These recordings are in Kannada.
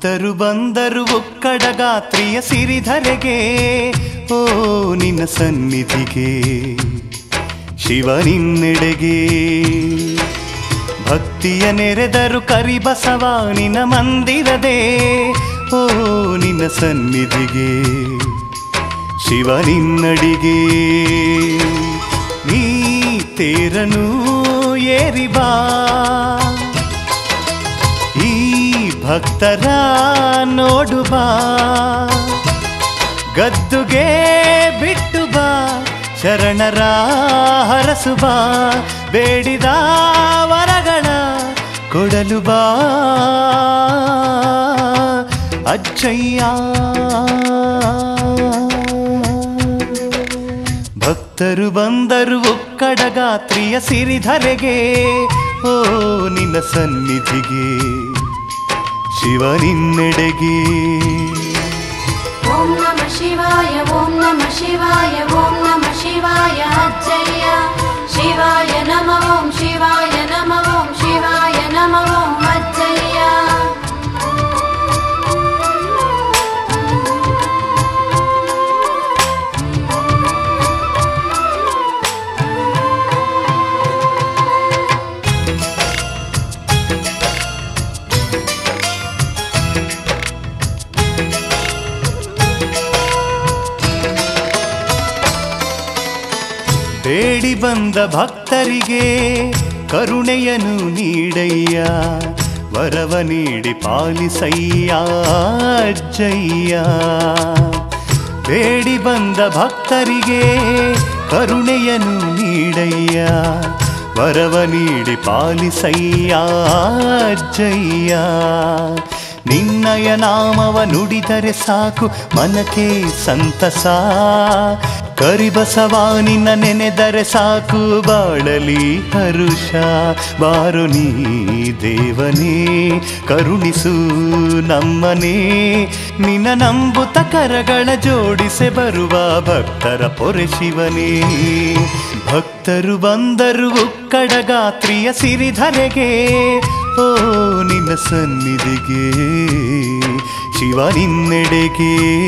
ಭಕ್ತರು ಬಂದರು ಒಕ್ಕಡ ಗಾತ್ರಿಯ ಸಿರಿಧರೆಗೆ ಓ ನಿನ್ನ ಸನ್ನಿಧಿಗೆ ಶಿವ ನಿನ್ನೆಡೆಗೆ ಭಕ್ತಿಯ ನೆರೆದರು ಕರಿಬಸವ ನಿನ್ನ ಮಂದಿರದೆ ಓ ನಿನ್ನ ಸನ್ನಿಧಿಗೆ ಶಿವ ನಿನ್ನಡಿಗೆ ನೀ ತೇರನು ಏರಿ ಬಾ ಈ ಭಕ್ತರ ನೋಡು ಬಾ ಗದ್ದುಗೆ ಬಿಟ್ಟು ಬಾ ಶರಣರ ಹರಸು ಬಾ ಬೇಡಿದ ವರಗಳ ಕೊಡಲು ಬಾ ಅಜ್ಜಯ್ಯ ಭಕ್ತರು ಬಂದರು ಒಕ್ಕಡ ಗಾತ್ರಿಯ ಸಿರಿಧರೆಗೆ ಓ ನಿನ್ನ ಸನ್ನಿಧಿಗೆ ಶಿವ ನಿನ್ನೆಡೆಗೆ ಓಂ ನಮ ಶಿವಾಯ ಓಂ ನಮ ಶಿವಾಯ ಓಂ ನಮ ಶಿವಾಯ ಅಜ್ಜಯ್ಯ ಶಿವಾಯ ನಮ ಓಂ ಶಿವಾಯ ನಮ ಓಂ ಶಿವಾಯ ನಮ ಓಂ ಅಜ್ಜಯ್ಯ ಬೇಡಿ ಬಂದ ಭಕ್ತರಿಗೆ ಕರುಣೆಯನು ನೀಡಯ್ಯ ವರವ ನೀಡಿ ಪಾಲಿಸಯ್ಯ ಅಜ್ಜಯ್ಯ ಬೇಡಿ ಬಂದ ಭಕ್ತರಿಗೆ ಕರುಣೆಯನು ನೀಡಯ್ಯ ವರವ ನೀಡಿ ಪಾಲಿಸಯ್ಯ ಅಜ್ಜಯ್ಯ ನಿನ್ನಯ ನಾಮವ ನುಡಿದರೆ ಸಾಕು ಮನಕ್ಕೆ ಸಂತಸ ಕರಿಬಸವ ನಿನ್ನ ನೆನೆದರೆ ಸಾಕು ಬಾಳಲಿ ಹರುಷ ಬಾರು ನೀ ದೇವನೇ ಕರುಣಿಸು ನಮ್ಮನೇ ನಿನ್ನ ನಂಬುತ ಕರಗಳ ಜೋಡಿಸೆ ಬರುವ ಭಕ್ತರ ಪೊರೆ ಶಿವನೇ ಭಕ್ತರು ಬಂದರು ಉಕ್ಕಡ ಗಾತ್ರಿಯ ಸಿರಿಧರೆಗೆ ಓ ನಿನ್ನ ಸನ್ನಿಧಿಗೆ ಶಿವ ನಿನ್ನೆಡೆಗೆ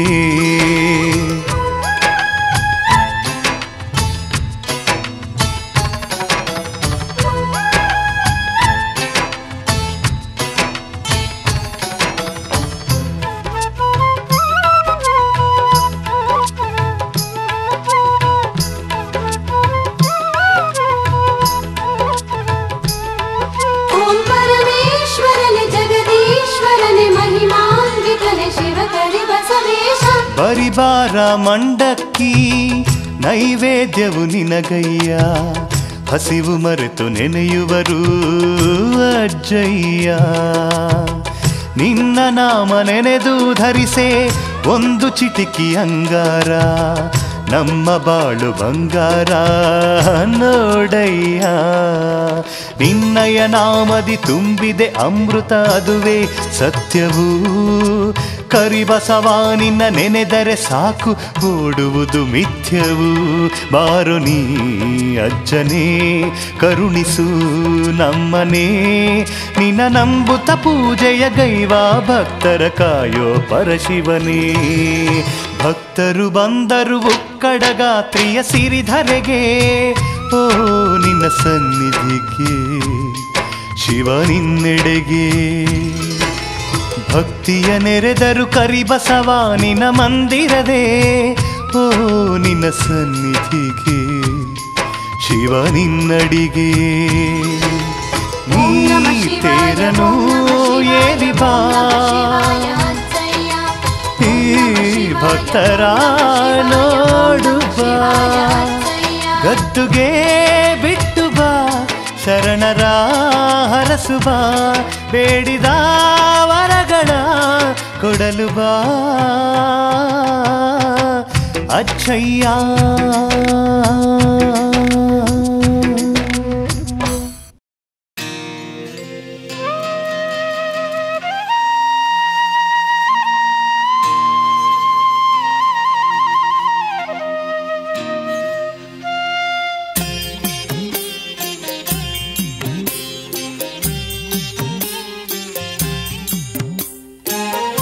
ಓಂ ಪರಮೇಶ್ವರನೆ ಜಗದೀಶ್ವರನೆ ಮಹಿಮಾನ್ವಿತನೆ ಶಿವ ಕರಿ ಬಸವೇಶ ಬರಿಬಾರ ಮಂಡಕ್ಕಿ ನೈವೇದ್ಯವು ನಿನಗಯ್ಯ ಹಸಿವು ಮರೆತು ನೆನೆಯುವರು ಅಜ್ಜಯ್ಯ ನಿನ್ನ ನಾಮ ನೆನೆದು ಧರಿಸೆ ಒಂದು ಚಿಟಿಕಿ ಅಂಗಾರ ನಮ್ಮ ಬಾಳು ಬಂಗಾರ ನೋಡಯ್ಯ ನಿನ್ನಯ ನಾಮದಿ ತುಂಬಿದೆ ಅಮೃತ ಅದುವೇ ಸತ್ಯವೂ ಕರಿಬಸವ ನಿನ್ನ ನೆನೆದರೆ ಸಾಕು ಓಡುವುದು ಮಿಥ್ಯವು ಬಾರು ನೀ ಅಜ್ಜನೇ ಕರುಣಿಸು ನಮ್ಮನೇ ನಿನ್ನ ನಂಬುತ ಪೂಜೆಯ ಗೈವ ಭಕ್ತರ ಕಾಯೋ ಪರಶಿವನೇ ಭಕ್ತರು ಬಂದರು ಉಕ್ಕಡ ಗಾತ್ರಿಯ ಸಿರಿಧರೆಗೆ ಓ ನಿನ್ನ ಸನ್ನಿಧಿಗೆ ಶಿವ ನಿನ್ನೆಡೆಗೆ ಭಕ್ತಿಯ ನೆರೆದರು ಕರಿಬಸವ ನಿನ್ನ ಮಂದಿರದೆ ಓ ನಿನ್ನ ಸನ್ನಿಧಿಗೆ ಶಿವ ನಿನ್ನಡಿಗೆ ನೀ ಓಂ ನಮ ಶಿವಾಯ ತೇರನು ಓಂ ನಮ ಏರಿ ಶಿವಾಯ ಬಾ ಓಂ ನಮ ಶಿವಾಯ ಅಜ್ಜಯ್ಯ ಈ ಭಕ್ತರ ನೋಡು ಬಾ ಗದ್ದುಗೆ ಬಿಟ್ಟು ಬಾ ಶರಣರ ಹರಸು ಬಾ ಬೇಡಿದ ವರಗಳ ಕೊಡಲು ಬಾ ಅಚ್ಚಯ್ಯ ಓಂ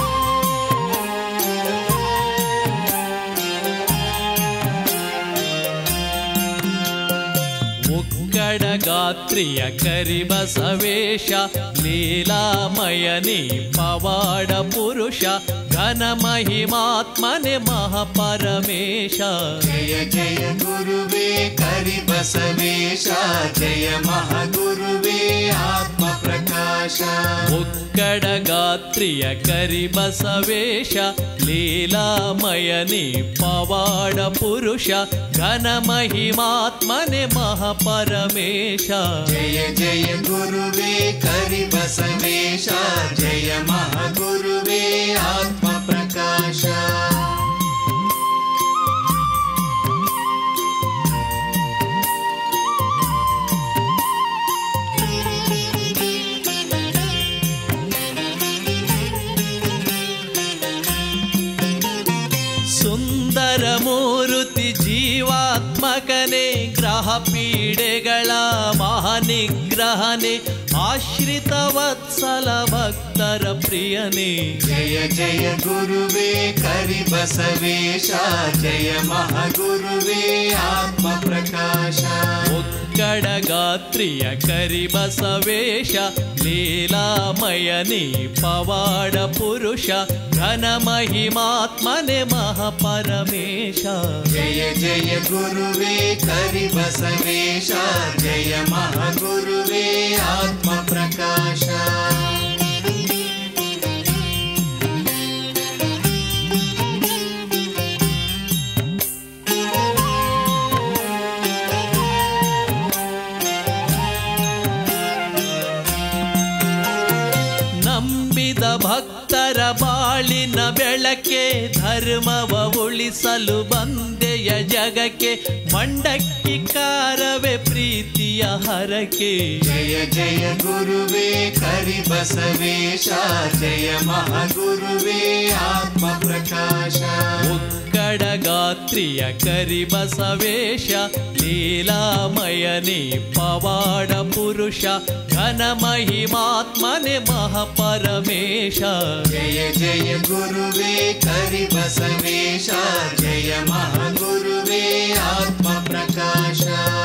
ಮುಕ್ಕಡಗಾತ್ರಿಯ ಕರಿಬಸವೇಶ ಲೀಲಾಮಯನಿ ಪವಾಡ ಪುರುಷ ಘನ ಮಹಿಮಾತ್ಮನೆ ಮಹಾಪರಮೇಶ ಜಯ ಜಯ ಗುರುವೇ ಕರಿ ಬಸವೇಶ ಜಯ ಮಹಾಗುರುವೇ ಆತ್ಮ ಪ್ರಕಾಶ ಮುಕ್ಕಡಗಾತ್ರಿಯ ಕರಿಬಸವೇಶ ಲೀಲಾಮಯನಿ ಪವಾಡ ಪುರುಷ ಘನ ಮಹಿಮಾತ್ಮನೆ ಮಹಾಪರಮೇಶ ಜಯ ಜಯ ಗುರುವೇ ಕರಿ ಬಸವೇಶ ಜಯ ಮಹಾಗುರುವೇ ಆತ್ಮ ಪ್ರಕಾಶ ಸುಂದರ ಮೂರುತಿ ಜೀವಾತ್ಮಕನೇ ಗ್ರಹ ಪೀಡೆಗಳ ಮಹಾನಿಗ್ರಹನೆ ಆಶ್ರಿತ ವತ್ಸಲ ಭಕ್ತರ ಪ್ರಿಯನೇ ಜಯ ಜಯ ಗುರುವೇ ಕರಿ ಬಸವೇಶ ಜಯ ಮಹಾಗುರುವೇ ಆತ್ಮ ಪ್ರಕಾಶ ಮುಕ್ಕಡಗಾತ್ರಿಯ ಕರಿಬಸವೇಶ ಲೀಲಾಮಯನಿ ಪವಾಡ ಪುರುಷ ಘನ ಮಹಿಮಾತ್ಮನೆ ಮಹಾಪರಮೇಶ ಜಯ ಜಯ ಗುರುವೇ ಕರಿ ಬಸವೇಶ ಜಯ ಮಹಾಗುರುವೇ ಆತ್ಮ ಪ್ರಕಾಶ ನಂಬಿದ ಭಕ್ತರ ಬಾಳಿನ ಬೆಳಕೆ ಧರ್ಮವ ಉಳಿಸಲು ಬಂದೆಯ ಜಗಕ್ಕೆ ಮಂಡಕ್ಕಿ ಕಾರವೇ ಪ್ರೀತಿಯ ಹರಕೆ ಜಯ ಜಯ ಗುರುವೇ ಕರಿ ಬಸವೇಶ ಜಯ ಮಹಾಗುರುವೇ ಆತ್ಮ ಪ್ರಕಾಶ ಮುಕ್ಕಡಗಾತ್ರಿಯ ಕರಿಬಸವೇಶ ಲೀಲಾಮಯನಿ ಪವಾಡ ಪುರುಷ ಘನ ಮಹಿಮಾತ್ಮನೆ ಮಹಾಪರಮೇಶ ಜಯ ಜಯ ಗುರುವೇ ಕರಿ ಬಸವೇಶ ಜಯ ಮಹಾಗುರುವೇ ಆತ್ಮ ಪ್ರಕಾಶ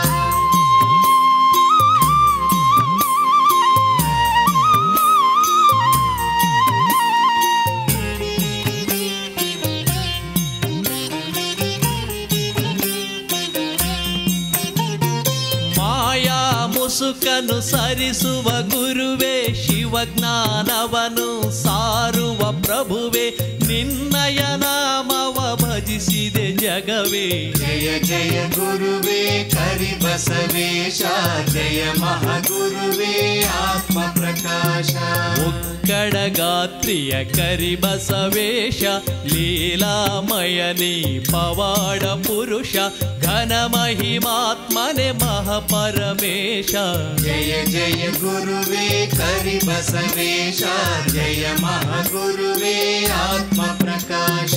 ಮಾಯಾ ಮುಸುಕನು ಸರಿಸುವ ಗುರುವೇ ಶಿವಜ್ಞಾನವನು ಸಾರುವ ಪ್ರಭುವೆ ನಿನ್ನಯ ನಾಮವ ಭಜಿಸಿದೆ ಜಗವೇ ಜಯ ಜಯ ಗುರುವೇ ಕರಿ ಬಸವೇಶ ಜಯ ಮಹಾಗುರುವೇ ಆತ್ಮ ಪ್ರಕಾಶ ಮುಕ್ಕಡಗಾತ್ರಿಯ ಕರಿಬಸವೇಶ ಲೀಲಾಮಯನಿ ಪವಾಡ ಪುರುಷ ಘನ ಮಹಿಮಾತ್ಮನೆ ಮಹಾಪರಮೇಶ ಜಯ ಜಯ ಗುರುವೇ ಕರಿ ಬಸವೇಶ ಜಯ ಮಹಾಗುರುವೇ ಆತ್ಮ ಪ್ರಕಾಶ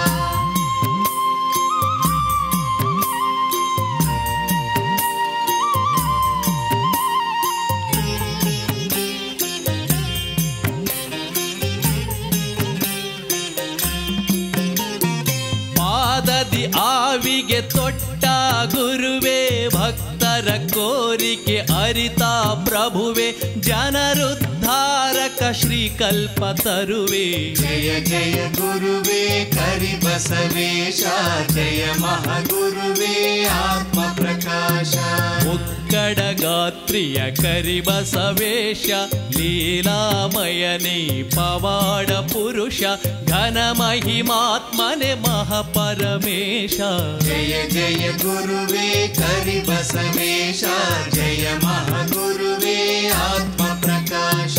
ಪಾದದಿ ಆವಿಗೆ ತೊಟ್ಟ ಗುರುವೇ ಭಕ್ತರ ಕೋರಿಕೆ ಅರಿತ ಪ್ರಭುವೆ ಜನರುದ್ಧಾರಕ ಶ್ರೀಕಲ್ಪ ತರುವೆ ಜಯ ಜಯ ಗುರುವೇ ಕರಿ ಬಸವೇಶ ಜಯ ಮಹಾಗುರುವೇ ಆತ್ಮ ಪ್ರಕಾಶ ಮುಕ್ಕಡಗಾತ್ರಿಯ ಕರಿಬಸವೇಶ ಲೀಲಾಮಯನಿ ಪವಾಡ ಪುರುಷ ಘನ ಮಹಿಮಾತ್ಮನೆ ಮಹಾಪರಮೇಶ ಜಯ ಜಯ ಗುರುವೇ ಕರಿ ಬಸವೇಶ ಜಯ ಮಹಾಗುರುವೇ ಆತ್ಮ ಪ್ರಕಾಶ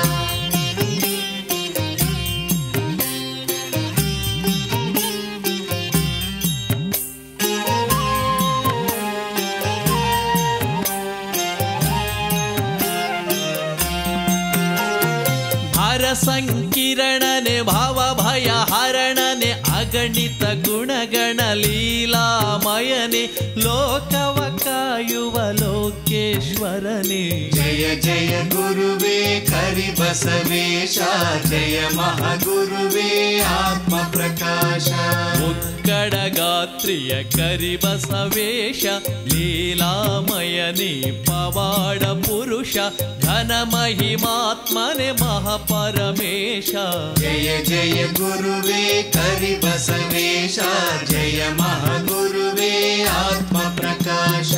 ಹರ ಸಂಕಿರಣನೆ ಭಾವ ಭಯ ಹರಣನೆ ಅಗಣಿತ ಗುಣಗಣ ಲೀಲಾಮಯನೆ ಲೋಕವ ಕಾಯುವ ಲೋಕೇಶ್ವರನೇ ಜಯ ಜಯ ಗುರುವೇ ಕರಿ ಬಸವೇಶ ಜಯ ಮಹಾಗುರುವೇ ಆತ್ಮ ಪ್ರಕಾಶ ಮುಕ್ಕ ಉಕ್ಕಡಗಾತ್ರಿಯ ಕರಿಬಸವೇಶ ಲೀಲಾಮಯನಿ ಪವಾಡ ಪುರುಷ ಘನ ಮಹಿಮಾತ್ಮನೆ ಮಹಾಪರಮೇಶ ಜಯ ಜಯ ಗುರುವೇ ಕರಿ ಬಸವೇಶ ಜಯ ಮಹಾಗುರುವೇ ಆತ್ಮ ಪ್ರಕಾಶ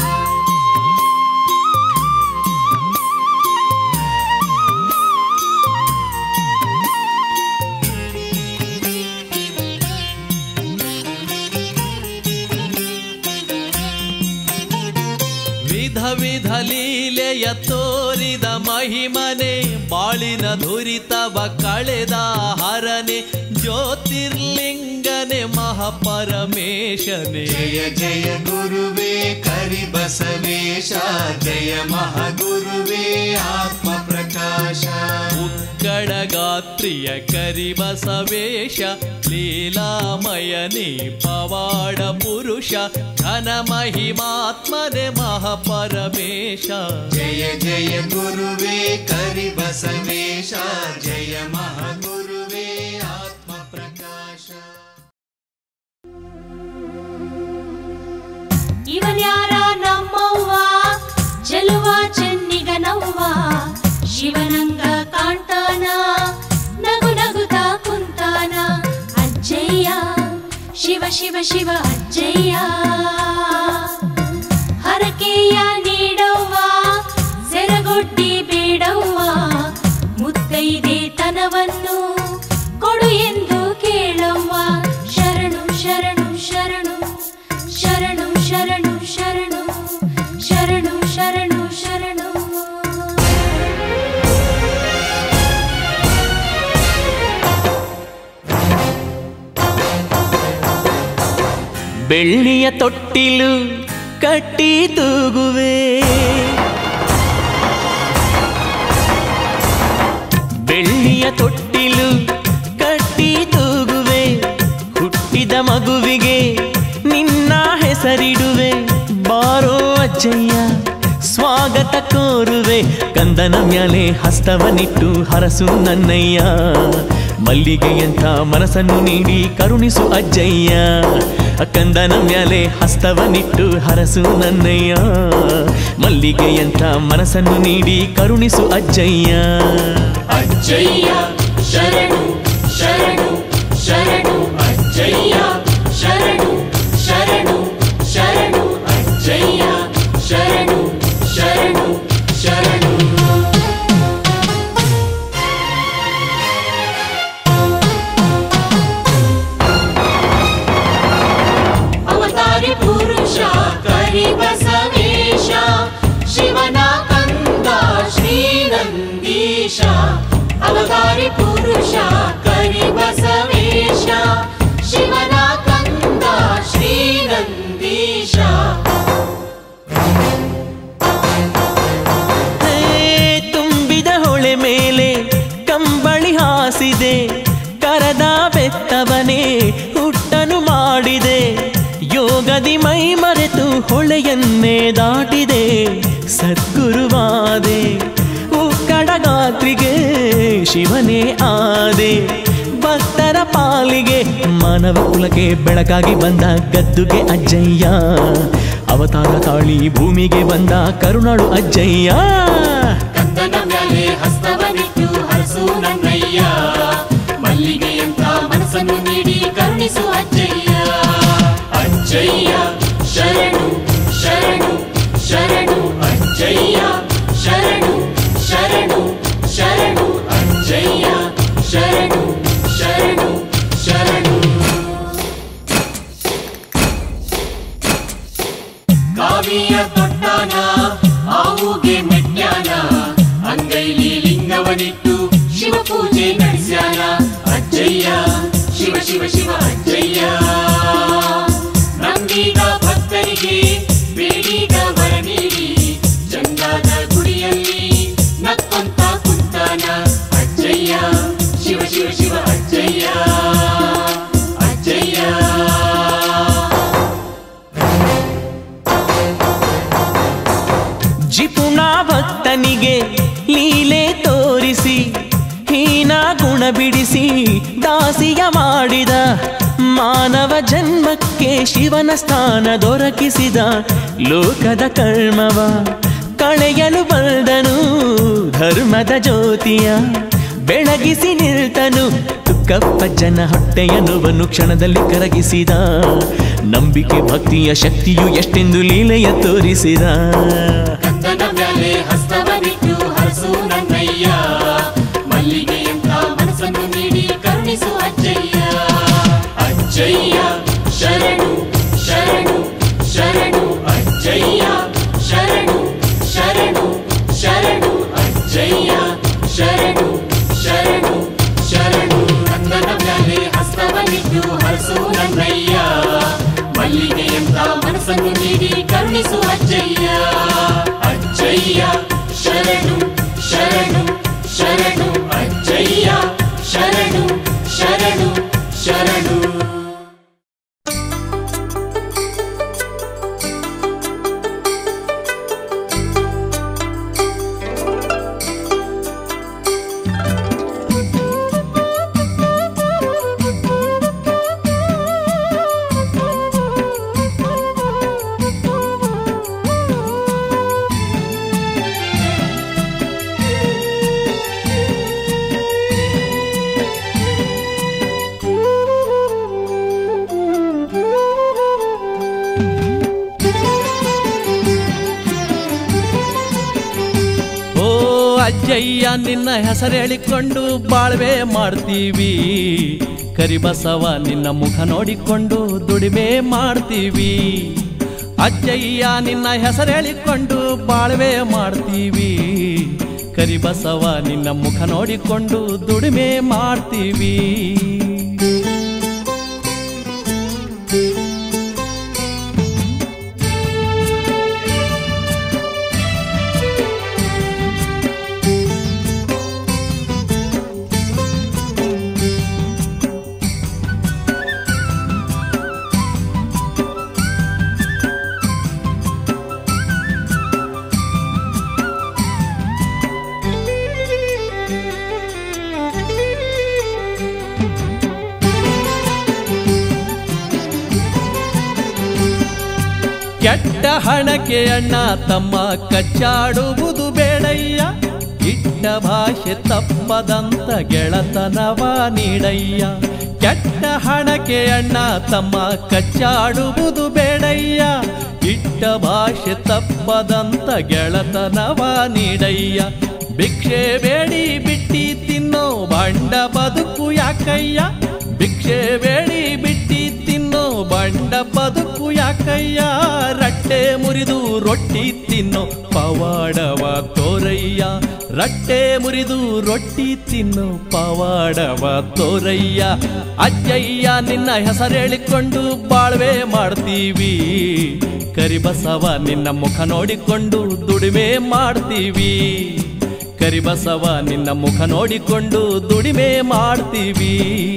ವಿಧ ವಿಧ ಲೀಲೆಯ ತೋರಿದ ಮಹಿಮನೆ ಬಾಳಿನ ದುರಿತವ ಕಳೆದ ಹರನೆ ಜ್ಯೋತಿರ್ಲಿಂಗನೆ ಮಹಾಪರಮೇಶನೆ ಜಯ ಜಯ ಗುರುವೇ ಕರಿ ಬಸವೇಶ ಜಯ ಮಹಾಗುರುವೇ ಆತ್ಮ ಪ್ರಕಾಶ ಉಕ್ಕಡಗಾತ್ರಿಯ ಕರಿಬಸವೇಶ ಲೀಲಾಮಯನಿ ಪವಾಡ ಪುರುಷ ಘನ ಮಹಿಮಾತ್ಮನೆ ಮಹಾಪರಮೇಶ ಜಯ ಜಯ ಗುರುವೇ ಕರಿ ಬಸವೇಶ ಜಯ ಮಹಾಗುರುವೇ ಆತ್ಮ ಪ್ರಕಾಶ ಇವನ್ಯಾರ ನಮ್ಮವ್ವ ಚೆಲುವ ಚೆನ್ನಿಗನವ್ವ ಶಿವನಂಗ ಕಾಣ್ತಾನ ನಗು ನಗುತ್ತಾ ಕುಂತಾನ ಅಜ್ಜಯ್ಯ ಶಿವ ಶಿವ ಶಿವ ಅಜ್ಜಯ್ಯ ಹರಕೆಯ ನೀಡವ್ವ ಸೆರಗೊಡ್ಡಿ ಬೇಡವ್ವ ಮುತ್ತೈದೆ ತನವನ್ನು ಕೊಡು ಎಂದು ಕೇಳವ್ವ ಶರಣು ಶರಣು ಶರಣು ಶರಣು ಶರಣು ಶರಣು ಶರಣು ಶರಣು ಶರಣು ಬೆಳ್ಳಿಯ ತೊಟ್ಟಿಲು ಕಟ್ಟಿ ತೂಗುವೆ ಬೆಳ್ಳಿಯ ತೊಟ್ಟಿಲು ಕಟ್ಟಿ ತೂಗುವೆ ಹುಟ್ಟಿದ ಮಗುವಿಗೆ ನಿನ್ನ ಹೆಸರಿಡುವೆ ಬಾರೋ ಅಜ್ಜಯ್ಯ ಸ್ವಾಗತ ಕೋರುವೆ ಕಂದನ ಮ್ಯಾಲೆ ಹಸ್ತವನಿಟ್ಟು ಹರಸು ನನ್ನಯ್ಯ ಮಲ್ಲಿಗೆಯಂಥ ಮನಸ್ಸನ್ನು ನೀಡಿ ಕರುಣಿಸು ಅಜ್ಜಯ್ಯ ಕಂದನ ಮ್ಯಾಲೆ ಹಸ್ತವನಿಟ್ಟು ಹರಸು ನನ್ನಯ್ಯ ಮಲ್ಲಿಗೆಯಂಥ ಮನಸ್ಸನ್ನು ನೀಡಿ ಕರುಣಿಸು ಅಜ್ಜಯ್ಯ ಅಜ್ಜಯ್ಯ ಶರಣು ಶರಣು ಶರಣು ಅಜ್ಜಯ್ಯ ಶರಣು ಶರಣು ಶರಣು ಅಜ್ಜಯ್ಯ ಶರಣು ಶರಣು ಶರಣು ಅವತಾರಿ ಪುರುಷ ಕರಿ ಬಸವೇಶ ಶಿವನ ಕಂದ ಶ್ರೀನಂದೀಶ ಅವತಾರಿ ಪುರುಷ ಕರಿ ಬಸವೇಶ ಶಿವನ ಕಂದ ಶ್ರೀನಂದೀಶ ಹೇ, ತುಂಬಿದ ಹೊಳೆ ಮೇಲೆ ಕಂಬಳಿ ಹಾಸಿದೆ ಕರದ ಬೆತ್ತವನೇ ಹುಟ್ಟನು ಮಾಡಿದೆ ಯೋಗದಿ ಮೈ ಮರೆತು ಹೊಳೆಯನ್ನೇ ದಾಟಿದೆ ಸದ್ಗುರುವಾದೆ ಉಕ್ಕಡಗಾತ್ರಿಗೆ ಶಿವನೇ ಆದೆ ಭಕ್ತರ ಪಾಲಿಗೆ ಮಾನವ ಕುಲಕ್ಕೆ ಬೆಳಕಾಗಿ ಬಂದ ಗದ್ದುಗೆ ಅಜ್ಜಯ್ಯ ಅವತಾರ ತಾಳಿ ಭೂಮಿಗೆ ಬಂದ ಕರುಣಾಳು ಅಜ್ಜಯ್ಯ ಕಂದನ ಮ್ಯಾಲೆ ಹಸ್ತವನಿಟ್ಟು ಹರಸು ನನ್ನಯ್ಯ ಮಲ್ಲಿಗೆಯಂತ ಮನಸ್ಸನ್ನು ನೀಡಿ ಕರುಣಿಸು ಅಜ್ಜಯ್ಯ ಅಜ್ಜಯ್ಯ ಶರಣು ಶರಣು ಶರಣು ಅಜ್ಜಯ್ಯ ಶರಣು ಶರಣು ಶರಣು ಅಜ್ಜಯ್ಯ ಶರಣು ಶರಣು ಶರಣು ಕಾವಿಯ ತೊಟ್ಟಾನ ಆವುಗೆ ಮೆಟ್ಯಾನ ಅಂಗೈಲಿ ಲಿಂಗವನಿಟ್ಟು ಶಿವ ಪೂಜೆ ನಡೆಸ್ಯಾನ ಅಜ್ಜಯ್ಯ ಶಿವ ಶಿವ ಶಿವ ಅಜ್ಜಯ್ಯ ನಂಬಿದ ಭಕ್ತರಿಗೆ ಬೇಡಿದ ವರ ನೀಡಿ ಚಂದಾದ ಗುಡಿಯಲ್ಲಿ ನಕ್ಕೊಂತ ಕುಂತಾನ ಅಜ್ಜಯ್ಯ ಶಿವ ಶಿವ ಶಿವ ಅಜ್ಜಯ್ಯ ಅಜ್ಜಯ್ಯ ಜಿಪುಣ ಭಕ್ತನಿಗೆ ಲೀಲೆ ತೋರಿಸಿ ಹೀನ ಗುಣ ಬಿಡಿಸಿ ದಾಸಿಯ ಮಾಡಿದ ಮಾನವ ಜನ್ಮಕ್ಕೆ ಶಿವನ ಸ್ಥಾನ ದೊರಕಿಸಿದ ಲೋಕದ ಕರ್ಮವ ಕಳೆಯಲು ಬಂದನು ಧರ್ಮದ ಜ್ಯೋತಿಯ ಬೆಳಗಿಸಿ ನಿಲ್ತನು ತುಕ್ಕಪ್ಪಜ್ಜನ ಹೊಟ್ಟೆಯ ನೋವನ್ನು ಕ್ಷಣದಲ್ಲಿ ಕರಗಿಸಿದ ನಂಬಿಕೆ ಭಕ್ತಿಯ ಶಕ್ತಿಯು ಎಷ್ಟೆಂದು ಲೀಲೆಯ ತೋರಿಸಿದ ಕಂದನ ಮ್ಯಾಲೆ ಹಸ್ತವನಿಟ್ಟು ಹರಸು ನನ್ನಯ್ಯ ಮಲ್ಲಿಗೆಯಂತ ಮನಸ್ಸನ್ನು ನೀಡಿ ಕರುಣಿಸು ಅಜ್ಜಯ್ಯ ಅಜ್ಜಯ್ಯ ಶರಣು ಶರಣು ಶರಣು ಅಜ್ಜಯ್ಯ ಶರಣು ಶರಣು ಶರಣು ಅಜ್ಜಯ್ಯ ಶರಣು ಶರಣು ಶರಣು ಕಂದನ ಮ್ಯಾಲೆ ಹಸ್ತವನಿಟ್ಟು ಹರಸು ನನ್ನಯ್ಯ ಮಲ್ಲಿಗೆಯಂತ ಮನಸ್ಸನ್ನು ನೀಡಿ ಕರುಣಿಸು ಅಜ್ಜಯ್ಯ ಅಜ್ಜಯ್ಯ ಶರಣು ಶರಣು ಶರಣು ಅಜ್ಜಯ್ಯ ಶರಣು ಶರಣು ಶರಣು ಓ ಅಜ್ಜಯ್ಯ ನಿನ್ನ ಹೆಸರೇಳಿಕೊಂಡು ಬಾಳ್ವೆ ಮಾಡ್ತೀವಿ ಕರಿಬಸವ ನಿನ್ನ ಮುಖ ನೋಡಿಕೊಂಡು ದುಡಿಮೆ ಮಾಡ್ತೀವಿ ಅಜ್ಜಯ್ಯ ನಿನ್ನ ಹೆಸರೇಳಿಕೊಂಡು ಬಾಳ್ವೆ ಮಾಡ್ತೀವಿ ಕರಿಬಸವ ನಿನ್ನ ಮುಖ ನೋಡಿಕೊಂಡು ದುಡಿಮೆ ಮಾಡ್ತೀವಿ ಕೆಟ್ಟ ಹಣಕ್ಕೆ ಅಣ್ಣ ತಮ್ಮ ಕಚ್ಚಾಡುವುದು ಬೇಡಯ್ಯ ಇಟ್ಟ ಭಾಷೆ ತಪ್ಪದಂತ ಗೆಳತನವ ನೀಡಯ್ಯ ಕೆಟ್ಟ ಹಣಕ್ಕೆ ಅಣ್ಣ ತಮ್ಮ ಕಚ್ಚಾಡುವುದು ಬೇಡಯ್ಯ ಇಟ್ಟ ಭಾಷೆ ತಪ್ಪದಂತ ಗೆಳತನವ ನೀಡಯ್ಯ ಭಿಕ್ಷೆ ಬೇಡಿ ಬಿಟ್ಟಿ ತಿನ್ನೋ ಬಂಡ ಬದುಕು ಯಾಕಯ್ಯ ಭಿಕ್ಷೆ ಬೇಡಿ ಬಿಟ್ಟಿ ತಿನ್ನೋ ಬಂಡ ಬದುಕು ಯಾಕಯ್ಯ ರಟ್ಟೆ ಮುರಿದು ರೊಟ್ಟಿ ತಿನ್ನೋ ಪವಾಡವ ತೋರಯ್ಯ ರಟ್ಟೆ ಮುರಿದು ರೊಟ್ಟಿ ತಿನ್ನೋ ಪವಾಡವ ತೋರಯ್ಯ ಅಜ್ಜಯ್ಯ ನಿನ್ನ ಹೆಸರೇಳಿಕೊಂಡು ಬಾಳ್ವೆ ಮಾಡ್ತೀವಿ ಕರಿಬಸವ ನಿನ್ನ ಮುಖ ನೋಡಿಕೊಂಡು ದುಡಿಮೆ ಮಾಡ್ತೀವಿ ಕರಿಬಸವ ನಿನ್ನ ಮುಖ ನೋಡಿಕೊಂಡು ದುಡಿಮೆ ಮಾಡ್ತೀವಿ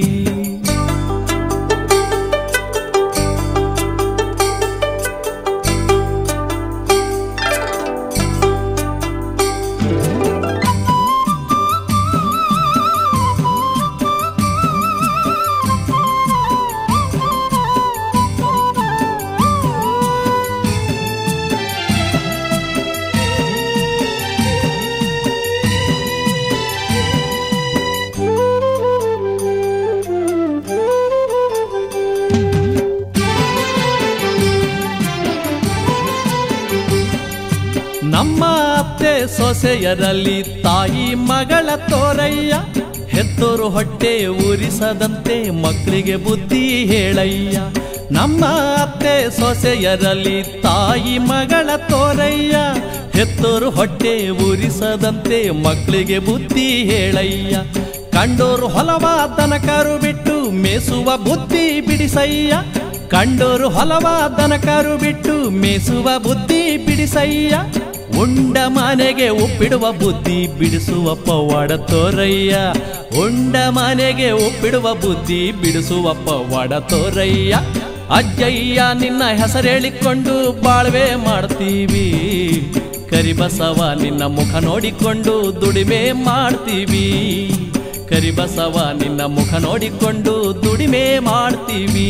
ನಮ್ಮ ಅತ್ತೆ ಸೊಸೆಯರಲ್ಲಿ ತಾಯಿ ಮಗಳ ತೋರಯ್ಯ ಹೆತ್ತೋರು ಹೊಟ್ಟೆ ಉರಿಸದಂತೆ ಮಕ್ಕಳಿಗೆ ಬುದ್ಧಿ ಹೇಳಯ್ಯ ನಮ್ಮ ಅತ್ತೆ ಸೊಸೆಯರಲ್ಲಿ ತಾಯಿ ಮಗಳ ತೋರಯ್ಯ ಹೆತ್ತೋರು ಹೊಟ್ಟೆ ಉರಿಸದಂತೆ ಮಕ್ಕಳಿಗೆ ಬುದ್ಧಿ ಹೇಳಯ್ಯ ಕಂಡೋರು ಹೊಲವ ದನಕರು ಬಿಟ್ಟು ಮೇಸುವ ಬುದ್ಧಿ ಬಿಡಿಸಯ್ಯ ಕಂಡೋರು ಹೊಲವ ದನಕರು ಬಿಟ್ಟು ಮೇಸುವ ಬುದ್ಧಿ ಬಿಡಿಸಯ್ಯ ಉಂಡ ಮನೆಗೆ ಒಪ್ಪಿಡುವ ಬುದ್ಧಿ ಬಿಡಿಸುವ ಪವಾಡ ತೋರಯ್ಯ ಉಂಡ ಮನೆಗೆ ಒಪ್ಪಿಡುವ ಬುದ್ಧಿ ಬಿಡಿಸುವ ಪವಾಡ ತೋರಯ್ಯ ಅಜ್ಜಯ್ಯ ನಿನ್ನ ಹೆಸರೇಳಿಕೊಂಡು ಬಾಳ್ವೆ ಮಾಡ್ತೀವಿ ಕರಿಬಸವ ನಿನ್ನ ಮುಖ ನೋಡಿಕೊಂಡು ದುಡಿಮೆ ಮಾಡ್ತೀವಿ ಕರಿಬಸವ ನಿನ್ನ ಮುಖ ನೋಡಿಕೊಂಡು ದುಡಿಮೆ ಮಾಡ್ತೀವಿ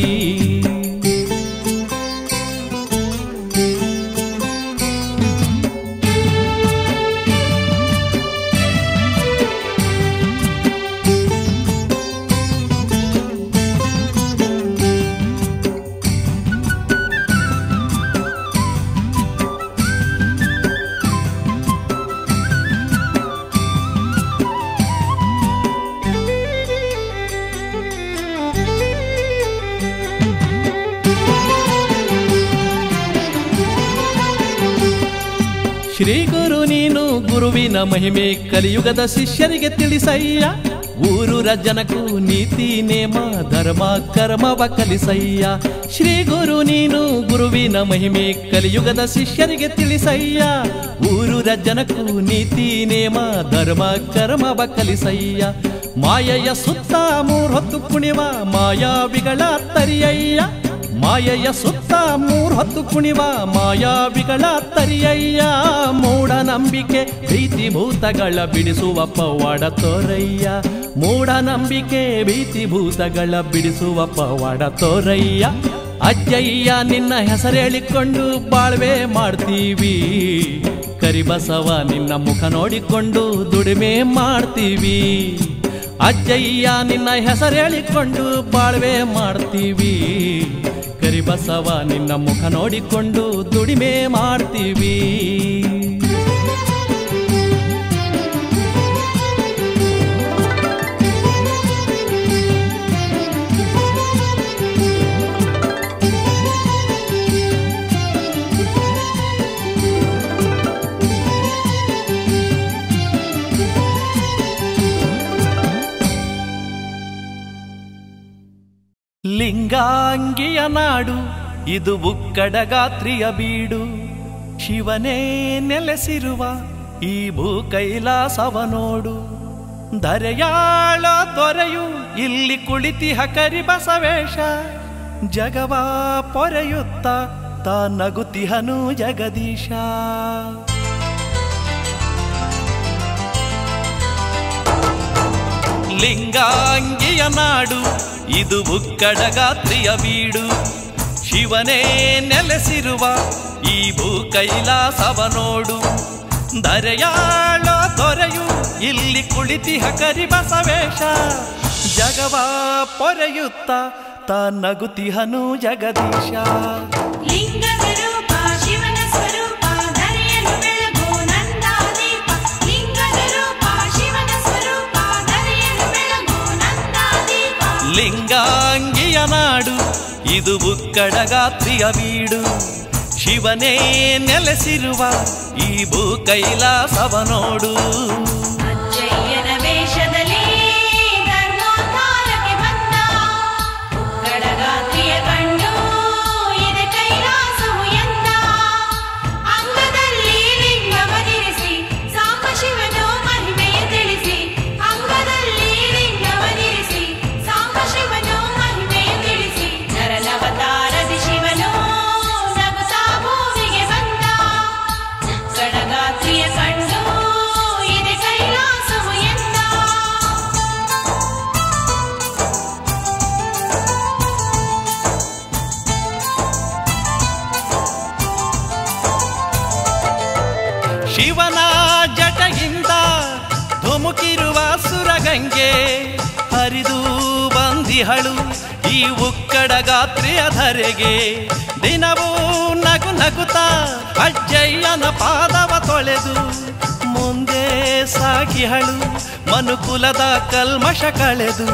ಶ್ರೀ ಗುರು ನೀನು ಗುರುವಿನ ಮಹಿಮೆ ಕಲಿಯುಗದ ಶಿಷ್ಯರಿಗೆ ತಿಳಿಸಯ್ಯ ಊರೂರ ಜನಕ್ಕೂ ನೀತಿ ನೇಮ ಧರ್ಮ ಕರ್ಮವ ಕಲಿಸಯ್ಯ ಶ್ರೀ ಗುರು ನೀನು ಗುರುವಿನ ಮಹಿಮೆ ಕಲಿಯುಗದ ಶಿಷ್ಯರಿಗೆ ತಿಳಿಸಯ್ಯ ಊರೂರ ಜನಕ್ಕೂ ನೀತಿ ನೇಮ ಧರ್ಮ ಕರ್ಮವ ಕಲಿಸಯ್ಯ ಮಾಯೆಯ ಸುತ್ತ ಮೂರೊತ್ತು ಕುಣಿವ ಮಾಯಾವಿಗಳ ತರಿಯಯ್ಯ ಮಾಯೆಯ ಸುತ್ತ ಮೂರ್ ಹೊತ್ತು ಕುಣಿವ ಮಾಯಾವಿಗಳ ತರಿಯಯ್ಯ ಮೂಢನಂಬಿಕೆ ಭೀತಿ ಭೂತಗಳ ಬಿಡಿಸುವ ಪವಾಡ ತೋರಯ್ಯ ಮೂಢನಂಬಿಕೆ ಭೀತಿ ಭೂತಗಳ ಬಿಡಿಸುವ ಪವಾಡ ತೋರಯ್ಯ ಅಜ್ಜಯ್ಯ ನಿನ್ನ ಹೆಸರೇಳಿಕೊಂಡು ಬಾಳ್ವೆ ಮಾಡ್ತೀವಿ ಕರಿಬಸವ ನಿನ್ನ ಮುಖ ನೋಡಿಕೊಂಡು ದುಡಿಮೆ ಮಾಡ್ತೀವಿ ಅಜ್ಜಯ್ಯ ನಿನ್ನ ಹೆಸರೇಳಿಕೊಂಡು ಬಾಳ್ವೆ ಮಾಡ್ತೀವಿ ಕರಿಬಸವ ನಿನ್ನ ಮುಖ ನೋಡಿಕೊಂಡು ದುಡಿಮೆ ಮಾಡ್ತೀವಿ ಲಿಂಗಾಂಗಿಯ ನಾಡು ಇದು ಉಕ್ಕಡ ಗಾತ್ರಿಯ ಬೀಡು ಶಿವನೇ ನೆಲೆಸಿರುವ ಈ ಭೂ ಕೈಲಾಸವ ನೋಡು ಧರೆಯಾಳ ದೊರೆಯು ಇಲ್ಲಿ ಕುಳಿತಿಹ ಕರಿ ಬಸವೇಶ ಜಗವ ಪೊರೆಯುತ್ತ ತಾ ನಗುತಿಹನು ಜಗದೀಶ ಲಿಂಗಾಂಗಿಯ ನಾಡು ಇದು ಉಕ್ಕಡ ಗಾತ್ರಿಯ ಬೀಡು ಶಿವನೇ ನೆಲೆಸಿರುವ ಈ ಭೂ ಕೈಲಾಸವ ನೋಡು ಧರೆಯಾಳ ದೊರೆಯು ಇಲ್ಲಿ ಕುಳಿತಿಹ ಕರಿ ಬಸವೇಶ ಜಗವ ಪೊರೆಯುತ್ತ ತಾ ನಗುತಿಹನು ಜಗದೀಶ ಲಿಂಗದ ರೂಪ ಶಿವನ ಸ್ವರೂಪ ಧರೆಯನ್ನು ಬೆಳಗು ನಂದಾದೀಪ ಲಿಂಗದ ರೂಪ ಶಿವನ ಸ್ವರೂಪ ಧರೆಯನ್ನು ಬೆಳಗು ನಂದಾದೀಪ ಲಿಂಗಾಂಗಿಯ ನಾಡು ಇದು ಬುಕ್ಕಡ ಗಾತ್ರಿಯ ಬೀಡು ಶಿವನೇ ನೆಲೆಸಿರುವ ಈ ಭೂ ಕೈಲಾಸವ ನೋಡು ಅಜ್ಜಯ್ಯನ ವೇಷದಲ್ಲಿ ಧರ್ಮೋದ್ಧಾರಕ್ಕೆ ಬಂದ ಗಡಗಾತ್ರಿಯ ಕಂಡು ಇದೆ ಕೈಲಾಸವು ಎಂದ ಅಂಗದಲ್ಲಿ ಲಿಂಗವನಿರಿಸಿ ಸಾಂಬ ಶಿವನು ಮಹಿಮೆಯ ತಿಳಿಸಿ ಅಂಗದಲ್ಲಿ ಲಿಂಗವನಿರಿಸಿ ಸಾಂಬ ಶಿವನು ಮಹಿಮೆಯ ತಿಳಿಸಿ ನರನವತಾರದಿ ಶಿವನು ನಗುತ್ತಾ ಭೂಮಿಗೆ ಬಂದ ಗಡಗಾತ್ರಿಯ ಕಂಡು ಇದೆ ಕೈಲಾಸವು ಎಂದ ಶಿವನ ಜಟಗಿಂದ ಧುಮುಕಿರುವ ಸುರಗಂಗೆ ಹರಿದು ಬಂದಿಹಳು ಈ ಉಕ್ಕಡ ಗಾತ್ರಿಯ ಧರೆಗೆ ದಿನವೂ ನಗು ನಗುತ್ತ ಅಜ್ಜಯ್ಯನ ಪಾದವ ತೊಳೆದು ಮುಂದೆ ಸಾಗಿಹಳು ಮನುಕುಲದ ಕಲ್ಮಶ ಕಳೆದು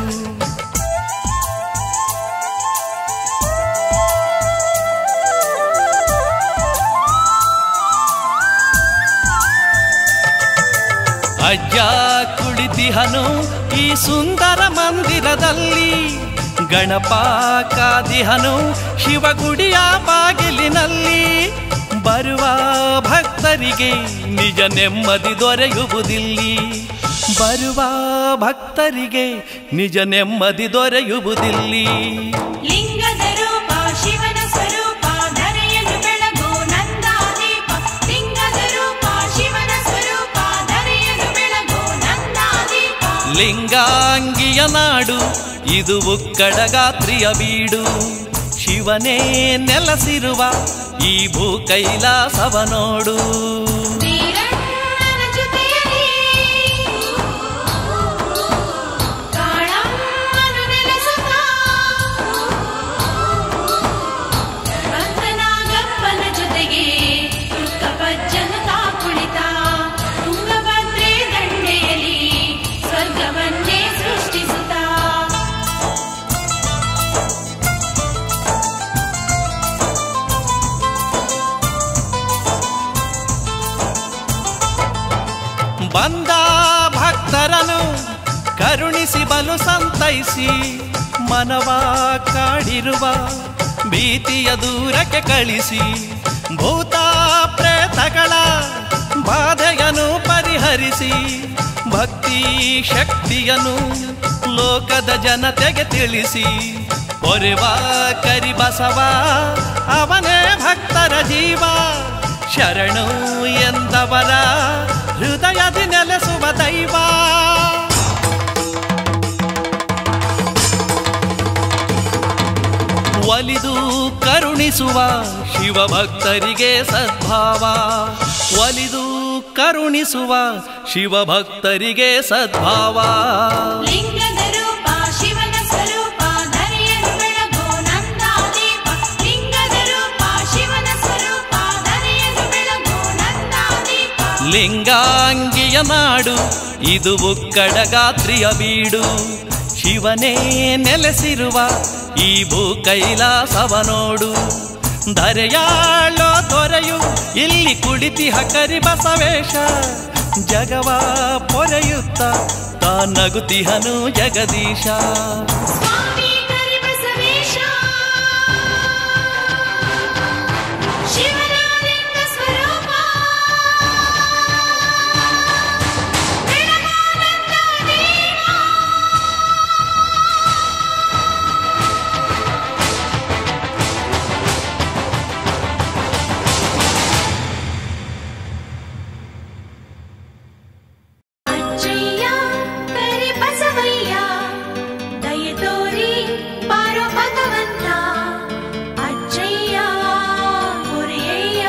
ಅಜ್ಜ ಕುಳಿತಿಹನು ಈ ಸುಂದರ ಮಂದಿರದಲ್ಲಿ ಗಣಪ ಕಾದಿಹನು ಶಿವಗುಡಿಯ ಬಾಗಿಲಿನಲ್ಲಿ ಬರುವ ಭಕ್ತರಿಗೆ ನಿಜ ನೆಮ್ಮದಿ ದೊರೆಯುವುದಿಲ್ಲಿ ಬರುವ ಭಕ್ತರಿಗೆ ನಿಜ ನೆಮ್ಮದಿ ದೊರೆಯುವುದಿಲ್ಲಿ ಲಿಂಗದ ರೂಪ ಶಿವನ ಸ್ವರೂಪ ಧರೆಯನ್ನು ಬೆಳಗು ನಂದಾದೀಪ ಲಿಂಗದ ರೂಪ ಶಿವನ ಸ್ವರೂಪ ಧರೆಯನ್ನು ಬೆಳಗು ನಂದಾದೀಪ ಲಿಂಗಾಂಗಿಯ ನಾಡು ಇದು ಉಕ್ಕಡಗಾತ್ರಿಯ ಬೀಡು ಶಿವನೇ ನೆಲೆಸಿರುವ ಈ ಭೂ ಕೈಲಾಸವ ನೋಡು ವೀರಣ್ಣನ ಜೊತೆಯಲ್ಲಿ ಕಾಳಮ್ಮನು ನೆಲೆಸುತ್ತ ಭಕ್ತನಾಗಪ್ಪನ ಜೊತೆಗೆ ತುಕ್ಕಪಜ್ಜನು ತಾ ಕುಳಿತ ತುಂಗಭದ್ರೆ ದಂಡೆಯಲ್ಲಿ ಸ್ವರ್ಗವನ್ನೇ ಸೃಷ್ಟಿಸುತ್ತ ಬಂದ ಭಕ್ತರನು ಕರುಣಿಸಿ ಬಲು ಸಂತೈಸಿ ಮನವ ಕಾಡಿರುವ ಭೀತಿಯ ದೂರಕ್ಕೆ ಕಳಿಸಿ ಭೂತ ಪ್ರೇತಗಳ ಬಾಧೆಯನ್ನು ಪರಿಹರಿಸಿ ಭಕ್ತಿ ಶಕ್ತಿಯನ್ನು ಲೋಕದ ಜನತೆಗೆ ತಿಳಿಸಿ ಪೊರೆವ ಕರಿಬಸವ ಅವನೇ ಭಕ್ತರ ಜೀವ ಶರಣು ಎಂದವರ ಹೃದಯದಿ ನೆಲೆಸುವ ದೈವ ಒಲಿದು ಕರುಣಿಸುವ ಶಿವಭಕ್ತರಿಗೆ ಸದ್ಭಾವ ಒಲಿದು ಕರುಣಿಸುವ ಶಿವಭಕ್ತರಿಗೆ ಸದ್ಭಾವ ಲಿಂಗದ ರೂಪ ಶಿವನ ಸ್ವರೂಪ ಧರೆಯನ್ನು ಬೆಳಗೋ ನಂದಾದೀಪ ಲಿಂಗದ ರೂಪ ಶಿವನ ಸ್ವರೂಪ ಧರೆಯನ್ನು ಬೆಳಗೋ ನಂದಾದೀಪ ಲಿಂಗಾಂಗಿಯ ನಾಡು ಇದು ಉಕ್ಕಡಗಾತ್ರಿಯ ಬೀಡು ಶಿವನೇ ನೆಲೆಸಿರುವ ಈ ಭೂ ಕೈಲಾಸವ ನೋಡು ಧರೆಯಾಳೋ ದೊರೆಯು ಇಲ್ಲಿ ಕುಳಿತಿಹ ಕರಿ ಬಸವೇಶ ಜಗವ ಪೊರೆಯುತ್ತ ತಾನಗುತಿಹನು ಜಗದೀಶ ಸ್ವಾಮಿ ಕರಿಬಸವೇಶ ಶಿವನ ಲಿಂಗ ಸ್ವರೂಪ ಬೆಳಗಾನಂದ ದೇವ ಅಜ್ಜಯ್ಯ ಕರಿ ಬಸವಯ್ಯ ದಯ ತೋರಿ ಬಾರೋ ಭಗವಂತ ಅಜ್ಜಯ್ಯ ಗುರಿಯಯ್ಯ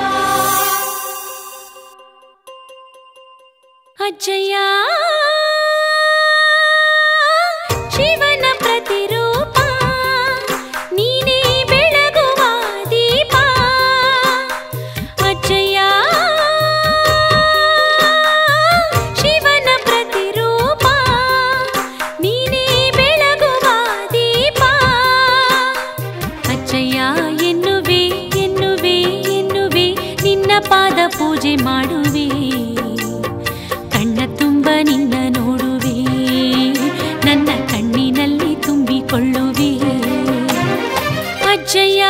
ಅಜ್ಜಯ್ಯ ಶಿವನ ಪ್ರತಿರೂಪ ನೀನೇ ಬೆಳಗುವ ದೀಪ ಅಜ್ಜಯ್ಯ ಶಿವನ ಪ್ರತಿರೂಪ ನೀನೇ ಬೆಳಗುವ ದೀಪ ಅಜ್ಜಯ್ಯ ಎನ್ನುವೆ ಎನ್ನುವೆ ಎನ್ನುವೆ ನಿನ್ನ ಪಾದ ಪೂಜೆ ಮಾಡುವೆ ಕಣ್ಣ ತುಂಬ ನಿನ್ನ ನೋಡುವೆ ನನ್ನ ಕಣ್ಣಿನಲ್ಲಿ ತುಂಬಿಕೊಳ್ಳುವೆ ಅಜ್ಜಯ್ಯ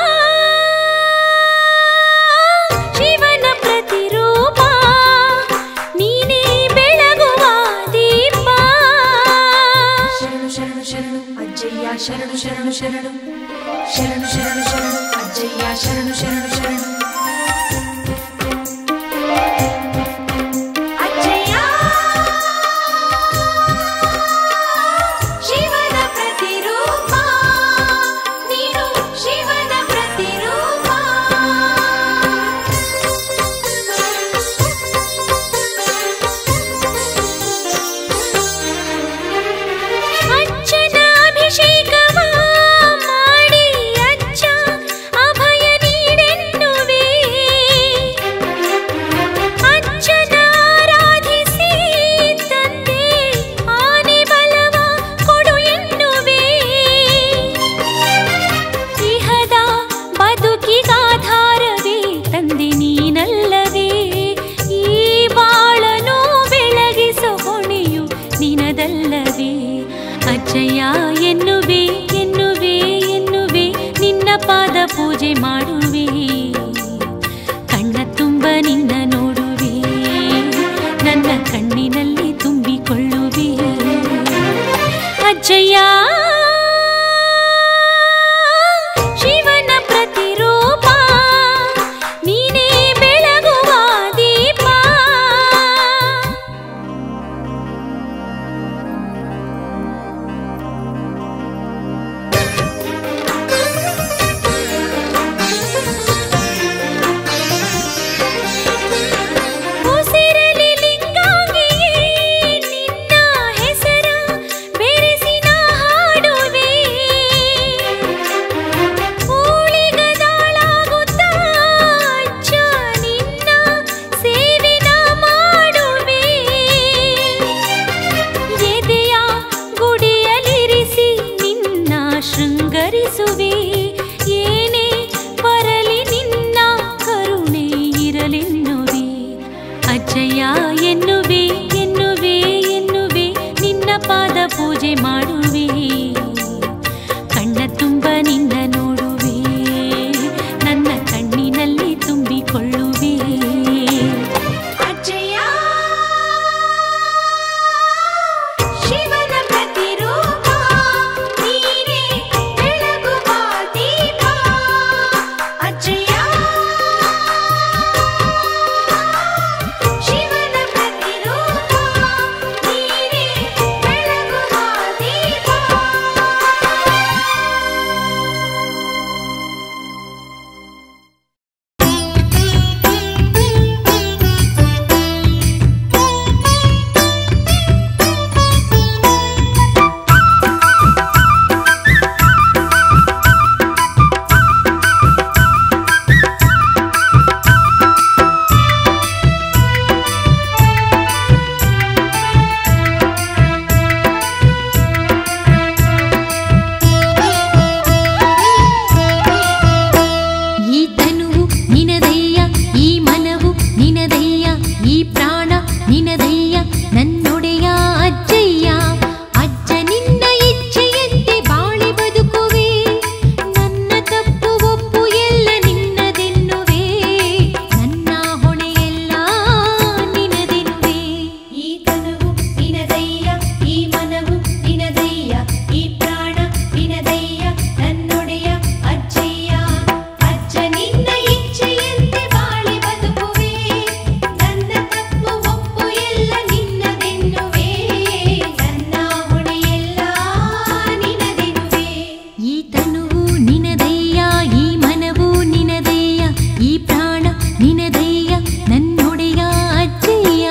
ಶಿವನ ಪ್ರತಿರೂಪ ನೀನೇ ಬೆಳಗುವ ದೀಪ ಶರಣು ಶರಣು ಶರಣು ಅಜ್ಜಯ್ಯ ಶರಣು ಶರಣು ಶರಣು ಶರಣು ಶರಣು ಶರಣು ಅಜ್ಜಯ್ಯ ಶರಣು ಶರಣು ಶರಣು ಅಜ್ಜಯ್ಯ ಶಿವನ ಪ್ರತಿರೂಪ ನೀನು ಶಿವನ ಪ್ರತಿರೂಪ ಅಜ್ಜನ ಅಭಿಷೇಕವ ಮಾಡಿ ಅಜ್ಜ ಅಭಯ ನೀಡೆನ್ನುವೆ ಅಜ್ಜನ ಆರಾಧಿಸಿ ತಂದೆ ಆನೆ ಬಲವ ಕೊಡು ಎನ್ನುವೆ ಇಹದ ಬದುಕಿಗಾಧಾರವೇ ತಂದೆ ನೀನಲ್ಲವೇ ಈ ಬಾಳನು ಬೆಳಗಿಸೋ ಹೊಣೆಯು ನಿನದಲ್ಲವೇ ಅಜ್ಜಯ್ಯ ಎನ್ನುವೆ ಎನ್ನುವೆ ಎನ್ನುವೆ ನಿನ್ನ ಪಾದ ಪೂಜೆ ಮಾಡುವೆ ಕಣ್ಣ ತುಂಬ ನಿನ್ನ ನೋಡುವೆ ನನ್ನ ಕಣ್ಣಿನಲ್ಲಿ ತುಂಬಿಕೊಳ್ಳುವೆ ಅಜ್ಜಯ್ಯ ಶಿವನ ಪ್ರತಿರೂಪ ನೀನೇ ಬೆಳಗುವ ದೀಪ ಅಜ್ಜಯ್ಯ ಎನ್ನುವೆ ಎನ್ನುವೆ ಎನ್ನುವೆ ನಿನ್ನ ಪಾದ ಪೂಜೆ ಮಾಡುವೆ ಕಣ್ಣ ತುಂಬ ನಿನ್ನ ನೋಡುವೆ ನನ್ನ ಕಣ್ಣಿನಲ್ಲಿ ತುಂಬಿಕೊಳ್ಳುವೆ ಅಜ್ಜಯ್ಯ ಶಿವನ ಪ್ರತಿರೂಪ ನೀನೇ ಬೆಳಗುವ ದೀಪ ಅಜ್ಜಯ್ಯ ಶಿವನ ಪ್ರತಿರೂಪ ನೀನೇ ಬೆಳಗುವ ದೀಪ ಈ ತನುವು ನಿನದಯ್ಯ ಈ ಮನವು ನಿನದಯ್ಯ ಈ ಪ್ರಾಣ ನಿನದಯ್ಯ ನನ್ನೊಡೆಯ ಅಜ್ಜಯ್ಯ ಅಜ್ಜ ನಿನ್ನ ಇಚ್ಛೆಯಂತೆ ಬಾಳಿ ಬದುಕುವೆ ನನ್ನ ತಪ್ಪು ಒಪ್ಪು ಎಲ್ಲ ನಿನ್ನದೆನ್ನುವೆ ನನ್ನ ಹೊಣೆಯೆಲ್ಲ ನಿನದೆನ್ನುವೆ ಈ ತನುವು ನಿನದಯ್ಯ ಈ ಮನವು ನಿನದಯ್ಯ ಈ ಪ್ರಾಣ ನಿನದಯ್ಯ ನನ್ನೊಡೆಯ ಅಜ್ಜಯ್ಯ ಅಜ್ಜ ನಿನ್ನ ಇಚ್ಛೆಯಂತೆ ಬಾಳಿ ಬದುಕುವೆ ನನ್ನ ತಪ್ಪು ಒಪ್ಪು ಎಲ್ಲ ನಿನ್ನದೆನ್ನುವೆ ನನ್ನ ಹೊಣೆಯೆಲ್ಲ ನಿನದೆನ್ನುವೆ ಈ ತನುವು ನಿನದಯ್ಯ ಈ ಮನವು ನಿನದಯ್ಯ ಈ ಪ್ರಾಣ ನಿನದಯ್ಯ ನನ್ನೊಡೆಯ ಅಜ್ಜಯ್ಯ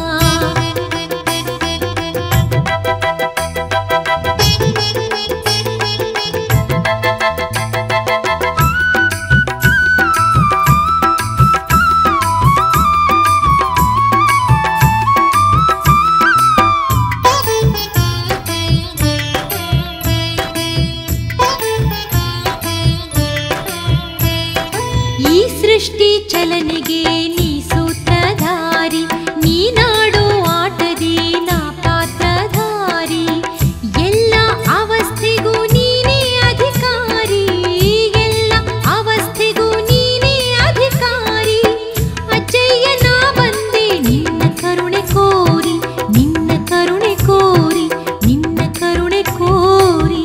ಈ ಸೃಷ್ಟಿ ಚಲನೆಗೆ ನೀ ಸೂತ್ರಧಾರಿ ನೀನಾಡೋ ಆಟದಿ ನಾ ಪಾತ್ರಧಾರಿ ಎಲ್ಲ ಅವಸ್ಥೆಗೂ ನೀನೇ ಅಧಿಕಾರಿ ಎಲ್ಲ ಅವಸ್ಥೆಗೂ ನೀನೇ ಅಧಿಕಾರಿ ಅಜ್ಜಯ್ಯ ನಾ ಬಂದೆ ನಿನ್ನ ಕರುಣೆ ಕೋರಿ ನಿನ್ನ ಕರುಣೆ ಕೋರಿ ನಿನ್ನ ಕರುಣೆ ಕೋರಿ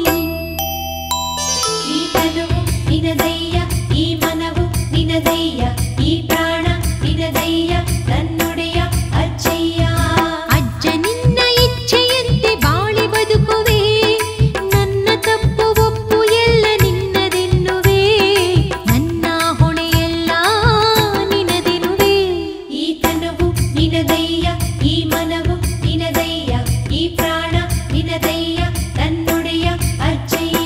ಈ ತನುವು ನಿನದಯ್ಯ ಈ ಮನವು ನಿನದಯ್ಯ ಈ ಪ್ರಾಣ ನಿನದಯ್ಯ ನನ್ನೊಡೆಯ ಅಜ್ಜಯ್ಯ ಅಜ್ಜ ನಿನ್ನ ಇಚ್ಛೆಯಂತೆ ಬಾಳಿ ಬದುಕುವೆ ನನ್ನ ತಪ್ಪು ಒಪ್ಪು ಎಲ್ಲ ನಿನ್ನದೆನ್ನುವೆ ನನ್ನ ಹೊಣೆಯೆಲ್ಲ ನಿನದೆನ್ನುವೆ ಈ ತನುವು ನಿನದಯ್ಯ ಈ ಮನವು ನಿನದಯ್ಯ ಈ ಪ್ರಾಣ ನಿನದಯ್ಯ ನನ್ನೊಡೆಯ ಅಜ್ಜಯ್ಯ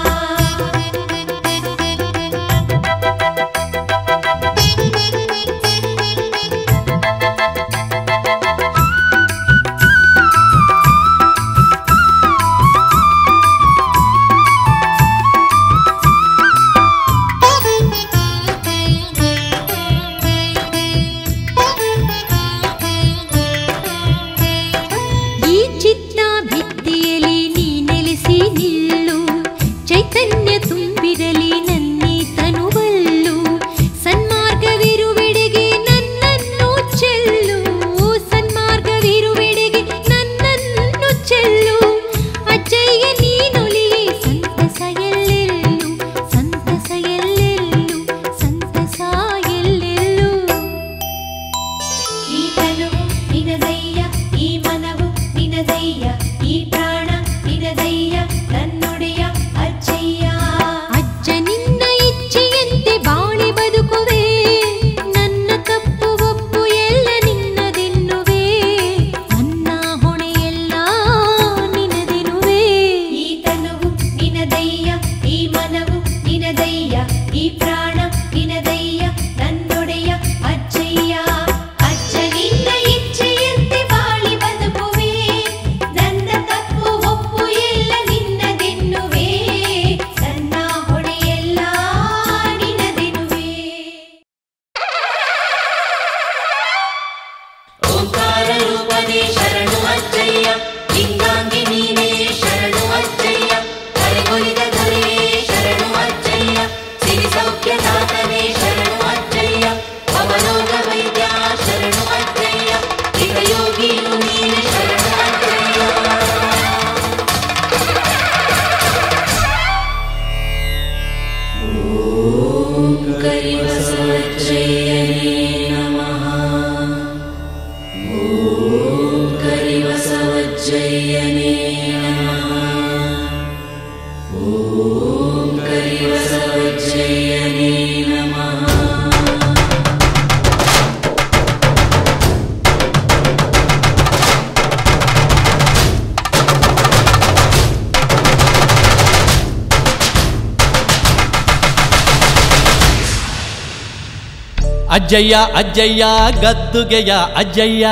ಈ ಚಿತ್ತ ಭಿತ್ತಿಯಲ್ಲಿ ನೀ ನೆಲೆಸಿ ನಿಲ್ಲು ಚೈತನ್ಯ ತುಂಬಿರಲಿ ನನ್ನಿ ತನುವಲ್ಲು ಸನ್ಮಾರ್ಗವಿರುವೆಡೆಗೆ ನನ್ನನ್ನು ಚೆಲ್ಲು ಸನ್ಮಾರ್ಗವಿರುವೆಡೆಗೆ ನನ್ನನ್ನು ಚೆಲ್ಲು ಅಜ್ಜಯ್ಯ ನೀನೊಲಿಯೇ ಸಂತಸ ಎಲ್ಲೆಲ್ಲು ಸಂತಸ ಎಲ್ಲೆಲ್ಲು ಸಂತಸ ಎಲ್ಲೆಲ್ಲು ಈ ತನುವು ನಿನದಯ್ಯ ಈ ಮನವು ನಿನದಯ್ಯ ಈ ಪ್ರಾಣ ನಿನದಯ್ಯ ನನ್ನೊಡೆಯ ಅಜ್ಜಯ್ಯ ಅಜ್ಜ ನಿನ್ನ ಇಚ್ಛೆಯಂತೆ ಬಾಳಿ ಬದುಕುವೆ ನನ್ನ ತಪ್ಪು ಒಪ್ಪು ಎಲ್ಲ ನಿನ್ನದೆನ್ನುವೆ ನನ್ನ ಹೊಣೆಯೆಲ್ಲ ನಿನದೆನ್ನುವೆ ಈ ತನುವು ನಿನದಯ್ಯ ಈ ಮನವು ನಿನದಯ್ಯ ಈ ಪ್ರಾಣ ನಿನದಯ್ಯ ನನ್ನೊಡೆಯ ಅಜ್ಜಯ್ಯ ಅಜ್ಜ ನಿನ್ನ ಇಚ್ಛೆಯಂತೆ ಬಾಳಿ ಬದುಕುವೆ ನನ್ನ ಸಾಧನೆ ಶರಣು ಅಜ್ಜಯ್ಯ ಲಿಂಗಾಂಗಿ ನೀನೇ ಶರಣು ಅಜ್ಜಯ್ಯ ಕರೆಗೊಲಿದ ದೊರೆಯೇ ಶರಣು ಅಜ್ಜಯ್ಯ ಸಿರಿ ಸೌಖ್ಯ ದಾತನೇ ಶರಣು ಅಜ್ಜಯ್ಯ ಅವಲೋಕ ವೈದ್ಯ ಶರಣು ಅಜ್ಜಯ್ಯ ಈಗ ಯೋಗಿಯು ನೀನೆ ಶರಣು ಅಜ್ಜಯ್ಯ ಕರಿಬಸವಜ್ಜಯ್ಯನೇ ನಮಃ ಓಂ ಕರಿಬಸವಜ್ಜಯ್ಯನೇ ನಮಃ ಓಂ ಕರಿಬಸವಜ್ಜಯ್ಯನೇ ನಮಃ ಅಜ್ಜಯ್ಯ ಅಜ್ಜಯ್ಯ ಗದ್ದುಗೆಯ ಅಜ್ಜಯ್ಯ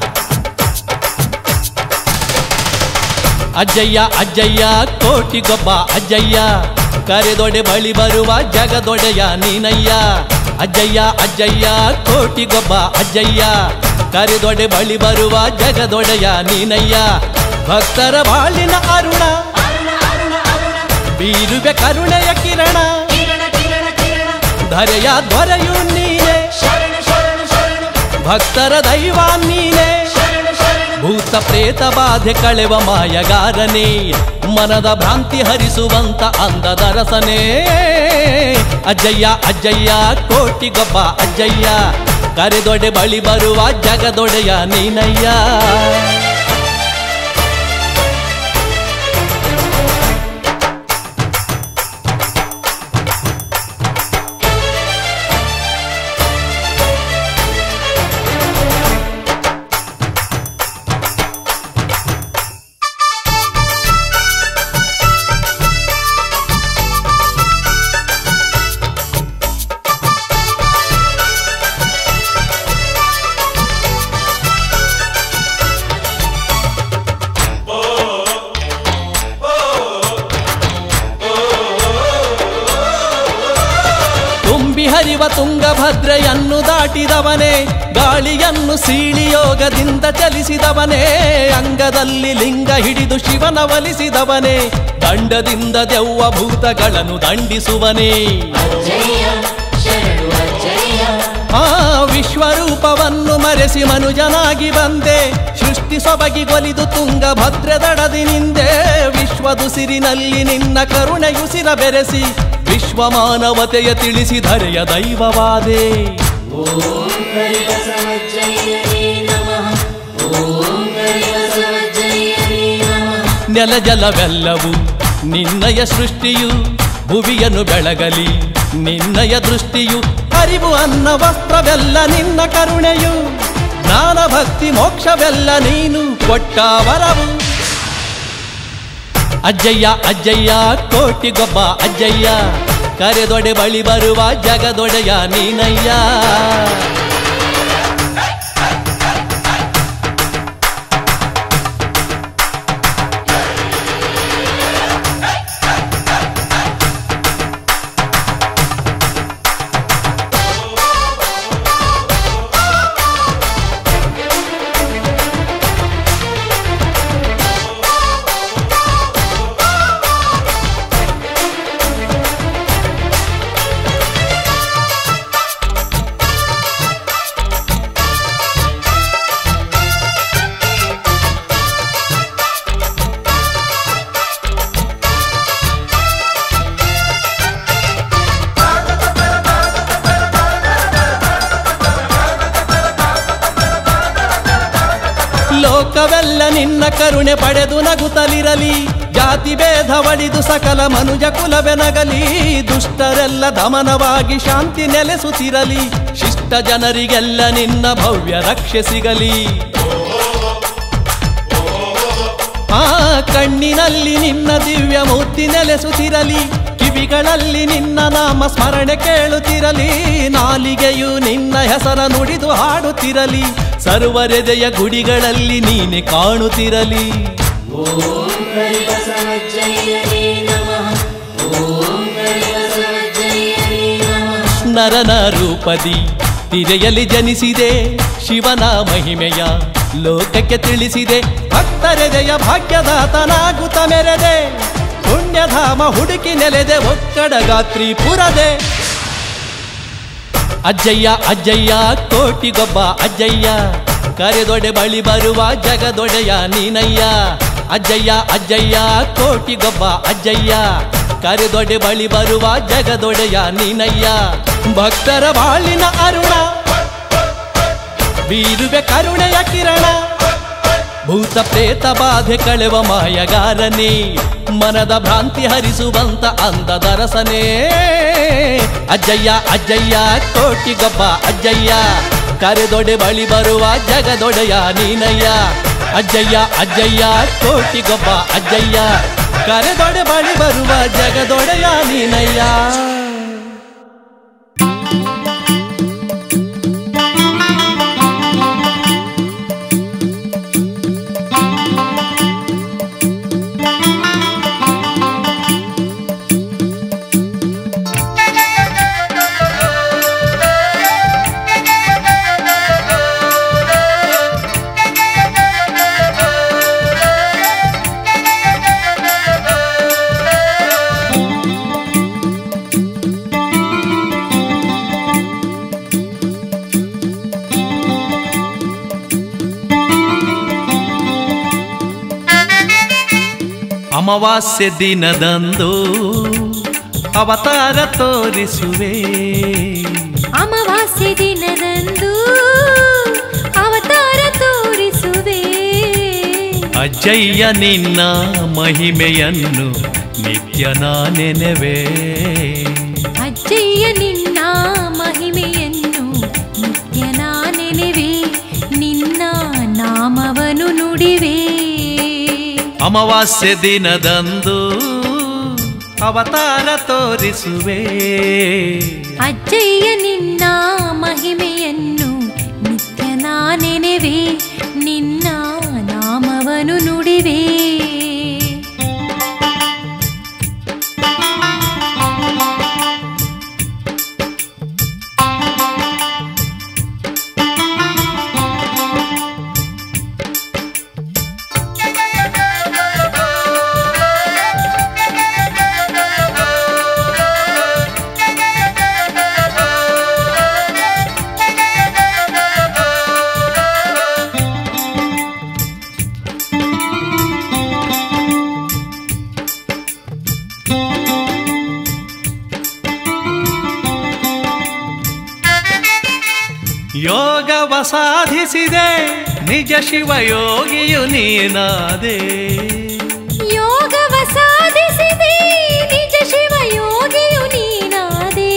ಅಜ್ಜಯ್ಯ ಅಜ್ಜಯ್ಯ ಕೋಟಿಗೊಬ್ಬ ಅಜ್ಜಯ್ಯ ಕರೆದೊಡೆ ಬಳಿ ಬರುವ ಜಗದೊಡೆಯ ನೀನಯ್ಯ ಅಜ್ಜಯ್ಯ ಅಜ್ಜಯ್ಯ ಕೋಟಿಗೊಬ್ಬ ಅಜ್ಜಯ್ಯ ಕರೆದೊಡೆ ಬಳಿ ಬರುವ ಜಗದೊಡೆಯ ನೀನಯ್ಯ ಭಕ್ತರ ಬಾಳಿನ ಅರುಣ ಬೀರುವೆ ಕರುಣೆಯ ಕಿರಣ ಧರೆಯ ದೊರೆಯು ನೀನೆ ಭಕ್ತರ ದೈವ ನೀನೆ ಭೂತ ಪ್ರೇತ ಬಾಧೆ ಕಳೆವ ಮಾಯಗಾರನೇ ಮನದ ಭ್ರಾಂತಿ ಹರಿಸುವಂತ ಅಂದದ ರಸನೇ ಅಜ್ಜಯ್ಯ ಅಜ್ಜಯ್ಯ ಕೋಟಿಗೊಬ್ಬ ಅಜ್ಜಯ್ಯ ಕರೆದೊಡೆ ಬಳಿ ಬರುವ ಜಗದೊಡೆಯ ನೀನಯ್ಯ ತುಂಬಿ ಹರಿವ ತುಂಗಭದ್ರೆಯನ್ನು ದಾಟಿದವನೇ ಗಾಳಿಯನ್ನು ಸೀಳಿ ಯೋಗದಿಂದ ಚಲಿಸಿದವನೇ ಅಂಗದಲ್ಲಿ ಲಿಂಗ ಹಿಡಿದು ಶಿವನ ಒಲಿಸಿದವನೇ ದಂಡದಿಂದ ದೆವ್ವ ಭೂತಗಳನ್ನು ದಂಡಿಸುವನೇ ಅಜ್ಜಯ್ಯ ಶರಣು ಅಜ್ಜಯ್ಯ ಆ ವಿಶ್ವರೂಪವನ್ನು ಮರೆಸಿ ಮನುಜನಾಗಿ ಬಂದೆ ಸೃಷ್ಟಿ ಸೊಬಗಿಗೊಲಿದು ತುಂಗಭದ್ರೆ ದಡದಿ ನಿಂದೆ ವಿಶ್ವದುಸಿರಿನಲ್ಲಿ ನಿನ್ನ ಕರುಣೆಯುಸಿರ ಬೆರೆಸಿ ವಿಶ್ವ ಮಾನವತೆಯ ತಿಳಿಸಿ ಧರೆಯ ದೈವವಾದೆ ಓಂ ಕರಿಬಸವಜ್ಜಯ್ಯನೇ ನಮಃ ಓಂ ಕರಿಬಸವಜ್ಜಯ್ಯನೇ ನಮಃ ನೆಲ ಜಲವೆಲ್ಲವೂ ನಿನ್ನಯ ಸೃಷ್ಟಿಯು ಭುವಿಯನ್ನು ಬೆಳಗಲಿ ನಿನ್ನಯ ದೃಷ್ಟಿಯು ಅರಿವು ಅನ್ನ ವಸ್ತ್ರವೆಲ್ಲ ನಿನ್ನ ಕರುಣೆಯು ಜ್ಞಾನ ಭಕ್ತಿ ಮೋಕ್ಷವೆಲ್ಲ ನೀನು ಕೊಟ್ಟ ವರವು ಅಜ್ಜಯ್ಯ ಅಜ್ಜಯ್ಯ ಕೋಟಿಗೊಬ್ಬ ಅಜ್ಜಯ್ಯ ಕರೆದೊಡೆ ಬಳಿ ಬರುವ ಜಗದೊಡೆಯ ನೀನಯ್ಯ ಲೋಕವೆಲ್ಲ ನಿನ್ನ ಕರುಣೆ ಪಡೆದು ನಗುತ್ತಲಿರಲಿ ಜಾತಿ ಭೇದ ಒಡಿದು ಸಕಲ ಮನುಜ ಕುಲವೆನಗಲಿ ದುಷ್ಟರೆಲ್ಲ ದಮನವಾಗಿ ಶಾಂತಿ ನೆಲೆಸುತ್ತಿರಲಿ ಶಿಷ್ಟ ಜನರಿಗೆಲ್ಲ ನಿನ್ನ ಭವ್ಯ ರಕ್ಷೆ ಸಿಗಲಿ ಆ ಕಣ್ಣಿನಲ್ಲಿ ನಿನ್ನ ದಿವ್ಯ ಮೂರ್ತಿ ನೆಲೆಸುತ್ತಿರಲಿ ಕಿವಿಗಳಲ್ಲಿ ನಿನ್ನ ನಾಮ ಸ್ಮರಣೆ ಕೇಳುತ್ತಿರಲಿ ನಾಲಿಗೆಯು ನಿನ್ನ ಹೆಸರ ನುಡಿದು ಹಾಡುತ್ತಿರಲಿ ಸರ್ವರೆದೆಯ ಗುಡಿಗಳಲ್ಲಿ ನೀನೆ ಕಾಣುತ್ತಿರಲಿ ಓಂ ಕರಿಬಸವಜ್ಜಯ್ಯನೇ ನಮಃ ಓಂ ಕರಿಬಸವಜ್ಜಯ್ಯನೇ ನಮಃ ನರನ ರೂಪದಿ ತಿರೆಯಲಿ ಜನಿಸಿದೆ ಶಿವನ ಮಹಿಮೆಯ ಲೋಕಕ್ಕೆ ತಿಳಿಸಿದೆ ಭಕ್ತರೆದೆಯ ಭಾಗ್ಯದಾತನಾಗುತ್ತ ಮೆರೆದೆ ಪುಣ್ಯಧಾಮ ಹುಡುಕಿ ನೆಲೆದೆ ಒಕ್ಕಡ ಗಾತ್ರಿ ಪುರದೆ ಅಜ್ಜಯ್ಯ ಅಜ್ಜಯ್ಯ ಕೋಟಿಗೊಬ್ಬ ಅಜ್ಜಯ್ಯ ಕರೆದೊಡೆ ಬಳಿ ಬರುವ ಜಗದೊಡೆಯ ನೀನಯ್ಯ ಅಜ್ಜಯ್ಯ ಅಜ್ಜಯ್ಯ ಕೋಟಿಗೊಬ್ಬ ಅಜ್ಜಯ್ಯ ಕರೆದೊಡೆ ಬಳಿ ಬರುವ ಜಗದೊಡೆಯ ನೀನಯ್ಯ ಭಕ್ತರ ಬಾಳಿನ ಅರುಣ ಬೀರುವೆ ಕರುಣೆಯ ಕಿರಣ ಭೂತ ಪ್ರೇತ ಬಾಧೆ ಕಳೆವ ಮಾಯಗಾರನೇ ಮನದ ಭ್ರಾಂತಿ ಹರಿಸುವಂತ ಅಂದದ ರಸನೇ ಅಜ್ಜಯ್ಯ ಅಜ್ಜಯ್ಯ ಕೋಟಿಗೊಬ್ಬ ಅಜ್ಜಯ್ಯ ಕರೆದೊಡೆ ಬಳಿ ಬರುವ ಜಗದೊಡೆಯ ನೀನಯ್ಯ ಅಜ್ಜಯ್ಯ ಅಜ್ಜಯ್ಯ ಕೋಟಿಗೊಬ್ಬ ಅಜ್ಜಯ್ಯ ಕರೆದೊಡೆ ಬಳಿ ಬರುವ ಜಗದೊಡೆಯ ನೀನಯ್ಯ ಅಮಾವಾಸ್ಯೆ ದಿನದಂದು ಅವತಾರ ತೋರಿಸುವೆ ಅಮಾವಾಸ್ಯೆ ದಿನದಂದು ಅವತಾರ ತೋರಿಸುವೆ ಅಜ್ಜಯ್ಯ ನಿನ್ನ ಮಹಿಮೆಯನ್ನು ನಿತ್ಯ ನೆನೆವೆ ಅಜ್ಜಯ್ಯ ನಿನ್ನ ಮಹಿಮೆಯನ್ನು ನಿತ್ಯ ನೆನೆವೆ ನಿನ್ನ ನಾಮವನು ನುಡಿವೆ ಅಮಾವಾಸ್ಯೆ ದಿನದಂದು ಅವತಾರ ತೋರಿಸುವೆ ಅಜ್ಜಯ್ಯ ನಿನ್ನ ಮಹಿಮೆಯನ್ನು ನಿತ್ಯ ನೆನೆವೆ ನಿನ್ನ ನಾಮವನು ನುಡಿವೆ ಯೋಗವ ಸಾಧಿಸಿದೆ ನಿಜ ಶಿವಯೋಗಿಯು ನೀನಾದೆ ಯೋಗವ ಸಾಧಿಸಿದೆ ನಿಜ ಶಿವ ಯೋಗಿಯು ನೀನಾದೆ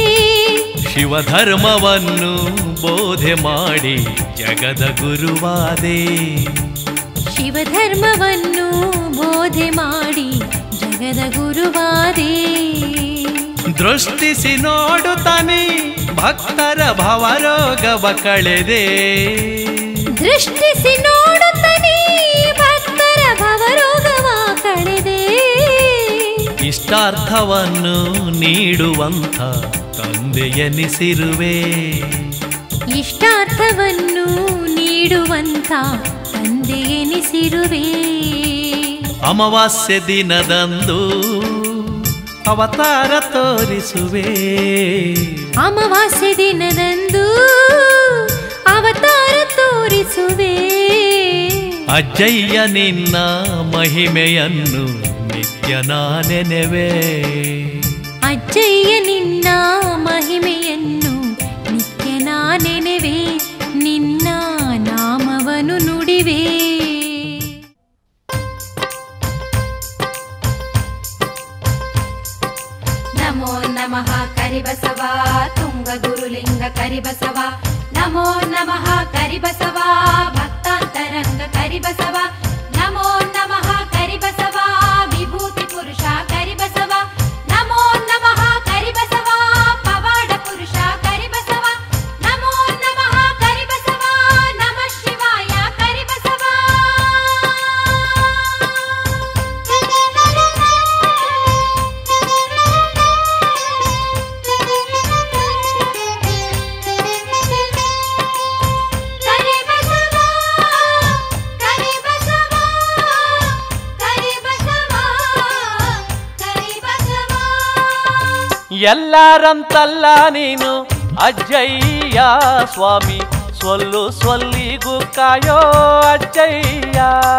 ಶಿವಧರ್ಮವನ್ನು ಬೋಧೆ ಮಾಡಿ ಜಗದ ಗುರುವಾದೆ ಶಿವಧರ್ಮವನ್ನು ಬೋಧೆ ಮಾಡಿ ಜಗದ ಗುರುವಾದೆ ದೃಷ್ಟಿಸಿ ನೋಡುತ್ತಾನೆ ಭಕ್ತರ ಭವರೋಗವ ಕಳೆದೆ ದೃಷ್ಟಿಸಿ ನೋಡುತ್ತಲೇ ಭಕ್ತರ ಭವರೋಗವ ಕಳೆದೆ ಇಷ್ಟಾರ್ಥವನ್ನು ನೀಡುವಂಥ ತಂದೆಯನಿಸಿರುವೆ ಇಷ್ಟಾರ್ಥವನ್ನು ನೀಡುವಂತ ತಂದೆ ಎನಿಸಿರುವೆ ಅಮಾವಾಸ್ಯೆ ದಿನದಂದು ಅವತಾರ ತೋರಿಸುವೆ ಅಮಾವಾಸ್ಯೆ ದಿನದಂದು ಅವತಾರ ತೋರಿಸುವೆ ಅಜ್ಜಯ್ಯ ನಿನ್ನ ಮಹಿಮೆಯನ್ನು ನಿತ್ಯ ನೆನೆವೆ ಅಜ್ಜಯ್ಯ ನಿನ್ನ ಮಹಿಮೆಯನ್ನು ನಿತ್ಯ ನೆನೆವೆ ನಿನ್ನ ನಾಮವನು ನುಡಿವೆ ನಮೋ ನಮಃ ಕರಿಬಸವ ತುಂಗ ಗುರುಲಿಂಗ ಕರಿಬಸವ ನಮೋ ನಮಃ ಕರಿಬಸವ ಭಕ್ತಾಂತರಂಗ ಕರಿಬಸವ ನಮೋ ನಮಃ ಕರಿಬಸವ ವಿಭೂತಿ ಪುರುಷ ಕರಿಬಸವ ನಮೋ ನಮಃ ಕರಿಬಸವ ಪವಾಡ ಪುರುಷ ಕರಿಬಸವ ನಮೋ ನಮಃ ಎಲ್ಲರಂತಲ್ಲ ನೀನು ಅಜ್ಜಯ್ಯ ಸ್ವಾಮಿ ಸೊಲ್ಲು ಸೊಲ್ಲಿಗೂ ಕಾಯೋ ಅಜ್ಜಯ್ಯ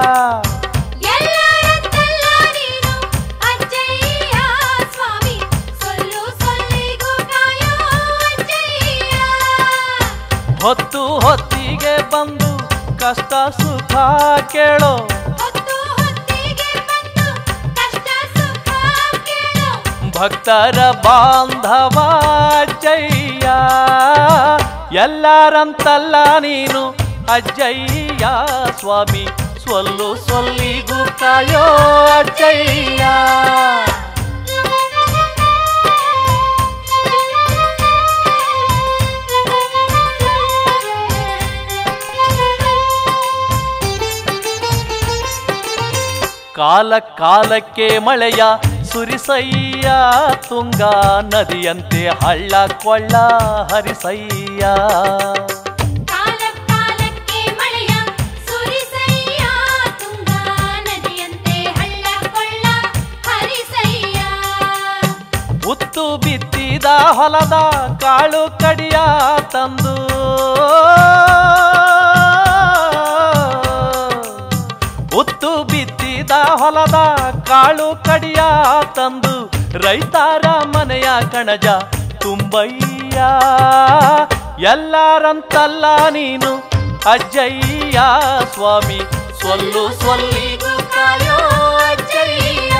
ಎಲ್ಲರಂತಲ್ಲ ನೀನು ಅಜ್ಜಯ್ಯ ಸ್ವಾಮಿ ಸೊಲ್ಲು ಸೊಲ್ಲಿಗೂ ಕಾಯೋ ಅಜ್ಜಯ್ಯ ಹೊತ್ತು ಹೊತ್ತಿಗೆ ಬಂದು ಕಷ್ಟ ಸುಖ ಕೇಳೋ ಹೊತ್ತು ಹೊತ್ತಿಗೆ ಬಂದು ಕಷ್ಟ ಸುಖ ಕೇಳೋ ಭಕ್ತರ ಬಾಂಧವ ಅಜ್ಜಯ್ಯ ಎಲ್ಲರಂತಲ್ಲ ನೀನು ಅಜ್ಜಯ್ಯ ಸ್ವಾಮಿ ಸೊಲ್ಲು ಸೊಲ್ಲಿಗೂ ಕಾಯೋ ಅಜ್ಜಯ್ಯ ಕಾಲ ಕಾಲಕ್ಕೆ ಮಳೆಯ ಸುರಿಸಯ್ಯ ತುಂಗ ನದಿಯಂತೆ ಹಳ್ಳ ಕೊಳ್ಳ ಹರಿಸಯ್ಯ ಕಾಲ ಕಾಲಕ್ಕೆ ಮಳೆಯ ಸುರಿಸಯ್ಯ ತುಂಗಾ ನದಿಯಂತೆ ಹಳ್ಳ ಕೊಳ್ಳ ಹರಿಸಯ್ಯ ಉತ್ತು ಬಿತ್ತಿದ ಹೊಲದ ಕಾಳು ಕಡಿಯ ತಂದು ಉತ್ತು ಬಿತ್ತಿದ ಹೊಲದ ಕಾಳು ಕಡಿಯ ತಂದು ರೈತರ ಮನೆಯ ಕಣಜ ತುಂಬಯ್ಯ ಎಲ್ಲರಂತಲ್ಲ ನೀನು ಅಜ್ಜಯ್ಯ ಸ್ವಾಮಿ ಸೊಲ್ಲು ಸೊಲ್ಲಿಗೂ ಕಾಯೋ ಅಜ್ಜಯ್ಯ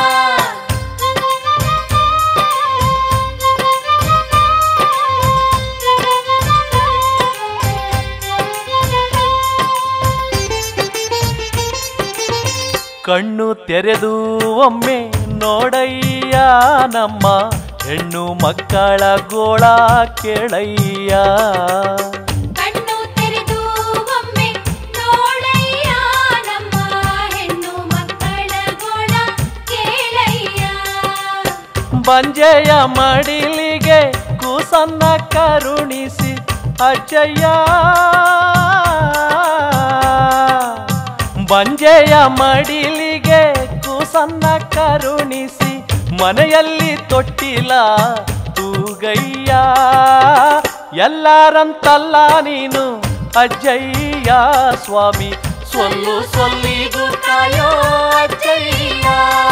ಕಣ್ಣು ತೆರೆದು ಒಮ್ಮೆ ನೋಡಯ್ಯ ನಮ್ಮ ಹೆಣ್ಣು ಮಕ್ಕಳ ಗೋಳ ಕೇಳಯ್ಯ ಕಣ್ಣು ತೆರೆದು ಒಮ್ಮೆ ನೋಡಯ್ಯ ನಮ್ಮ ಹೆಣ್ಣು ಮಕ್ಕಳ ಗೋಳ ಕೇಳಯ್ಯ ಬಂಜೆಯ ಮಡಿಲಿಗೆ ಕೂಸನ್ನ ಕರುಣಿಸಿ ಅಜ್ಜಯ್ಯ ಬಂಜೆಯ ಮಡಿಲಿಗೆ ಕೂಸನ್ನ ಕರುಣಿಸಿ ಮನೆಯಲ್ಲಿ ತೊಟ್ಟಿಲ ತೂಗಯ್ಯ ಎಲ್ಲರಂತಲ್ಲ ನೀನು ಅಜ್ಜಯ್ಯ ಸ್ವಾಮಿ ಸೊಲ್ಲು ಸೊಲ್ಲಿಗೂ ಕಾಯೋ ಅಜ್ಜಯ್ಯ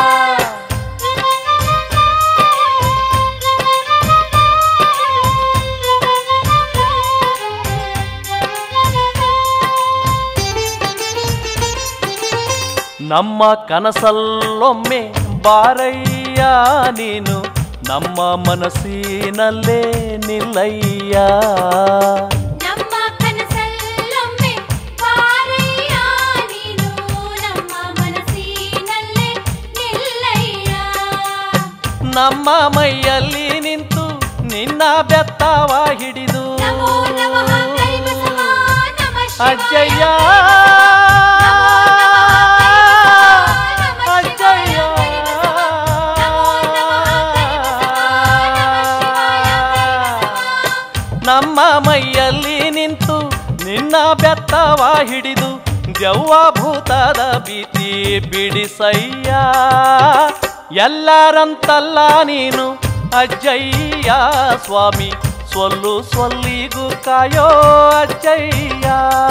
ನಮ್ಮ ಕನಸಲ್ಲೊಮ್ಮೆ ಬಾರಯ್ಯ ನೀನು ನಮ್ಮ ಮನಸ್ಸಿನಲ್ಲೇ ನಿಲ್ಲಯ್ಯ ನಮ್ಮ ಕನಸಲ್ಲೊಮ್ಮೆ ಬಾರಯ್ಯ ನೀನು ನಮ್ಮ ಮನಸ್ಸಿನಲ್ಲೇ ನಿಲ್ಲಯ್ಯ ನಮ್ಮ ಮೈಯಲ್ಲಿ ನಿಂತು ನಿನ್ನ ಬೆತ್ತವ ಹಿಡಿದು ನಮೋ ನಮಃ ಕರಿಬಸವ ನಮಃ ಶಿವಾಯ. ಅಜ್ಜಯ್ಯ ಅಜ್ಜಯ್ಯ ನಮ್ಮ ಮೈಯಲ್ಲಿ ನಿಂತು ನಿನ್ನ ಬೆತ್ತವ ಹಿಡಿದು ದೆವ್ವ ಭೂತದ ಭೀತಿ ಬಿಡಿಸಯ್ಯ ಎಲ್ಲರಂತಲ್ಲ ನೀನು ಅಜ್ಜಯ್ಯ ಸ್ವಾಮಿ ಸೊಲ್ಲು ಸೊಲ್ಲಿಗೂ ಕಾಯೋ ಅಜ್ಜಯ್ಯ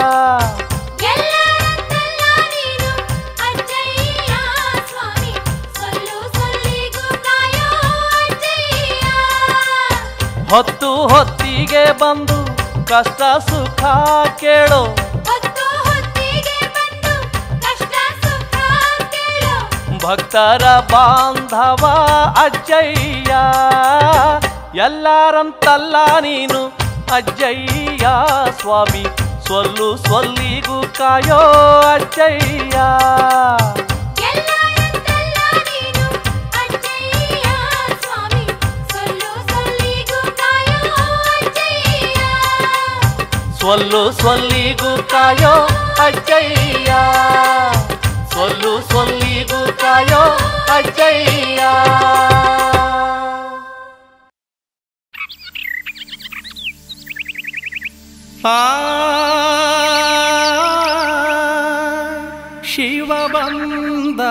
ಎಲ್ಲರಂತಲ್ಲ ನೀನು ಅಜ್ಜಯ್ಯ ಸ್ವಾಮಿ ಸೊಲ್ಲು ಸೊಲ್ಲಿಗೂ ಕಾಯೋ ಅಜ್ಜಯ್ಯ ಹೊತ್ತು ಹೊತ್ತಿಗೆ ಬಂದು ಕಷ್ಟ ಸುಖ ಕೇಳೋ ಹೊತ್ತು ಹೊತ್ತಿಗೆ ಬಂದು ಕಷ್ಟ ಸುಖ ಕೇಳೋ ಭಕ್ತರ ಬಾಂಧವ ಅಜ್ಜಯ್ಯ ಎಲ್ಲರಂತಲ್ಲ ನೀನು ಅಜ್ಜಯ್ಯ ಸ್ವಾಮಿ ಸೊಲ್ಲು ಸೊಲ್ಲಿಗೂ ಕಾಯೋ ಅಜ್ಜಯ್ಯ ಎಲ್ಲರಂತಲ್ಲ ನೀನು ಅಜ್ಜಯ್ಯ ಸ್ವಾಮಿ ಸೊಲ್ಲು ಸೊಲ್ಲಿಗೂ ಕಾಯೋ ಅಜ್ಜಯ್ಯ ಸೊಲ್ಲು ಸೊಲ್ಲಿಗೂ ಕಾಯೋ ಅಜ್ಜಯ್ಯ ಸೊಲ್ಲು ಸೊಲ್ಲಿಗೂ ಕಾಯೋ ಅಜ್ಜಯ್ಯ ಆ ಶಿವ ಬಂದ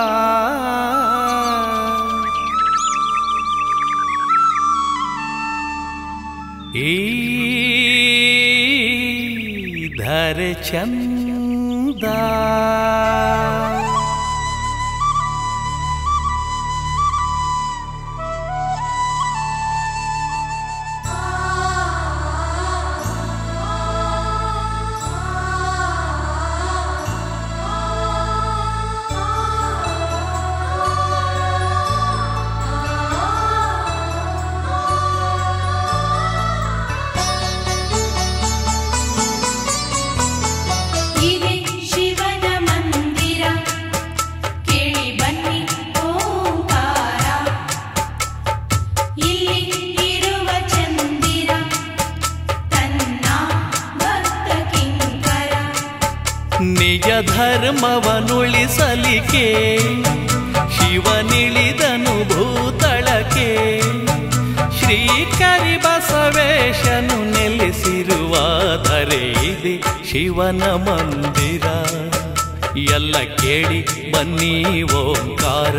ಚಂದ ಇದೆ ಶಿವನ ಮಂದಿರ ಕೇಳಿ ಬನ್ನಿ ಓಂಕಾರ ಇಲ್ಲಿ ಇರುವ ಚಂದಿರ ತನ್ನ ಭಕ್ತ ಕಿಂಕರ ನಿಜ ಧರ್ಮವನುಳಿಸಲಿಕೆ ಶಿವನಿಳಿದನು ಭೂತಳಕ್ಕೆ ಶ್ರೀಕರಿ ಬಸವೇಶನು ನೆಲೆಸಿರುವ ಧರೆ ಇದೆ ಶಿವನ ಮಂದಿರ ಎಲ್ಲ ಕೇಳಿ ಬನ್ನಿ ಓಂಕಾರ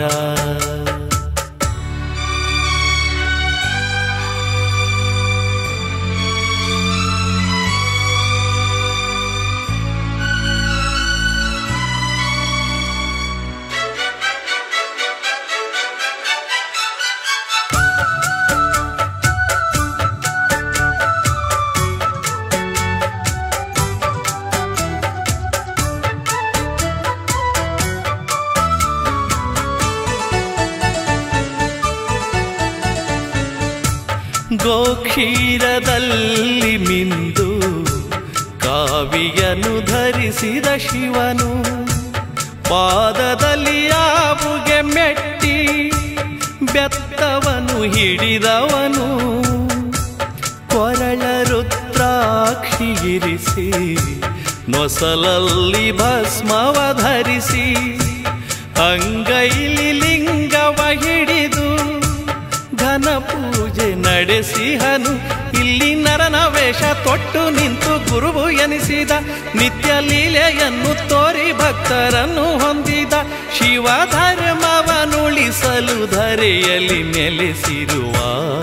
ಗೋಕ್ಷೀರದಲ್ಲಿ ಮಿಂದು ಕಾವಿಯನು ಧರಿಸಿದ ಶಿವನು ಪಾದದಲ್ಲಿ ಆವುಗೆ ಮೆಟ್ಟಿ ಬೆತ್ತವನು ಹಿಡಿದವನು ಕೊರಳ ರುದ್ರಾಕ್ಷಿ ಇರಿಸಿ ನೊಸಲಲ್ಲಿ ಭಸ್ಮವ ಧರಿಸಿ ಅಂಗೈಲಿ ಲಿಂಗವ ಹಿಡಿದು ಘನ ಪೂಜೆ ನಡೆಸಿಹನು ಇಲ್ಲಿ ನರನ ವೇಷ ತೊಟ್ಟು ನಿಂತು ಗುರುವು ಎನಿಸಿದ ನಿತ್ಯ ಲೀಲೆಯನ್ನು ತೋರಿ ಭಕ್ತರನ್ನು ಹೊಂದಿದ ಶಿವ ಧರ್ಮವನುಳಿಸಲು ಧರೆಯಲ್ಲಿ ನೆಲೆಸಿರುವ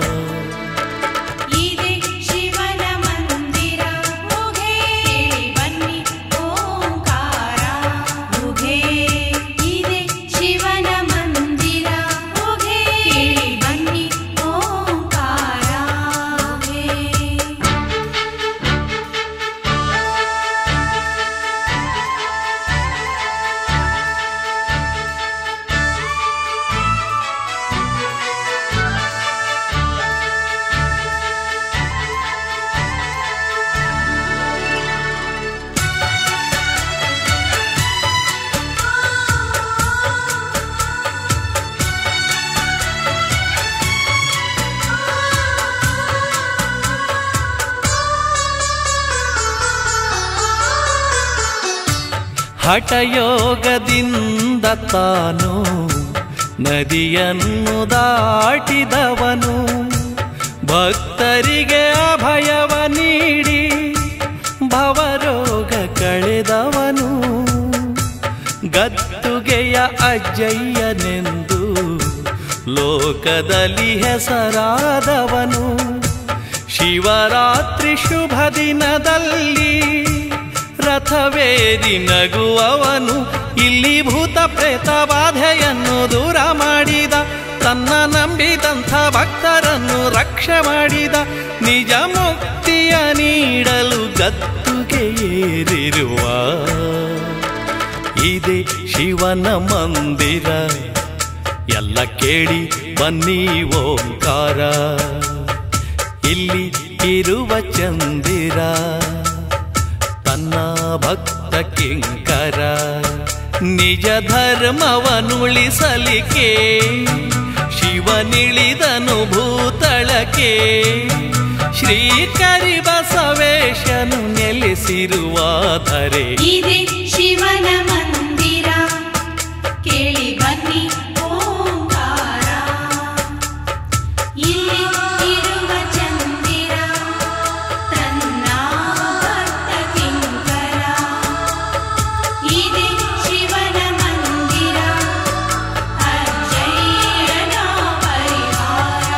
ಇದೆ ಶಿವನ ಮಂದಿರ ಮುಘೇ ಬನ್ನಿ ಓಂಕಾರ ಮುಘೇ ಇದೆ ಶಿವನ ಮಂದಿರ ಮುಘೇ ಬನ್ನಿ ಓಂಕಾರ ಮುಘೇ ಹಠಯೋಗದಿಂದ ತಾನು ನದಿಯನ್ನು ದಾಟಿದವನು ಭಕ್ತರಿಗೆ ಅಭಯವ ನೀಡಿ ಭವರೋಗ ಕಳೆದವನು ಗದ್ದುಗೆಯ ಅಜ್ಜಯ್ಯನೆಂದು ಲೋಕದಲ್ಲಿ ಹೆಸರಾದವನು ಶಿವರಾತ್ರಿ ಶುಭ ದಿನದಲ್ಲಿ ರಥವೇರಿ ನಗುವವನು ಇಲ್ಲಿ ಭೂತ ಪ್ರೇತ ಬಾಧೆಯನ್ನು ದೂರ ಮಾಡಿದ ತನ್ನ ನಂಬಿದಂಥ ಭಕ್ತರನ್ನು ರಕ್ಷೆ ಮಾಡಿದ ನಿಜ ಮುಕ್ತಿಯ ನೀಡಲು ಗದ್ದುಗೆ ಏರಿರುವ ಇದೆ ಶಿವನ ಮಂದಿರ ಎಲ್ಲ ಕೇಳಿ ಬನ್ನಿ ಓಂಕಾರ ಇಲ್ಲಿ ಇರುವ ಚಂದಿರ ತನ್ನ ಭಕ್ತ ಕಿಂಕರ ನಿಜ ಧರ್ಮವನುಳಿಸಲಿಕೆ ಶಿವನಿಳಿದನು ಭೂತಳಕ್ಕೆ ಶ್ರೀಕರಿ ಬಸವೇಶನು ನೆಲೆಸಿರುವ ಧರೆ ಇದೆ ಶಿವನ ಮಂದಿರ ಕೇಳಿ ಬನ್ನಿ ಓಂಕಾರ ಇಲ್ಲಿ ಇರುವ ಚಂದಿರ ತನ್ನ ಭಕ್ತ ಕಿಂಕರ ಇದೆ ಶಿವನ ಮಂದಿರ ಅಜ್ಜಯ್ಯನ ಪರಿವಾರ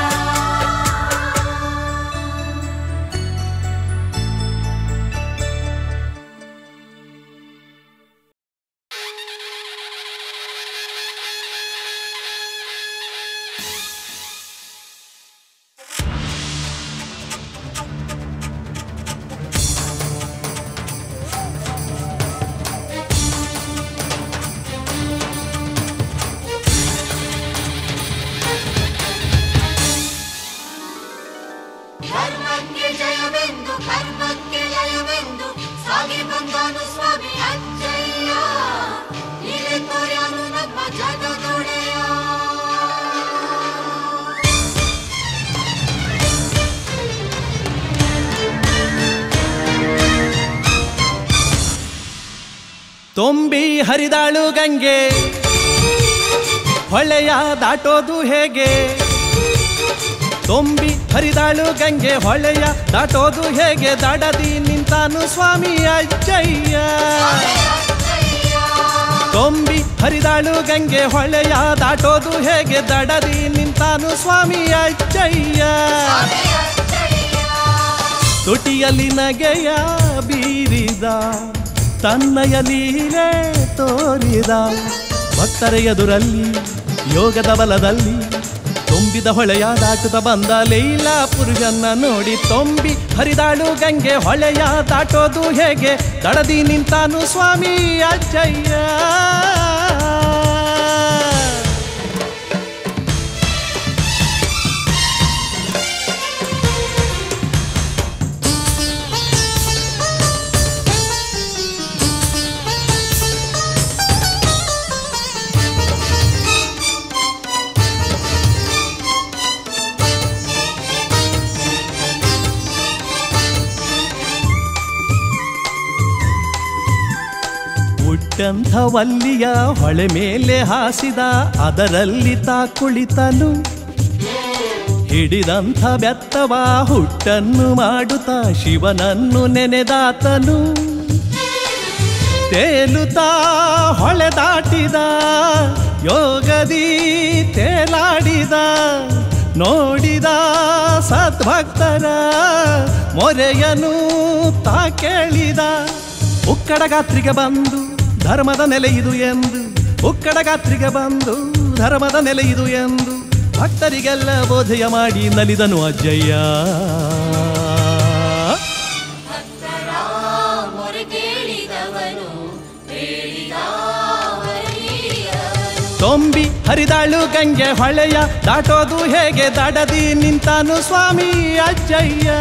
ತುಂಬಿ ಹರಿದಾಳು ಗಂಗೆ ಹೊಳೆಯ ದಾಟೋದು ಹೇಗೆ ತುಂಬಿ ಹರಿದಾಳು ಗಂಗೆ ಹೊಳೆಯ ದಾಟೋದು ಹೇಗೆ ದಡದಿ ನಿಂತಾನು ಸ್ವಾಮಿ ಅಜ್ಜಯ್ಯ ತುಂಬಿ ಹರಿದಾಳು ಗಂಗೆ ಹೊಳೆಯ ದಾಟೋದು ಹೇಗೆ ದಡದಿ ನಿಂತಾನು ಸ್ವಾಮಿ ಅಜ್ಜಯ್ಯ ತುಟಿಯಲ್ಲಿ ನಗೆಯ ಬೀರಿದ ತನ್ನಯ ಲೀಲೆ ತೋರಿದ ಭಕ್ತರ ಎದುರಲ್ಲಿ ಯೋಗದ ಬಲದಲ್ಲಿ ತುಂಬಿದ ಹೊಳೆಯ ದಾಟುತ್ತ ಬಂದ ಲೈಲ ಪುರುಷನ್ನ ನೋಡಿ ತುಂಬಿ ಹರಿದಾಳು ಗಂಗೆ ಹೊಳೆಯ ದಾಟೋದು ಹೇಗೆ ದಡದಿ ನಿಂತಾನು ಸ್ವಾಮಿ ಅಜ್ಜಯ್ಯ ಉಟ್ಟಂಥ ವಲ್ಲಿಯ ಹೊಳೆ ಮೇಲೆ ಹಾಸಿದ ಅದರಲ್ಲಿ ತಾ ಕುಳಿತನು ಹಿಡಿದಂಥ ಬೆತ್ತವ ಹುಟ್ಟನ್ನು ಮಾಡುತ್ತಾ ಶಿವನನ್ನು ನೆನೆದಾತನು ತೇಲುತ್ತಾ ಹೊಳೆ ದಾಟಿದ ಯೋಗದಿ ತೇಲಾಡಿದ ನೋಡಿದ ಸದ್ಭಕ್ತರ ಮೊರೆಯನು ತಾ ಕೇಳಿದ ಉಕ್ಕಡ ಗಾತ್ರಿಗೆ ಬಂದು ಧರ್ಮದ ನೆಲೆ ಇದು ಎಂದು ಉಕ್ಕಡ ಗಾತ್ರಿಗೆ ಬಂದು ಧರ್ಮದ ನೆಲೆ ಇದು ಎಂದು ಭಕ್ತರಿಗೆಲ್ಲ ಬೋಧೆಯ ಮಾಡಿ ನಲಿದನು ಅಜ್ಜಯ್ಯ ಮೊರೆ ಕೇಳಿದವನು ತೊಂಬಿ ಹರಿದಾಳು ಗಂಗೆ ಹೊಳೆಯ ದಾಟೋದು ಹೇಗೆ ದಡದಿ ನಿಂತಾನು ಸ್ವಾಮಿ ಅಜ್ಜಯ್ಯ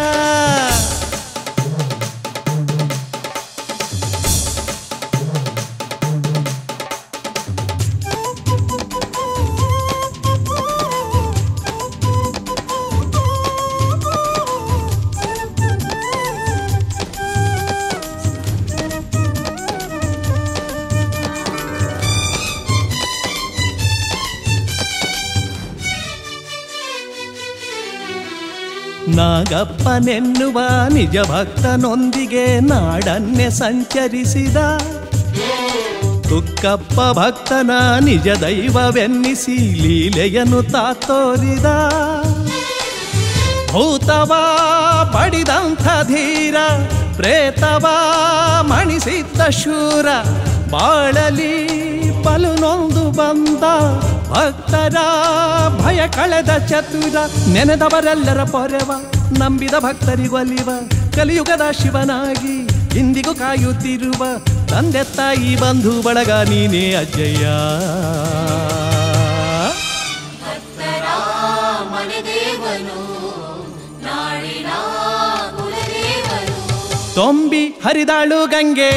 ನಾಗಪ್ಪನೆನ್ನುವ ನಿಜ ಭಕ್ತನೊಂದಿಗೆ ನಾಡನ್ನೇ ಸಂಚರಿಸಿದ ತುಕ್ಕಪ್ಪ ಭಕ್ತನ ನಿಜ ದೈವವೆನ್ನಿಸಿ ಲೀಲೆಯನ್ನು ತಾ ತೋರಿದ ಭೂತವ ಪಡಿದಂಥ ಧೀರ ಪ್ರೇತವ ಮಣಿಸಿದ್ದ ಶೂರ ಬಾಳಲಿ ಪಲು ನೊಂದು ಬಂದ ಭಕ್ತರ ಭಯ ಕಳೆದ ಚತುರ ನೆನೆದವರೆಲ್ಲರ ಪೊರೆವ ನಂಬಿದ ಭಕ್ತರಿಗೊಲಿವ ಕಲಿಯುಗದ ಶಿವನಾಗಿ ಇಂದಿಗೂ ಕಾಯುತ್ತಿರುವ ತಂದೆ ತಾಯಿ ಬಂಧು ಬಳಗ ನೀನೇ ಅಜ್ಜಯ್ಯ ಮನೆದೇವನು ನಾಡಿನ ಕುಲದೇವನು ತೊಂಬಿ ಹರಿದಾಳು ಗಂಗೆ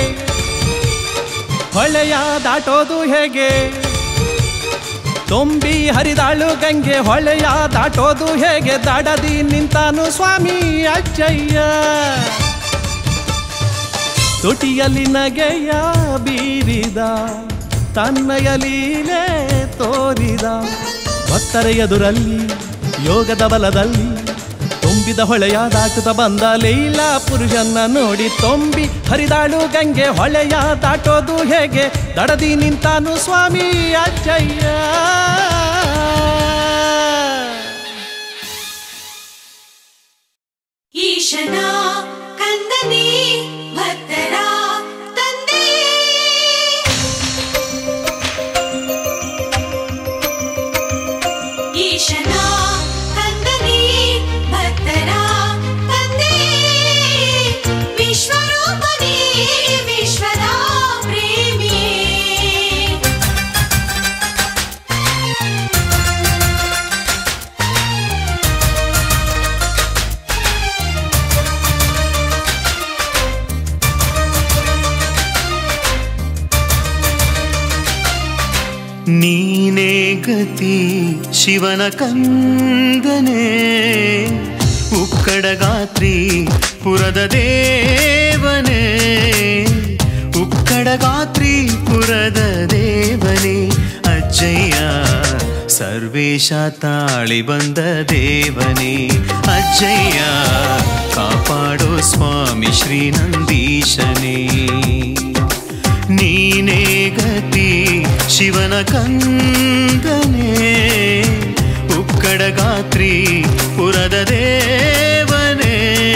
ಹೊಳೆಯ ದಾಟೋದು ಹೇಗೆ ತುಂಬಿ ಹರಿದಾಳು ಗಂಗೆ ಹೊಳೆಯ ದಾಟೋದು ಹೇಗೆ ದಡದಿ ನಿಂತಾನು ಸ್ವಾಮಿ ಅಜ್ಜಯ್ಯ ತುಟಿಯಲ್ಲಿ ನಗೆಯ ಬೀರಿದ ತನ್ನಯ ಲೀಲೆ ತೋರಿದ ಭಕ್ತರ ಎದುರಲ್ಲಿ ಯೋಗದ ಬಲದಲ್ಲಿ ತುಂಬಿದ ಹೊಳೆಯ ದಾಟುತ್ತ ಬಂದ ಲೈಲ ಪುರುಷನ್ನ ನೋಡಿ ತುಂಬಿ ಹರಿದಾಳು ಗಂಗೆ ಹೊಳೆಯ ದಾಟೋದು ಹೇಗೆ ದಡದಿ ನಿಂತಾನು ಸ್ವಾಮಿ ಅಜ್ಜಯ್ಯ ಈಶನ ಕಂದನೇ ಭಕ್ತರ ತಂದೆ ಈಶನ ಕಂದನೇ ಭಕ್ತರ ತಂದೆ ವಿಶ್ವರೂಪನೇ ವಿಶ್ವದ ಪ್ರೇಮಿಯೇ ನೀನೇ ಗತಿ ಶಿವನ ಕಂದನೆ ಉಕ್ಕಡ ಗಾತ್ರಿ ಪುರದ ದೇವನೇ ಉಕ್ಕಡ ಉಕ್ಕಡಗಾತ್ರಿ ಪುರದ ದೇವನೇ ಅಜ್ಜಯ್ಯ ಸರ್ವೇಶ ತಾಳಿ ಬಂದ ದೇವನೇ ಅಜ್ಜಯ್ಯ ಕಾಪಾಡೋ ಸ್ವಾಮಿ ಶ್ರೀ ನಂದೀಶನೇ ನೀನೇ ಗತಿ ಶಿವನ ಕಂದನೇ ಉಕ್ಕಡಗಾತ್ರಿ ಪುರದ ದೇವನೇ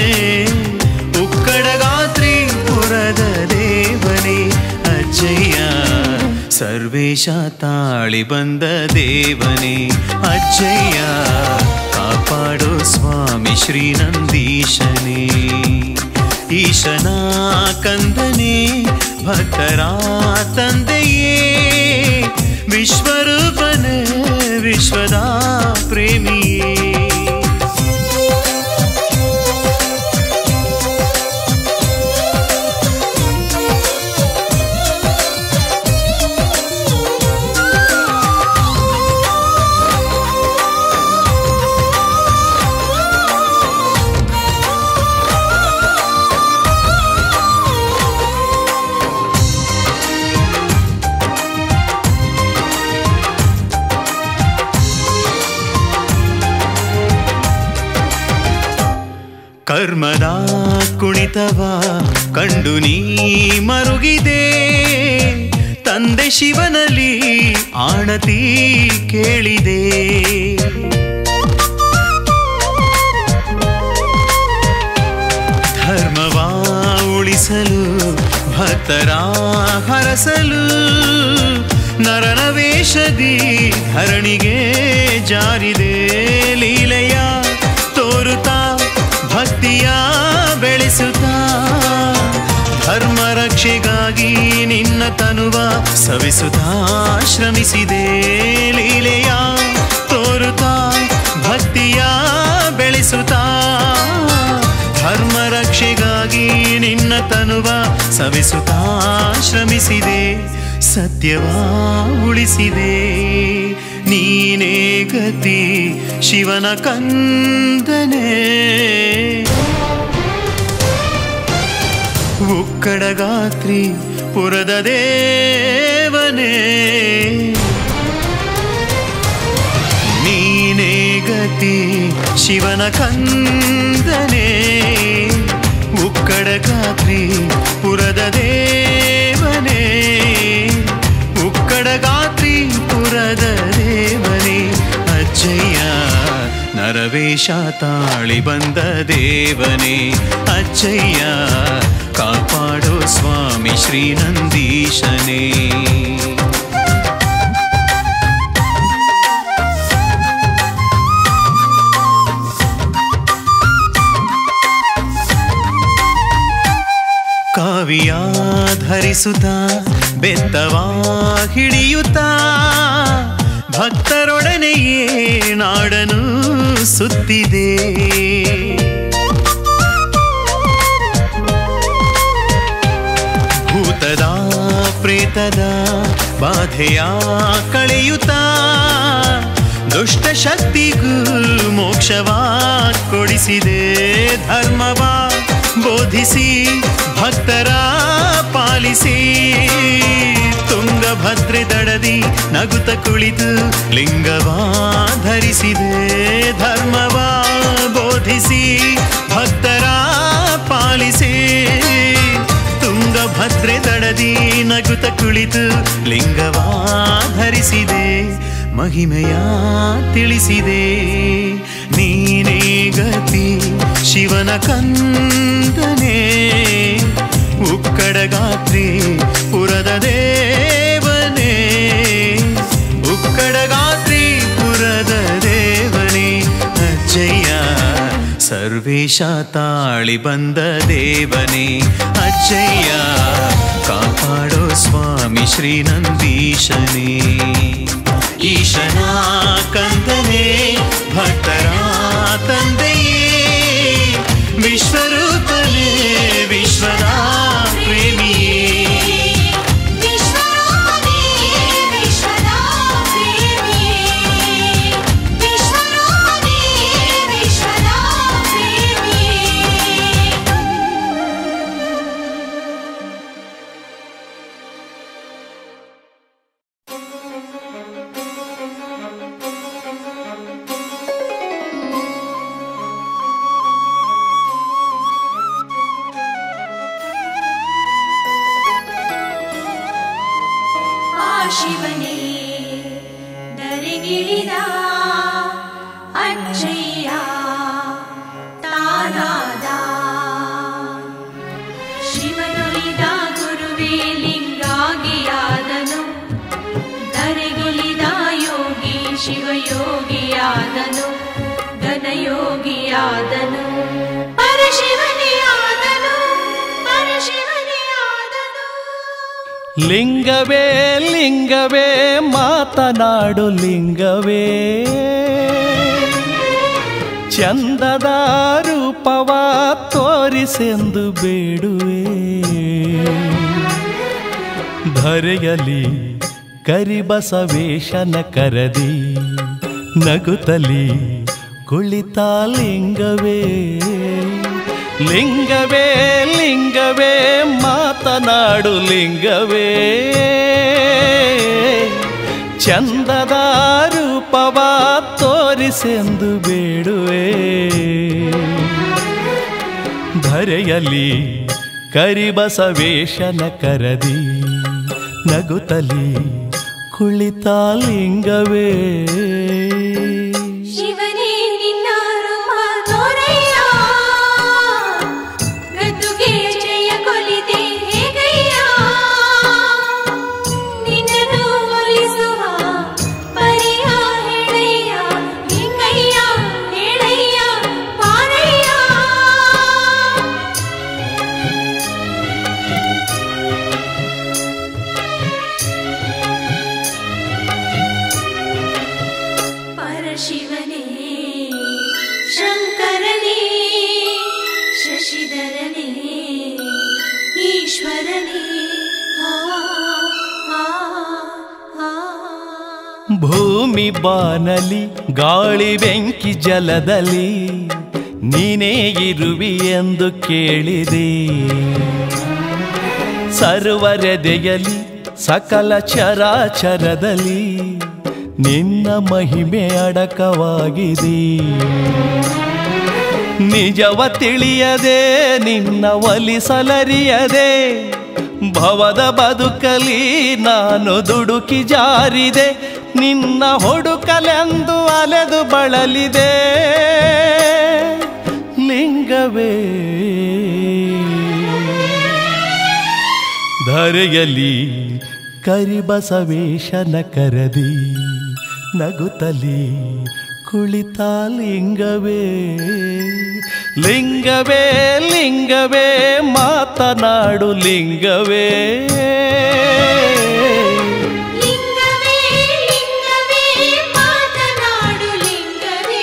ಉಕ್ಕಡಗಾತ್ರಿ ಪುರದ ದೇವನೇ ಅಜ್ಜಯ್ಯ ಸರ್ವೇಶ ತಾಳಿ ಬಂದ ದೇವನೇ ಅಜ್ಜಯ್ಯ ಕಾಪಾಡೋ ಸ್ವಾಮಿ ಶ್ರೀ ನಂದೀಶನೇ ಈಶನ ಕಂದನೇ ಭಕ್ತರ ತಂದೆಯೇ ವಿಶ್ವರೂಪನೇ ವಿಶ್ವದ ಪ್ರೇಮಿಯೇ ಕರ್ಮದ ಕುಣಿತವ ಕಂಡು ನೀ ಮರುಗಿದೆ ತಂದೆ ಶಿವನಲ್ಲಿ ಆಣತಿ ಕೇಳಿದೆ ಧರ್ಮವ ಉಳಿಸಲು ಭಕ್ತರ ಹರಸಲು ನರನ ವೇಷದಿ ಧರಣಿಗೆ ಜಾರಿದೆ ಲೀಲೆಯ ತೋರುತ್ತಾ ಭಕ್ತಿಯ ಬೆಳೆಸುತ್ತಾ ಧರ್ಮ ರಕ್ಷೆಗಾಗಿ ನಿನ್ನ ತನುವ ಸವಿಸುತ್ತಾ ಶ್ರಮಿಸಿದೆ ಲೀಲೆಯ ತೋರುತ್ತಾ ಭಕ್ತಿಯ ಬೆಳೆಸುತ್ತಾ ಧರ್ಮ ರಕ್ಷೆಗಾಗಿ ನಿನ್ನ ತನುವ ಸವಿಸುತ್ತಾ ಶ್ರಮಿಸಿದೆ ಸತ್ಯವ ಉಳಿಸಿದೆ ನೀನೇ ಗತಿ ಶಿವನ ಕಂದನೇ ಉಕ್ಕಡಗಾತ್ರಿ ಪುರದ ದೇವನೇ ನೀನೇ ಗತಿ ಶಿವನ ಕಂದನೇ ಉಕ್ಕಡಗಾತ್ರಿ ಪುರದ ದೇವನೇ ಉಕ್ಕಡಗಾತ್ರಿ ಪುರದ ದೇವನೇ ಅಜ್ಜಯ್ಯ ನರವೇಶ ತಾಳಿ ಬಂದ ದೇವನೇ ಅಜ್ಜಯ್ಯ ಕಾಪಾಡೋ ಸ್ವಾಮಿ ಶ್ರೀ ನಂದೀಶನೇ ಕಾವಿಯ ಧರಿಸುತ್ತ ಬೆತ್ತವ ಹಿಡಿಯುತ್ತಾ ಭಕ್ತರೊಡನೆಯೇ ನಾಡನು ಸುತ್ತಿದೆ ಭೂತದ ಪ್ರೇತದ ಬಾಧೆಯ ಕಳೆಯುತ್ತಾ ದುಷ್ಟ ಶಕ್ತಿಗೂ ಮೋಕ್ಷವ ಕೊಡಿಸಿದೆ ಧರ್ಮವ ಬೋಧಿಸಿ ಭಕ್ತರ ಪಾಲಿಸಿ ತುಂಗಭದ್ರೆ ದಡದಿ ನಗುತ್ತ ಕುಳಿತು ಲಿಂಗವ ಧರಿಸಿದೆ ಧರ್ಮವ ಬೋಧಿಸಿ ಭಕ್ತರ ಪಾಲಿಸಿ ತುಂಗಭದ್ರೆ ದಡದಿ ನಗುತ್ತ ಕುಳಿತು ಲಿಂಗವ ಧರಿಸಿದೆ ಮಹಿಮೆಯ ತಿಳಿಸಿದೆ ನೀನೇ ಗತಿ ಶಿವನ ಕಂದನೇ ಉಕ್ಕಡಗಾತ್ರಿ ಪುರದ ದೇವನೇ ಉಕ್ಕಡಗಾತ್ರಿ ಪುರದ ದೇವನೇ ಅಜ್ಜಯ್ಯ ಸರ್ವೇಶ ತಾಳಿ ಬಂದ ದೇವನೇ ಅಜ್ಜಯ್ಯ ಕಾಪಾಡೋ ಸ್ವಾಮಿ ಶ್ರೀ ನಂದೀಶನೇ ಈಶನ ಕಂದನೇ ಭಕ್ತರ ತಂದೆಯೇ ವಿಶ್ವರೂಪನೇ ವಿಶ್ವದ ಪ್ರೇಮಿಯೇ ವಿಶ್ವರೂಪನೇ ವಿಶ್ವದ ಪ್ರೇಮಿಯೇ ವಿಶ್ವರೂಪನೇ ವಿಶ್ವದ ಪ್ರೇಮಿಯೇ ಶಿವನೇ ದರೆಗಿಳಿದ ಅಜ್ಜಯ್ಯ ತಾನಾದ ಶಿವನೊಲಿದ ಗುರುವೇ ಲಿಂಗಾಗಿಯಾದನು ಧರೆಗಿಳಿದ ಯೋಗಿ ಶಿವಯೋಗಿಯಾದನು ಘನಯೋಗಿಯಾದನು ಪರಶಿವನೇ ಆದನು ಪರಶಿವನೇ ಆದನು ಲಿಂಗವೇ ಲಿಂಗವೇ ಮಾತನಾಡು ಲಿಂಗವೇ ಚಂದದ ರೂಪವ ತೋರಿಸೆಂದು ಬೇಡುವೆ ಧರೆಯಲಿ ಕರಿಬಸವೇಶನ ಕರದಿ ನಗುತ್ತಲಿ ಕುಳಿತ ಲಿಂಗವೇ ಲಿಂಗವೇ ಲಿಂಗವೇ ಮಾತನಾಡು ಲಿಂಗವೇ ಚಂದದ ರೂಪವ ತೋರಿಸೆಂದು ಬೇಡುವೆ ಧರೆಯಲಿ ಕರಿಬಸವೇಶನ ಕರದಿ ನಗುತ್ತಲಿ ಕುಳಿತ ಲಿಂಗವೇ ಶಿವನೇ ನಿನ್ನ ರೂಪ ತೋರಯ್ಯ ಗದ್ದುಗೆ ಜಯ ಕೊಲಿದೆ ಹೇಗಯ್ಯ ನಿನ್ನನ್ನು ಒಲಿಸುವ ಪರಿಯ ಹೇಳಯ್ಯ ಲಿಂಗಯ್ಯ ಹೇಳಯ್ಯ ಪಾರಯ್ಯ ಪರಶಿವನೇ ಶಂಕರನೇ ಶಶಿಧರನೇ ಈಶ್ವರನೇ ಆ, ಆ, ಆ. ಭೂಮಿ ಬಾನಲಿ ಗಾಳಿ ಬೆಂಕಿ ಜಲದಲ್ಲಿ ನೀನೇ ಇರುವಿ ಎಂದು ಕೇಳಿದೆ ಸರ್ವರೆದೆಯಲಿ ಸಕಲ ಚರಾಚರದಲ್ಲಿ ನಿನ್ನ ಮಹಿಮೆ ಅಡಕವಾಗಿದೆ ನಿಜವ ತಿಳಿಯದೆ ನಿನ್ನ ಒಲಿಸಲರಿಯದೆ ಭವದ ಬದುಕಲಿ ನಾನು ದುಡುಕಿ ಜಾರಿದೆ ನಿನ್ನ ಹುಡುಕಲೆಂದು ಅಲೆದು ಬಳಲಿದೆ ಲಿಂಗವೇ ಧರೆಯಲಿ ಕರಿಬಸವೇಶನ ಕರದಿ ನಗುತ್ತಲಿ ಕುಳಿತ ಲಿಂಗವೇ ಲಿಂಗವೇ ಲಿಂಗವೇ ಮಾತನಾಡು ಲಿಂಗವೇ ಲಿಂಗವೇ ಲಿಂಗವೇ ಮಾತನಾಡು ಲಿಂಗವೇ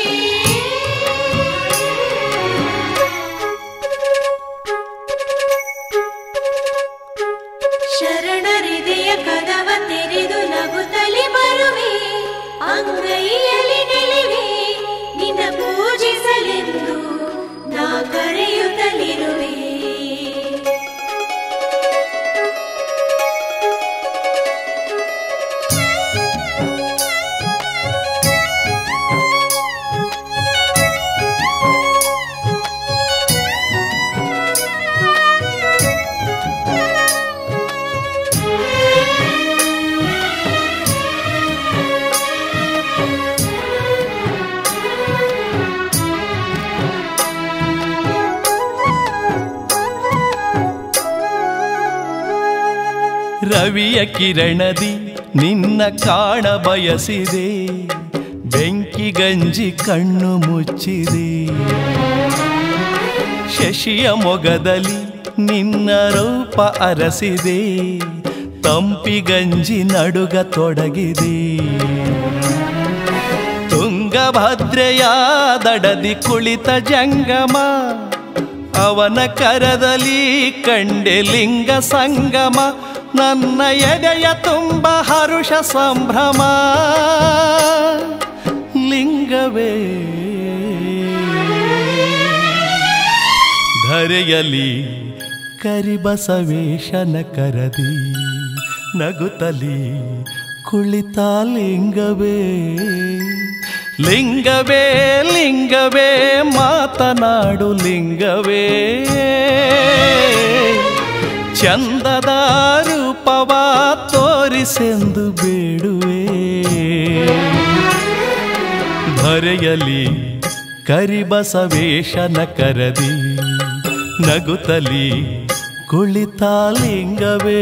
ಶರಣರಿದೆಯ ಕದವ ತೆರೆದು ನಗುತ್ತಲಿ ಬರುವೆ ಅಂಗೈಯಲ್ಲಿ ನಿಲಿವೆ ನಿನ್ನ ಪೂಜಿಸಲೆಂದು ನಾ ಕರೆಯುತ್ತಲಿರುವೆ ರವಿಯ ಕಿರಣದಿ ನಿನ್ನ ಕಾಣ ಬಯಸಿದೆ ಬೆಂಕಿ ಗಂಜಿ ಕಣ್ಣು ಮುಚ್ಚಿದೆ ಶಶಿಯ ಮೊಗದಲ್ಲಿ ನಿನ್ನ ರೂಪ ಅರಸಿದೆ ತಂಪಿಗಂಜಿ ನಡುಗ ತೊಡಗಿದೆ ತುಂಗಭದ್ರೆಯ ದಡದಿ ಕುಳಿತ ಜಂಗಮ ಅವನ ಕರದಲ್ಲಿ ಕಂಡೆ ಲಿಂಗ ಸಂಗಮ ನನ್ನ ಎದೆಯ ತುಂಬ ಹರುಷ ಸಂಭ್ರಮ ಲಿಂಗವೇ ಧರೆಯಲಿ ಕರಿಬಸವೇಶನ ಕರದಿ ನಗುತ್ತಲಿ ಕುಳಿತ ಲಿಂಗವೇ ಲಿಂಗವೇ ಲಿಂಗವೇ ಮಾತನಾಡು ಲಿಂಗವೇ ಚಂದದ ರೂಪವ ತೋರಿಸಿ ತೋರಿಸೆಂದು ಬೇಡುವೆ ಭರೆಯಲಿ ಕರಿಬಸವೇಶನ ಕರದಿ ನಗುತ್ತಲಿ ಕುಳಿತಾಲಿಂಗವೇ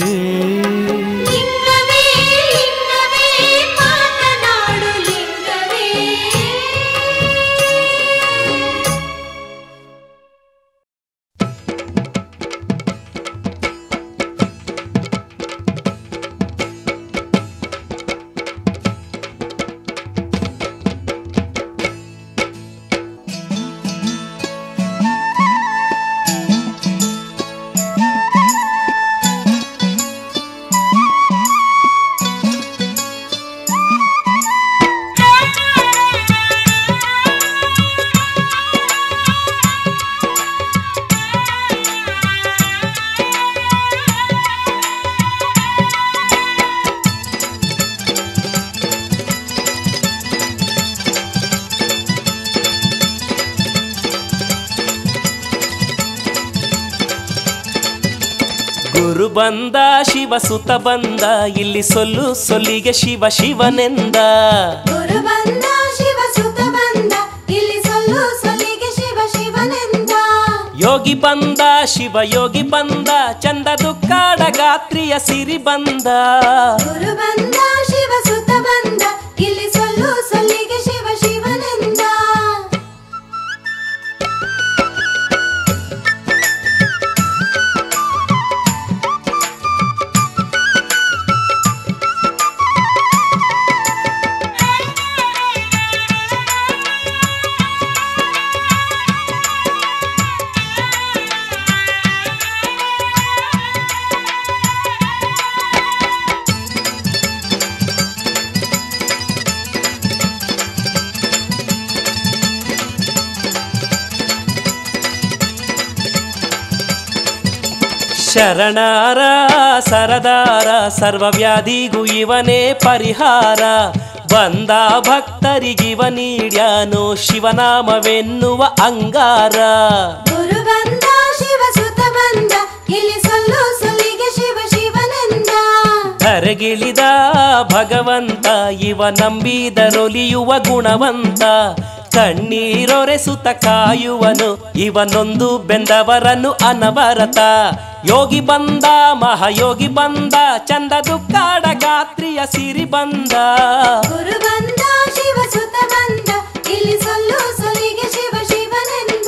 ಲಿಂಗವೇ ಲಿಂಗವೇ ಮಾತನಾಡು ಲಿಂಗವೇ ಗುರು ಬಂದ ಶಿವ ಸುತ ಬಂದ ಇಲ್ಲಿ ಸೊಲ್ಲು ಸೊಲ್ಲಿಗೆ ಶಿವ ಶಿವನೆಂದ ಗುರು ಬಂದ ಶಿವ ಸುತ ಬಂದ ಇಲ್ಲಿ ಸೊಲ್ಲು ಸೊಲಿಗೆ ಶಿವ ಶಿವನೆಂದ ಯೋಗಿ ಬಂದ ಶಿವ ಯೋಗಿ ಬಂದ ಚಂದ ದುಃಖಾಡ ಗಾತ್ರಿಯ ಸಿರಿ ಬಂದ ಗುರು ಬಂದ ಶಿವ ಸುತ ಬಂದ ಇಲ್ಲಿ ಸೊಲ್ಲು ಸೊಲಿಗೆ ಶಿವ ಶಿವನೆಂದ ಶರಣಾರ ಸರದಾರ ಸರ್ವವ್ಯಾಧಿಗೂ ಇವನೇ ಪರಿಹಾರ ಬಂದ ಭಕ್ತರಿಗಿವ ನೀಡ್ಯಾನೋ ಶಿವನಾಮವೆನ್ನುವ ಅಂಗಾರ ಗುರು ಬಂದ ಶಿವ ಸುತ ಬಂದ ಇಲ್ಲಿ ಸೊಲ್ಲು ಸೊಲಿಗೆ ಶಿವ ಶಿವನೆಂದ ಧರೆಗಿಳಿದ ಭಗವಂತ ಇವ ನಂಬಿದರೊಲಿಯುವ ಗುಣವಂತ ಕಣ್ಣೀರೊರೆಸುತ್ತ ಕಾಯುವನು ಇವನೊಂದು ಬೆಂದವರನ್ನು ಅನವರತ ಯೋಗಿ ಬಂದ ಮಹಾಯೋಗಿ ಬಂದ ಚಂದ ದುಃಖಾಡ ಗಾತ್ರಿಯ ಸಿರಿ ಬಂದ ಗುರು ಬಂದ ಶಿವ ಸುತ ಬಂದ ಇಲ್ಲಿ ಸೊಲ್ಲು ಸೊಲಿಗೆ ಶಿವ ಶಿವನೆಂದ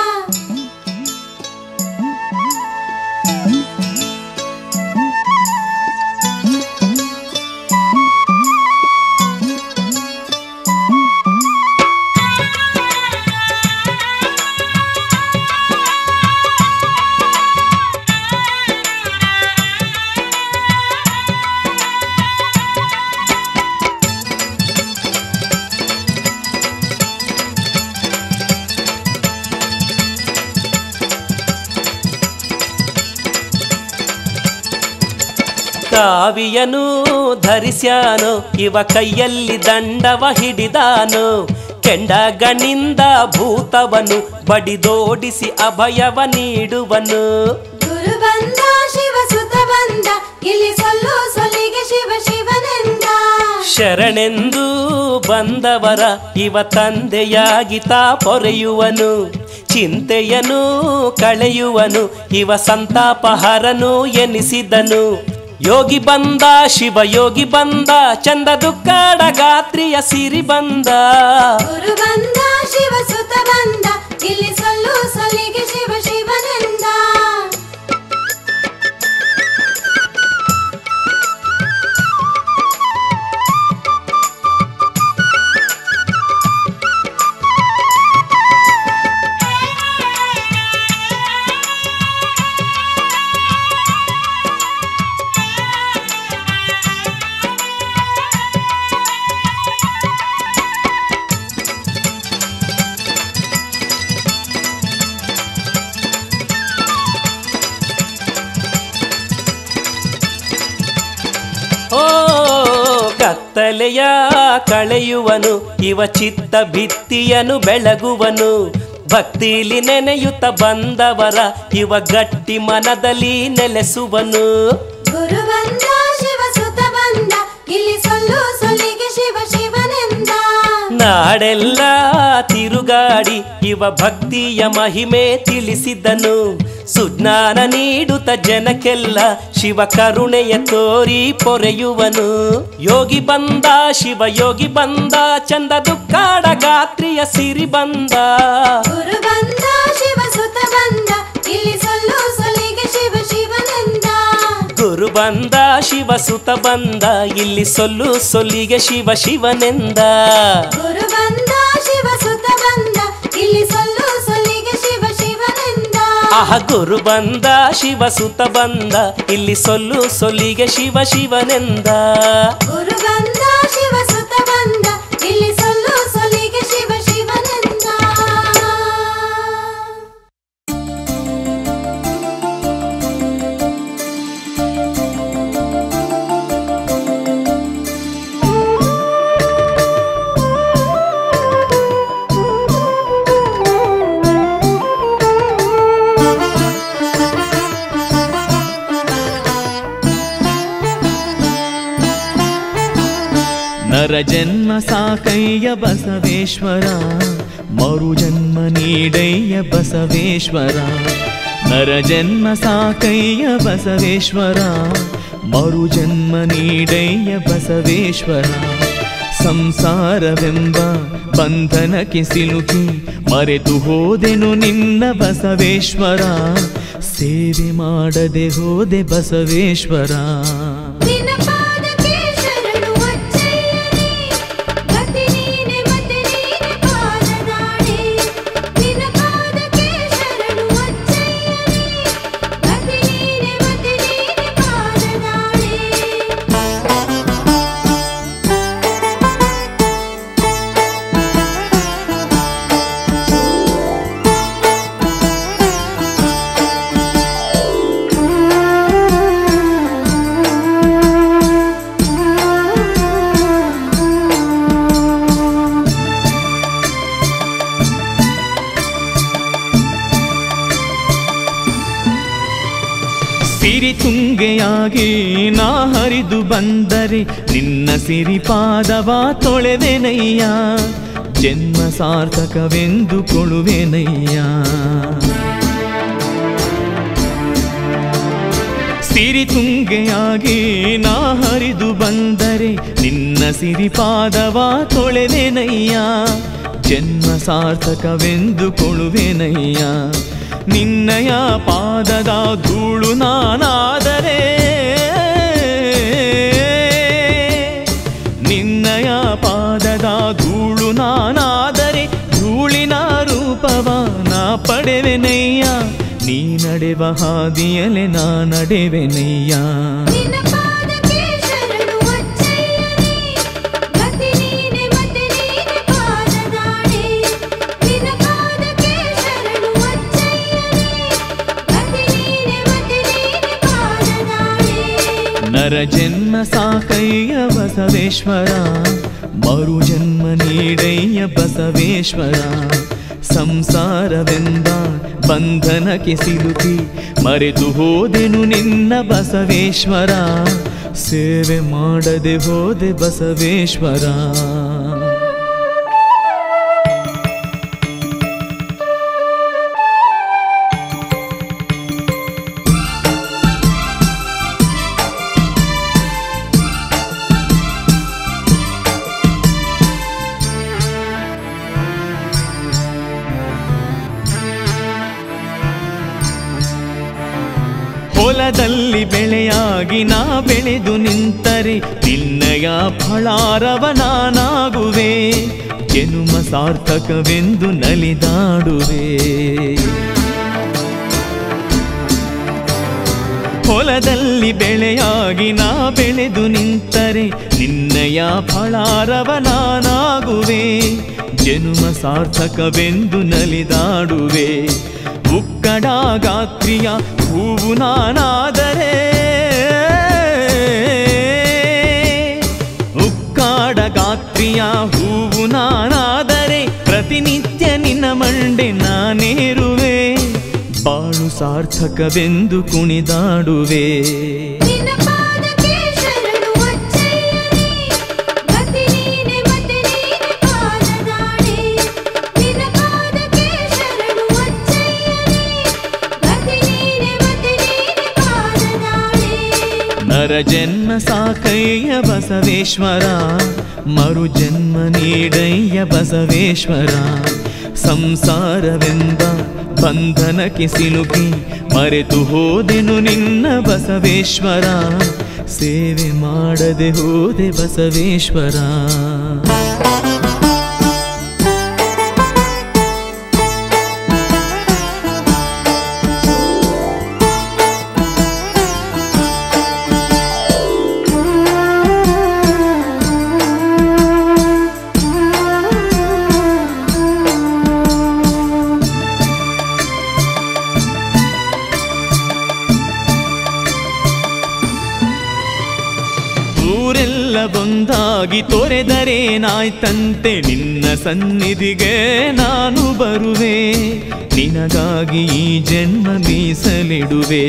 ಕಾವಿಯನು ಧರಿಸ್ಯಾನು ಇವ ಕೈಯಲ್ಲಿ ದಂಡವ ಹಿಡಿದಾನು ಕೆಂಡಗಣಿಂದ ಭೂತವನು ಬಡಿದೋಡಿಸಿ ಅಭಯವ ನೀಡುವನು ಗುರು ಬಂದ ಶಿವ ಸುತ ಬಂದ ಇಲ್ಲಿ ಸೊಲ್ಲು ಸೊಲಿಗೆ ಶಿವ ಶಿವನೆಂದ ಶರಣೆಂದು ಬಂದವರ ಇವ ತಂದೆಯಾಗಿ ತಾ ಪೊರೆಯುವನು ಚಿಂತೆಯನು ಕಳೆಯುವನು ಇವ ಸಂತಾಪಹರನು ಎನಿಸಿದನು ಯೋಗಿ ಬಂದ ಶಿವ ಯೋಗಿ ಬಂದ ಚಂದ ದುಃಖಾಡ ಗಾತ್ರಿಯ ಸಿರಿ ಬಂದ ಗುರು ಬಂದ ಶಿವ ಸುತ ಬಂದ ಇಲ್ಲಿ ಸೊಲ್ಲು ಸೊಲಿಗೆ ಶಿವ ಶಿವನೆಂದ ಓ ಕತ್ತಲೆಯ ಕಳೆಯುವನು ಇವ ಚಿತ್ತ ಭಿತ್ತಿಯನು ಬೆಳಗುವನು ಭಕ್ತಿಲಿ ನೆನೆಯುತ್ತ ಬಂದವರ ಇವ ಗಟ್ಟಿ ಮನದಲ್ಲಿ ನೆಲೆಸುವನು ಗುರು ಬಂದ ಶಿವ ಸುತ ನಾಡೆಲ್ಲ ತಿರುಗಾಡಿ ಇವ ಭಕ್ತಿಯ ಮಹಿಮೆ ತಿಳಿಸಿದ್ದನು ಸುಜ್ಞಾನ ನೀಡುತ್ತ ಜನಕ್ಕೆಲ್ಲ ಶಿವ ಕರುಣೆಯ ತೋರಿ ಪೊರೆಯುವನು ಯೋಗಿ ಬಂದ ಶಿವ ಯೋಗಿ ಬಂದ ಚಂದ ದುಃಖಾಡ ಗಾತ್ರಿಯ ಸಿರಿ ಬಂದ ಗುರು ಬಂದ ಶಿವ ಸುತ ಬಂದ ಇಲ್ಲಿ ಸೊಲ್ಲು ಸೊಲಿಗೆ ಶಿವ ಶಿವನಂದ ಗುರು ಬಂದ ಶಿವ ಸುತ ಬಂದ ಇಲ್ಲಿ ಸೊಲ್ಲು ಸೊಲ್ಲಿಗೆ ಶಿವ ಶಿವನೆಂದ ಗುರು ಬಂದ ಶಿವ ಸುತ ಬಂದ ಇಲ್ಲಿ ಸೊಲ್ಲು ಸೊಲಿಗೆ ಶಿವ ಶಿವನಂದ ಆಹ ಗುರು ಬಂದ ಶಿವ ಸುತ ಬಂದ ಇಲ್ಲಿ ಸೊಲ್ಲು ಸೊಲ್ಲಿಗೆ ಶಿವ ಶಿವನೆಂದ ಗುರು ಬಂದ ಶಿವ ಸುತ ಬಂದ ಇಲ್ಲಿ ಸೊಲ್ಲು ಸೊಲಿಗೆ ಶಿವ ಶಿವನಂದ ನರಜನ್ಮ ಸಾಕಯ್ಯ ಬಸವೇಶ್ವರ ಮರುಜನ್ಮ ನೀಡಯ್ಯ ಬಸವೇಶ್ವರ ನರಜನ್ಮ ಸಾಕಯ್ಯ ಬಸವೇಶ್ವರ ಮರುಜನ್ಮ ನೀಡಯ್ಯ ಬಸವೇಶ್ವರ ಸಂಸಾರವೆಂಬ ಬಂಧನಕ್ಕೆ ಸಿಲುಕಿ ಮರೆತು ಹೋದೆನು ನಿನ್ನ ಬಸವೇಶ್ವರ ಸೇವೆ ಮಾಡದೆ ಹೋದೆ ಬಸವೇಶ್ವರ ನಿನ್ನ ಪಾದಕ್ಕೆ ಶರಣು ಅಚ್ಚಯ್ಯನೇ ಗತಿ ನೀನೆ ಮತ್ತೆ ನೀನೆ ಪಾದದಾಣೆ ನಿನ್ನ ಪಾದಕ್ಕೆ ಶರಣು ಅಚ್ಚಯ್ಯನೇ ಗತಿ ನೀನೆ ಮತ್ತೆ ನೀನೆ ಪಾದದಾಣೆ ಸಿರಿ ತುಂಗೆಯಾಗಿ ನಾ ಹರಿದು ಬಂದರೆ ನಿನ್ನ ಸಿರಿಪಾದವ ತೊಳೆವೆನಯ್ಯ ಜನ್ಮ ಸಾರ್ಥಕವೆಂದು ಕೊಳುವೆನಯ್ಯ ಸಿರಿ ತುಂಗೆಯಾಗಿ ನಾ ಹರಿದು ಬಂದರೆ ನಿನ್ನ ಸಿರಿಪಾದವ ತೊಳೆವೆನಯ್ಯ ಜನ್ಮ ಸಾರ್ಥಕವೆಂದು ಕೊಳುವೆನಯ್ಯ ನಿನ್ನಯ ಪಾದದ ಧೂಳು ನಾನಾದರೆ ನಿನ್ನಯ ಪಾದದ ಧೂಳು ನಾನಾದರೆ ಧೂಳಿನ ರೂಪವ ನಾ ಪಡೆವೆನಯ್ಯ ನೀ ನಡೆವ ಹಾದಿಯಲೆ ನಾ ನಡೆವೆನಯ್ಯ ನಿನ್ನ ಪಾದಕ್ಕೆ ಶರಣು ಅಚ್ಚಯ್ಯನೇ ಗತಿ ನೀನೆ ಮತ್ತೆ ನೀನೆ ಪಾದದಾಣೆ ನಿನ್ನ ಪಾದಕ್ಕೆ ಶರಣು ಅಚ್ಚಯ್ಯನೇ ಗತಿ ನೀನೆ ಮತ್ತೆ ನೀನೆ ಪಾದದಾಣೆ ನರಜನ್ಮ ಸಾಕಯ್ಯ ಬಸವೇಶ್ವರ ಮರುಜನ್ಮ ನೀಡಯ್ಯ ಬಸವೇಶ್ವರ ಸಂಸಾರವೆಂಬ ಬಂಧನಕ್ಕೆ ಸಿಲುಕಿ ಮರೆತು ಹೋದೆನು ನಿನ್ನ ಬಸವೇಶ್ವರ ಸೇವೆ ಮಾಡದೆ ಹೋದೆ ಬಸವೇಶ್ವರ ಹೊಲದಲ್ಲಿ ಬೆಳೆಯಾಗಿ ನಾ ಬೆಳೆದು ನಿಂತರೆ ನಿನ್ನಯ ಫಳಾರವ ನಾನಾಗುವೆ ಜನುಮ ಸಾರ್ಥಕವೆಂದು ನಲಿದಾಡುವೆ ಹೊಲದಲ್ಲಿ ಬೆಳೆಯಾಗಿ ನಾ ಬೆಳೆದು ನಿಂತರೆ ನಿನ್ನಯ ಫಳಾರವ ನಾನಾಗುವೆ ಜನುಮ ಸಾರ್ಥಕವೆಂದು ನಲಿದಾಡುವೆ ಉಕ್ಕಡ ಗಾತ್ರಿಯ ಹೂವು ನಾನಾದರೆ ಉಕ್ಕಾಡ ಗಾತ್ರಿಯ ಹೂವು ನಾನಾದರೆ ಪ್ರತಿನಿತ್ಯ ನಿನ್ನ ಮಂಡೆ ನಾನೇರುವೆ ಬಾಳು ಸಾರ್ಥಕವೆಂದು ಕುಣಿದಾಡುವೆ ನಿನ್ನ ಪಾದಕ್ಕೆ ಶರಣು ಅಚ್ಚಯ್ಯನೇ ಗತಿ ನೀನೆ ಮತ್ತೆ ನೀನೆ ಪಾದದಾಣೆ ಜನ್ಮ ಸಾಕಯ್ಯ ಬಸವೇಶ್ವರ ಮರು ಜನ್ಮ ನೀಡಯ್ಯ ಬಸವೇಶ್ವರ ಸಂಸಾರವೆಂಬ ಬಂಧನಕ್ಕೆ ಸಿಲುಕಿ ಮರೆತು ಹೋದೆನು ನಿನ್ನ ಬಸವೇಶ್ವರ ಸೇವೆ ಮಾಡದೆ ಹೋದೆ ಬಸವೇಶ್ವರ ಊರೆಲ್ಲ ಬಂದಾಗಿ ತೊರೆದರೇನಾಯ್ತಂತೆ ನಿನ್ನ ಸನ್ನಿಧಿಗೆ ನಾನು ಬರುವೆ ನಿನಗಾಗಿ ಈ ಜನ್ಮ ಮೀಸಲಿಡುವೆ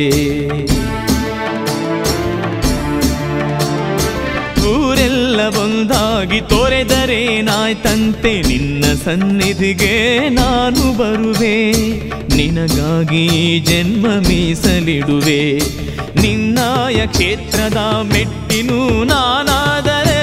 ಊರೆಲ್ಲ ಒಂದಾಗಿ ತೊರೆದರೇನಾಯ್ತಂತೆ ನಿನ್ನ ಸನ್ನಿಧಿಗೆ ನಾನು ಬರುವೆ ನಿನಗಾಗಿ ಈ ಜನ್ಮ ಮೀಸಲಿಡುವೆ ನಿನ್ನಾಯ ಕ್ಷೇತ್ರದ ಮೆಟ್ಟಿನೂ ನಾನಾದರೆ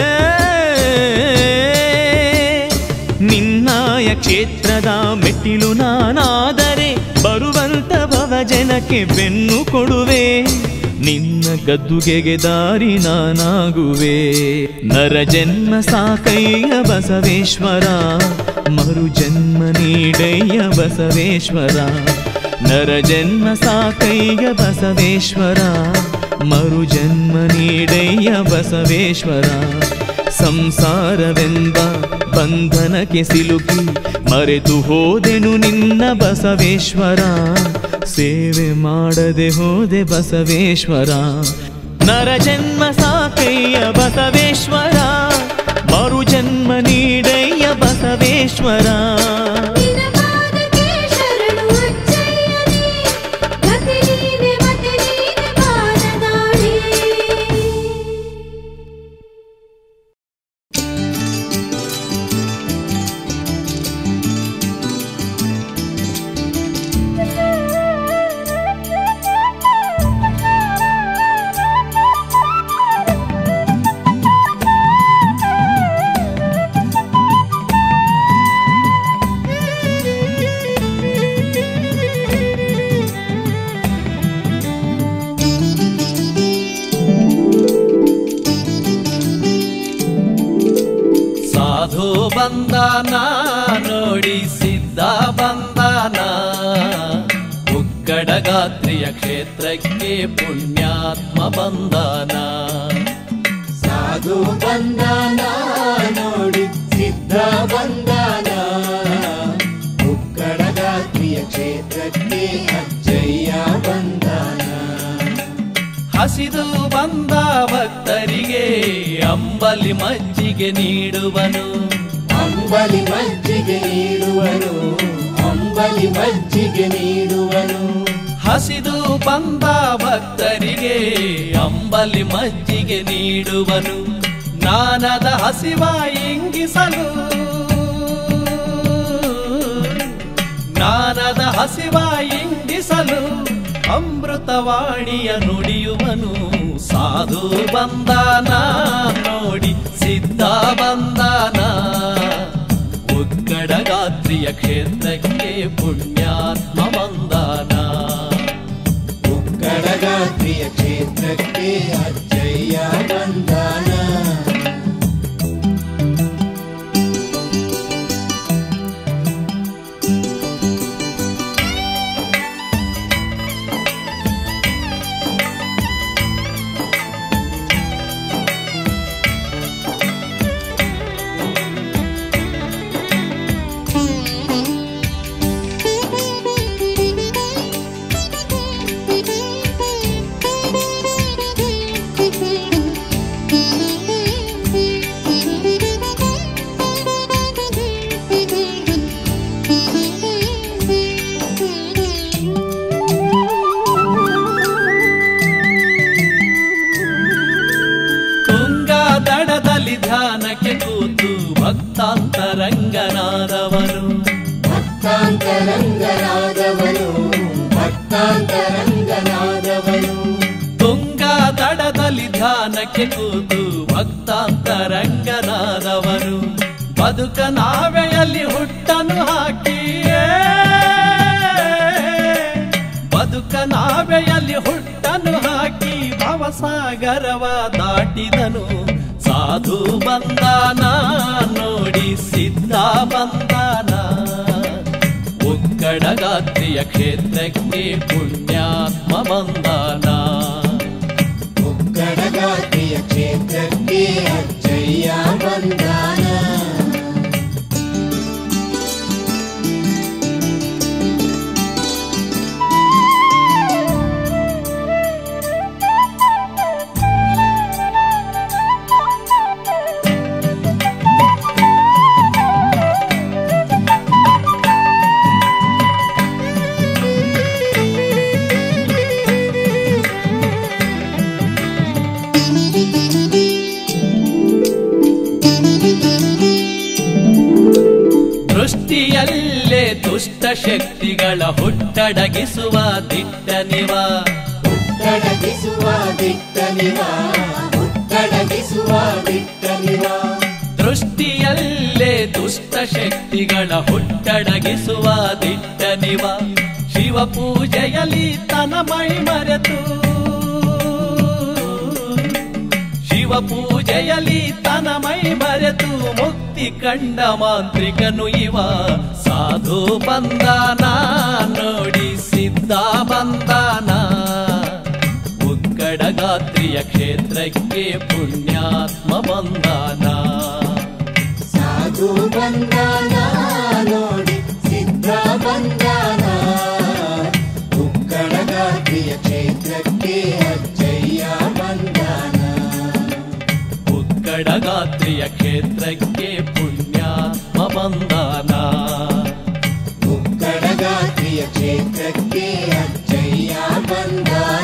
ನಿನ್ನಾಯ ಕ್ಷೇತ್ರದ ಮೆಟ್ಟಿಲು ನಾನಾದರೆ ಬರುವಂತ ಭವಜನಕ್ಕೆ ಬೆನ್ನು ಕೊಡುವೆ ನಿನ್ನ ಗದ್ದುಗೆಗೆ ದಾರಿ ನಾನಾಗುವೆ ನರ ಜನ್ಮ ಸಾಕಯ್ಯ ಬಸವೇಶ್ವರ ಮರು ಜನ್ಮ ನೀಡಯ್ಯ ಬಸವೇಶ್ವರ ನರ ಜನ್ಮ ಸಾಕಯ್ಯ ಬಸವೇಶ್ವರ ಮರು ಜನ್ಮ ನೀಡಯ್ಯ ಬಸವೇಶ್ವರ ಸಂಸಾರವೆಂಬ ಬಂಧನಕ್ಕೆ ಸಿಲುಕಿ ಮರೆತು ಹೋದೆನು ನಿನ್ನ ಬಸವೇಶ್ವರ ಸೇವೆ ಮಾಡದೆ ಹೋದೆ ಬಸವೇಶ್ವರ ನರ ಜನ್ಮ ಸಾಕಯ್ಯ ಬಸವೇಶ್ವರ ಮರು ಜನ್ಮ ನೀಡಯ್ಯ ಬಸವೇಶ್ವರ ನಿನ ಪಾದಕ್ಕೆ ಶರಣು ಅಜ್ಜಯ್ಯನೇ ಗತಿ ನೀನೆ ಮತೆ ನೀನೆ ಬಾರದಾಡಿ ಸಾಧು ಬಂದನ ನೋಡಿ ಸಿದ್ಧ ಬಂದನ ಉಕ್ಕಡಗಾತ್ರಿಯ ಕ್ಷೇತ್ರಕ್ಕೆ ಪುಣ್ಯಾತ್ಮ ಬಂದನ ಸಾಧು ಬಂದಾನ ನೋಡಿ ಸಿದ್ಧ ಬಂದಾನ ಉಕ್ಕಡಗಾತ್ರಿಯ ಕ್ಷೇತ್ರಕ್ಕೆ ಅಜ್ಜಯ್ಯ ಬಂದಾನ ಹಸಿದು ಬಂದ ಭಕ್ತರಿಗೆ ಅಂಬಲಿ ಮಜ್ಜಿಗೆ ನೀಡುವನು ಅಂಬಲಿ ಮಜ್ಜಿಗೆ ನೀಡುವನು ಅಂಬಲಿ ಮಜ್ಜಿಗೆ ನೀಡುವನು ಹಸಿದು ಬಂದ ಭಕ್ತರಿಗೆ ಅಂಬಲಿ ಮಜ್ಜಿಗೆ ನೀಡುವನು ನಾನದ ಹಸಿವ ಇಂಗಿಸಲು ನಾನದ ಹಸಿವ ಇಂಗಿಸಲು ಅಮೃತವಾಣಿಯ ನುಡಿಯುವನು ಸಾಧು ಬಂದನ ನೋಡಿ ಸಿದ್ಧ ಬಂದನ ಉಕ್ಕಡಗಾತ್ರಿಯ ಕ್ಷೇತ್ರಕ್ಕೆ ಪುಣ್ಯಾತ್ಮ ಬಂದನ ಉಕ್ಕಡಗಾತ್ರಿಯ ಕ್ಷೇತ್ರಕ್ಕೆ ಅಜ್ಜಯ್ಯ ಬಂದಾನ ಆಚೆ ಕೂತು ಭಕ್ತಾಂತರಂಗನಾದವನು ಬದುಕ ನಾವೆಯಲ್ಲಿ ಹುಟ್ಟನು ಹಾಕಿಯೇ ಬದುಕ ನಾವೆಯಲ್ಲಿ ಹುಟ್ಟನು ಹಾಕಿ ಭವಸಾಗರವ ದಾಟಿದನು ಸಾಧು ಬಂದಾನ ನೋಡಿ ಸಿದ್ಧ ಬಂದಾನ ಉಕ್ಕಡಗಾತ್ರಿಯ ಕ್ಷೇತ್ರಕ್ಕೆ ಪುಣ್ಯಾತ್ಮ ಬಂದಾನ ಉಕ್ಕಡಗಾತ್ರಿಯ ಕ್ಷೇತ್ರಕ್ಕೆ ಅಜ್ಜಯ್ಯ ಬಂದಾನ ದೃಷ್ಟಿಯಲ್ಲೇ ದುಷ್ಟ ಶಕ್ತಿಗಳ ಹುಟ್ಟಡಗಿಸುವ ದಿಟ್ಟನಿವ ಹುಟ್ಟಡಗಿಸುವ ದಿಟ್ಟನಿವ ಹುಟ್ಟಡಗಿಸುವ ದಿಟ್ಟನಿವ ದೃಷ್ಟಿಯಲ್ಲೇ ದುಷ್ಟ ಶಕ್ತಿಗಳ ಹುಟ್ಟಡಗಿಸುವ ದಿಟ್ಟನಿವ ಶಿವ ಪೂಜೆಯಲ್ಲಿ ತನ ಮೈ ಮರೆತು ಶಿವ ಪೂಜೆಯಲ್ಲಿ ತನ ಮೈ ಮರೆತು ಮುಕ್ತಿ ಕಂಡ ಮಾಂತ್ರಿಕನು ಇವ ಸಾಧು ಬಂದಾನ ನೋಡಿ ಸಿದ್ಧ ಬಂದಾನ ಉಕ್ಕಡಗಾತ್ರಿಯ ಕ್ಷೇತ್ರಕ್ಕೆ ಪುಣ್ಯಾತ್ಮ ಬಂದಾನ ಸಾಧು ಬಂದಾನ ನೋಡಿ ಸಿದ್ಧ ಬಂದಾನ ಉಕ್ಕಡಗಾತ್ರಿಯ ಕ್ಷೇತ್ರಕ್ಕೆ ಅಜ್ಜಯ್ಯ ಬಂದಾನ ಉಕ್ಕಡಗಾತ್ರಿಯ ಕ್ಷೇತ್ರಕ್ಕೆ ಪುಣ್ಯಾತ್ಮ ಬಂದಾನ ಉಕ್ಕಡಗಾತ್ರಿಯ ಕ್ಷೇತ್ರಕ್ಕೆ ಅಜ್ಜಯ್ಯ ಬಂದಾನ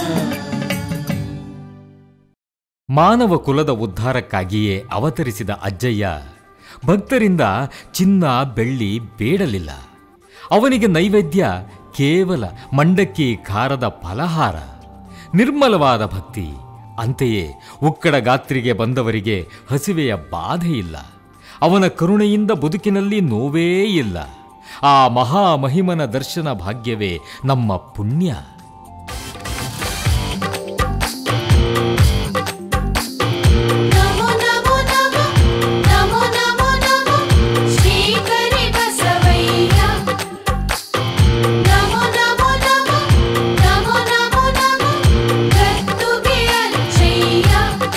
ಮಾನವ ಕುಲದ ಉದ್ಧಾರಕ್ಕಾಗಿಯೇ ಅವತರಿಸಿದ ಅಜ್ಜಯ್ಯ ಭಕ್ತರಿಂದ ಚಿನ್ನ ಬೆಳ್ಳಿ ಬೇಡಲಿಲ್ಲ ಅವನಿಗೆ ನೈವೇದ್ಯ ಕೇವಲ ಮಂಡಕ್ಕಿ ಖಾರದ ಫಲಹಾರ ನಿರ್ಮಲವಾದ ಭಕ್ತಿ ಅಂತೆಯೇ ಉಕ್ಕಡ ಗಾತ್ರಿಗೆ ಬಂದವರಿಗೆ ಹಸಿವೆಯ ಬಾಧೆ ಇಲ್ಲ ಅವನ ಕರುಣೆಯಿಂದ ಬದುಕಿನಲ್ಲಿ ನೋವೇ ಇಲ್ಲ ಆ ಮಹಾಮಹಿಮನ ದರ್ಶನ ಭಾಗ್ಯವೇ ನಮ್ಮ ಪುಣ್ಯ ನಮೋ ನಮೋ ನಮೋ ನಮೋ ನಮೋ ನಮೋ ಶ್ರೀಕರಿ ಬಸವಯ್ಯ ನಮೋ ನಮೋ ನಮೋ ನಮೋ ನಮೋ ನಮೋ ಗತ್ತುಗೆ ಅಚ್ಚಯ್ಯ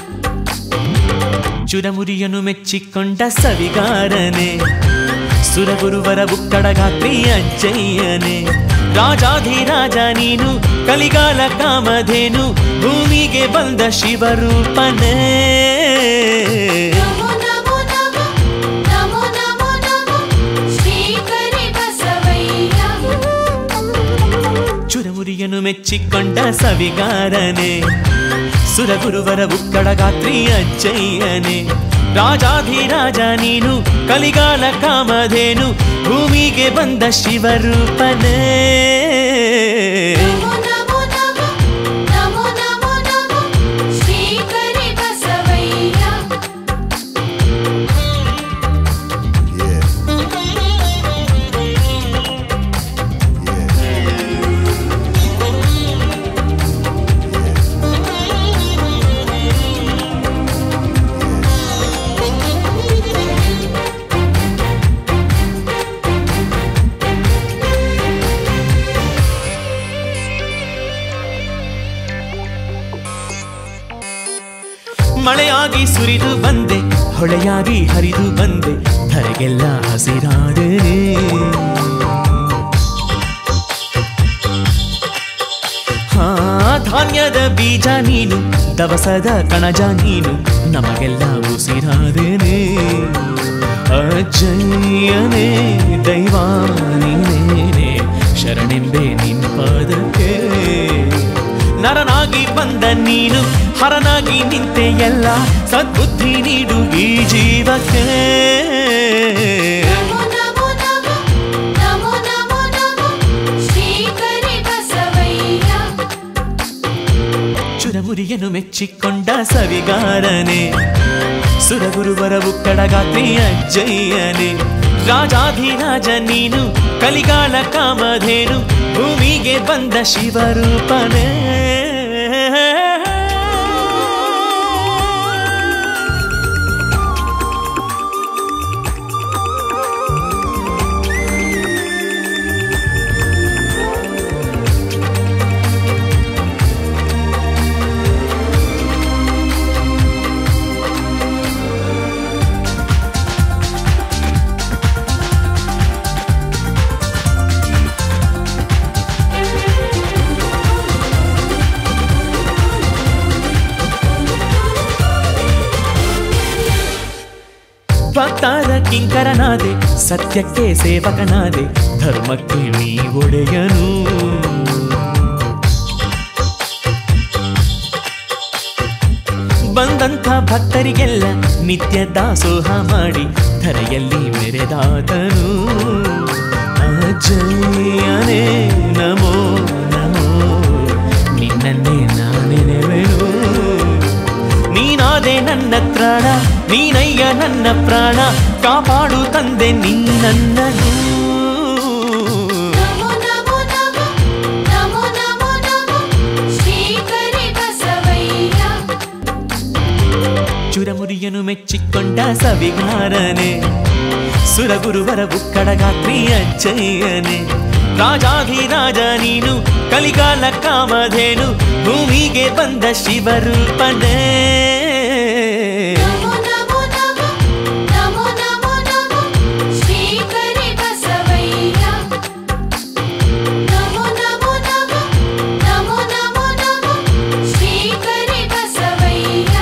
ಚುರಮುರಿಯನು ಮೆಚ್ಚಿಕೊಂಡ ಸವಿಗಾರನೆ ಸುರಗುರುವರ ಬುಕ್ಕಡಗಾತ್ರಿ ಅಜ್ಜಯ್ಯನೆ ರಾಜಾಧಿರಾಜ ನೀನು ಕಲಿಗಾಲ ಕಾಮಧೇನು ಭೂಮಿಗೆ ಬಂದ ಶಿವರೂಪನೇ ನಮೋ ನಮೋ ನಮೋ ನಮೋ ನಮೋ ನಮೋ ಶ್ರೀಕರಿ ಬಸವಯ್ಯ ಚುರಮುರಿಯನು ಮೆಚ್ಚಿಕೊಂಡ ಸವಿಗಾರನೆ ಸುರಗುರುವರ ಉಕ್ಕಡಗಾತ್ರಿ ಅಜ್ಜಯ್ಯನೆ ರಾಜಾಧಿರಾಜ ನೀನು ಕಲಿಗಾಲ ಕಾಮಧೇನು ಭೂಮಿಗೆ ಬಂದ ಶಿವರೂಪನೇ ನಮೋ ನಮೋ ನಮೋ ನಮೋ ನಮೋ ನಮೋ ಶ್ರೀಕರಿ ಬಸವಯ್ಯ ಮಳೆಯಾಗಿ ಸುರಿದು ಬಂದೆ ಹೊಳೆಯಾಗಿ ಹರಿದು ಬಂದೆ ಧರೆಗೆಲ್ಲ ಹಸಿರಾದೆ ಹಾ ಧಾನ್ಯದ ಬೀಜ ನೀನು ದವಸದ ಕಣಜ ನೀನು ನಮಗೆಲ್ಲ ಉಸಿರಾದೇನೆ ಅಜ್ಜಯ್ಯನೇ ದೈವ ನೀನೇನೆ ಶರಣೆಂಬೆ ನಿನ್ ಪಾದಕ್ಕೆ ನರನಾಗಿ ಬಂದ ನೀನು ಹರನಾಗಿ ನಿಂತೆ ಎಲ್ಲ ಸದ್ಬುದ್ಧಿ ನೀಡು ಈ ಜೀವಕ್ಕೆ ನಮೋ ನಮೋ ನಮೋ ನಮೋ ನಮೋ ನಮೋ ಶ್ರೀಕರಿ ಬಸವಯ್ಯ ಚುರಮುರಿಯನು ಮೆಚ್ಚಿ ಮೆಚ್ಚಿಕೊಂಡ ಸವಿಗಾರನೆ ಸುರಗುರುವರ ಉಕ್ಕಡಗಾತ್ರಿ ಅಜ್ಜಯ್ಯನೆ ರಾಜಾಧಿರಾಜ ನೀನು ಕಲಿಗಾಲ ಕಾಮಧೇನು ಭೂಮಿಗೆ ಬಂದ ಶಿವರೂಪನೇ ಭಕ್ತಾರ ಕಿಂಕರನಾದೆ ಸತ್ಯಕ್ಕೆ ಸೇವಕನಾದೆ ಧರ್ಮಕ್ಕೆ ನೀ ಒಡೆಯನು ಬಂದಂಥ ಭಕ್ತರಿಗೆಲ್ಲ ನಿತ್ಯ ದಾಸೋಹ ಮಾಡಿ ಧರೆಯಲ್ಲಿ ಮೆರೆದಾತನು ಅಜಯ್ಯನೇ ನಮೋ ನಮೋ ನಿನ್ನನ್ನೇ ನಾನೆನೆವೆನು ನೀನಾದೆ ನನ್ನ ತ್ರಾಣ ನೀನಯ್ಯ ನನ್ನ ಪ್ರಾಣ ಕಾಪಾಡು ತಂದೆ ನಿನ್ನನ್ನು ನಮೋ ನಮೋ ನಮೋ ನಮೋ ನಮೋ ನಮೋ ಶ್ರೀಕರಿ ಬಸವಯ್ಯ ಚುರಮುರಿಯನು ಮೆಚ್ಚಿಕೊಂಡ ಸವಿಗಾರನೆ ಸುರಗುರುವರ ಬುಕ್ಕಡಗಾತ್ರಿ ಅಜ್ಜಯ್ಯನೆ ರಾಜಾಧಿರಾಜ ನೀನು ಕಲಿಗಾಲ ಕಾಮಧೇನು ಭೂಮಿಗೆ ಬಂದ ಶಿವರೂಪನೇ ನಮೋ ನಮೋ ನಮೋ ನಮೋ ನಮೋ ನಮೋ ಶ್ರೀಕರಿ ಬಸವಯ್ಯ ನಮೋ ನಮೋ ನಮೋ ನಮೋ ನಮೋ ನಮೋ ಶ್ರೀಕರಿ ಬಸವಯ್ಯ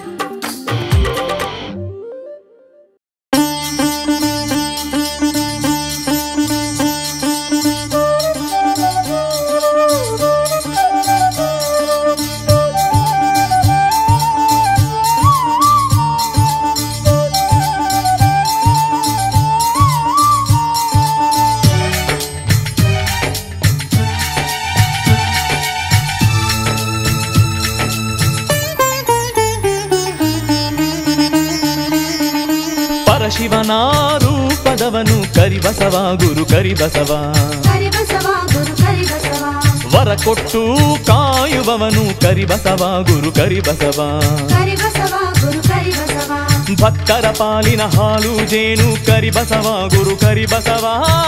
ಪರಶಿವನ ರೂಪದವನು ಕರಿಬಸವ ಗುರು ಕರಿಬಸವ ಕರಿಬಸವ ಗುರು ಕರಿಬಸವ ವರ ಕೊಟ್ಟು ಕಾಯುವವನು ಕರಿಬಸವ ಗುರು ಕರಿಬಸವ ಕರಿಬಸವ ಗುರು ಕರಿಬಸವ ಭಕ್ತರ ಪಾಲಿನ ಹಾಲು ಜೇನು ಕರಿಬಸವ ಗುರು ಕರಿಬಸವ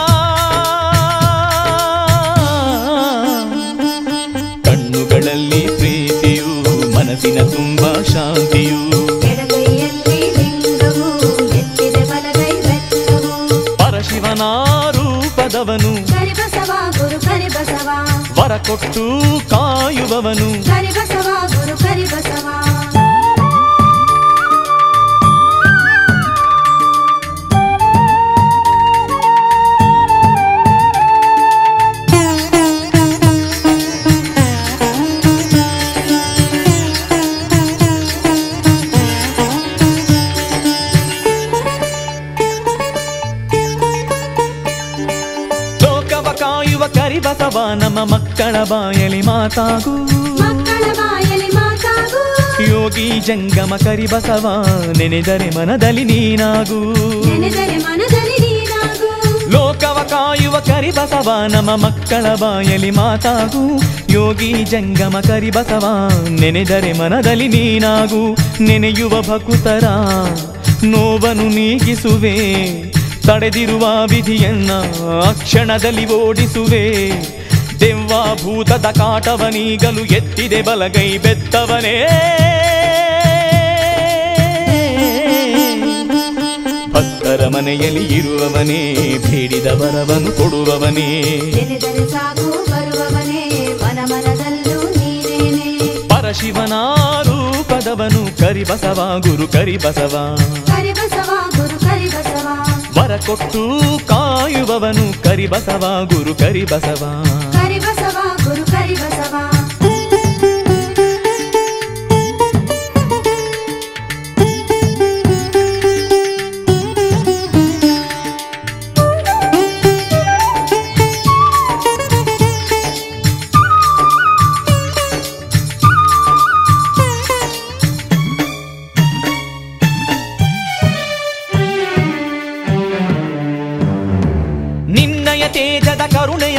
ಕಣ್ಣುಗಳಲ್ಲಿ ಪ್ರೀತಿಯು ಮನಸ್ಸಿನ ತುಂಬ ಶಾಂತಿಯು ಎಡಗೈಯಲ್ಲಿ ಲಿಂಗವು ಎತ್ತಿದೆ ಬಲಗೈ ಬೆತ್ತವು ಪರಶಿವನ ರೂಪದವನು ಕರಿಬಸವ ಗುರು ಕರಿಬಸವ ವರ ಕೊಟ್ಟು ಕಾಯುವವನು ಕರಿಬಸವ ಗುರು ಕರಿಬಸವ ಲೋಕವ ಕಾಯುವ ಕರಿಬಸವ ನಮ್ಮ ಮಕ್ಕಳ ಬಾಯಲಿ ಮಾತಾಗು ಮಕ್ಕಳ ಬಾಯಲಿ ಮಾತಾಗು ಯೋಗಿ ಜಂಗಮ ಕರಿಬಸವ ನೆನೆದರೆ ಮನದಲ್ಲಿ ನೀನಾಗು ನೆನೆದರೆ ಮನದಲ್ಲಿ ನೀನಾಗು ಲೋಕವ ಕಾಯುವ ಕರಿಬಸವ ನಮ್ಮ ಮಕ್ಕಳ ಬಾಯಲಿ ಮಾತಾಗು ಯೋಗಿ ಜಂಗಮ ಕರಿಬಸವ ನೆನೆದರೆ ಮನದಲ್ಲಿ ನೀನಾಗು ನೆನೆಯುವ ಭಕುತರ ನೋವನ್ನು ನೀಗಿಸುವೆ ತಡೆದಿರುವ ವಿಧಿಯನ್ನ ಅಕ್ಷಣದಲ್ಲಿ ಓಡಿಸುವೆ ದೆವ್ವ ಭೂತದ ಕಾಟವನೀಗಲು ಎತ್ತಿದೆ ಬಲಗೈ ಬೆತ್ತವನೇ ಭಕ್ತರ ಮನೆಯಲ್ಲಿ ಇರುವವನೇ ಬೇಡಿದ ವರವನ್ನು ಕೊಡುವವನೇ ನೆನೆದರೆ ಸಾಕು ಬರುವವನೇ ಮನ ಮನದಲ್ಲೂ ನೀನೇನೆ ಪರಶಿವನ ರೂಪದವನು ಕರಿಬಸವ ಗುರು ಕರಿಬಸವ ಕರಿಬಸವ ಗುರು ಕರಿಬಸವ ವರ ಕೊಟ್ಟು ಕಾಯುವವನು ಕರಿಬಸವ ಗುರು ಕರಿಬಸವ ಕರಿಬಸವ ಗುರು ಕರಿಬಸವ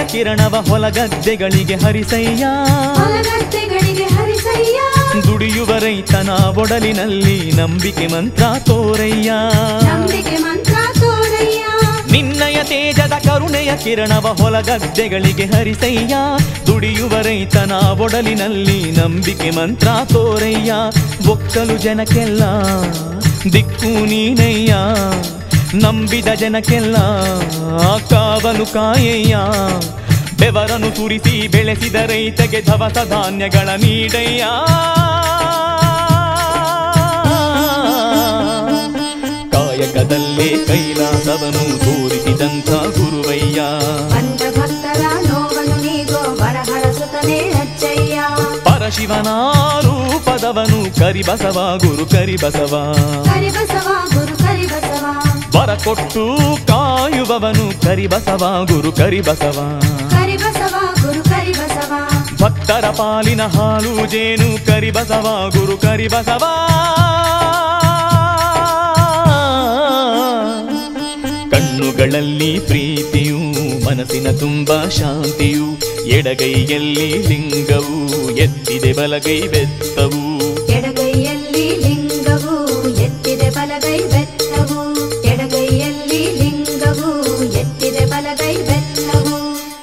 ಕಿರಣವ ಹೊಲಗದ್ದೆಗಳಿಗೆ ಹರಿಸಯ್ಯ ಹೊಲಗದ್ದೆಗಳಿಗೆ ಹರಿಸಯ್ಯ ದುಡಿಯುವ ರೈತನ ಒಡಲಿನಲ್ಲಿ ನಂಬಿಕೆ ಮಂತ್ರ ತೋರಯ್ಯ ನಂಬಿಕೆ ಮಂತ್ರ ತೋರಯ್ಯ ನಿನ್ನಯ ತೇಜದ ಕರುಣೆಯ ಕಿರಣವ ಹೊಲಗದ್ದೆಗಳಿಗೆ ಹರಿಸಯ್ಯ ದುಡಿಯುವ ರೈತನ ಒಡಲಿನಲ್ಲಿ ನಂಬಿಕೆ ಮಂತ್ರ ತೋರಯ್ಯ ಒಕ್ಕಲು ಜನಕ್ಕೆಲ್ಲ ದಿಕ್ಕು ನೀನಯ್ಯ ನಂಬಿದ ಜನಕ್ಕೆಲ್ಲ ಕಾವಲು ಕಾಯಯ್ಯ ಬೆವರನು ಸುರಿಸಿ ಬೆಳೆಸಿದ ರೈತಗೆ ಧವಸ ಧಾನ್ಯಗಳ ನೀಡಯ್ಯ ಕಾಯಕದಲ್ಲೇ ಕೈಲಾಸವನು ತೋರಿಸಿದಂಥ ಗುರುವಯ್ಯ ಬಂದ ಭಕ್ತರ ನೋವನ್ನು ನೀಗೋ ಬರಹರ ಸುತನೇ ಅಜ್ಜಯ್ಯ ಪರಶಿವನ ರೂಪದವನು ಕರಿಬಸವ ಗುರು ಕರಿಬಸವ ಕರಿಬಸವ ಗುರು ಕರಿಬಸವ ವರ ಕೊಟ್ಟು ಕಾಯುವವನು ಕರಿಬಸವ ಗುರು ಕರಿಬಸವ ಕರಿಬಸವ ಗುರು ಕರಿಬಸವ ಭಕ್ತರ ಪಾಲಿನ ಹಾಲು ಜೇನು ಕರಿಬಸವ ಗುರು ಕರಿಬಸವ ಕಣ್ಣುಗಳಲ್ಲಿ ಪ್ರೀತಿಯು ಮನಸ್ಸಿನ ತುಂಬ ಶಾಂತಿಯು ಎಡಗೈಯಲ್ಲಿ ಲಿಂಗವು ಎತ್ತಿದೆ ಬಲಗೈ ಬೆತ್ತವು ಎಡಗೈಯಲ್ಲಿ ಲಿಂಗವು ಎತ್ತಿದೆ ಬಲಗೈ ಬೆತ್ತವು ಎಡಗೈಯಲ್ಲಿ ಲಿಂಗವು ಎತ್ತಿದೆ ಬಲಗೈ ಬೆತ್ತವು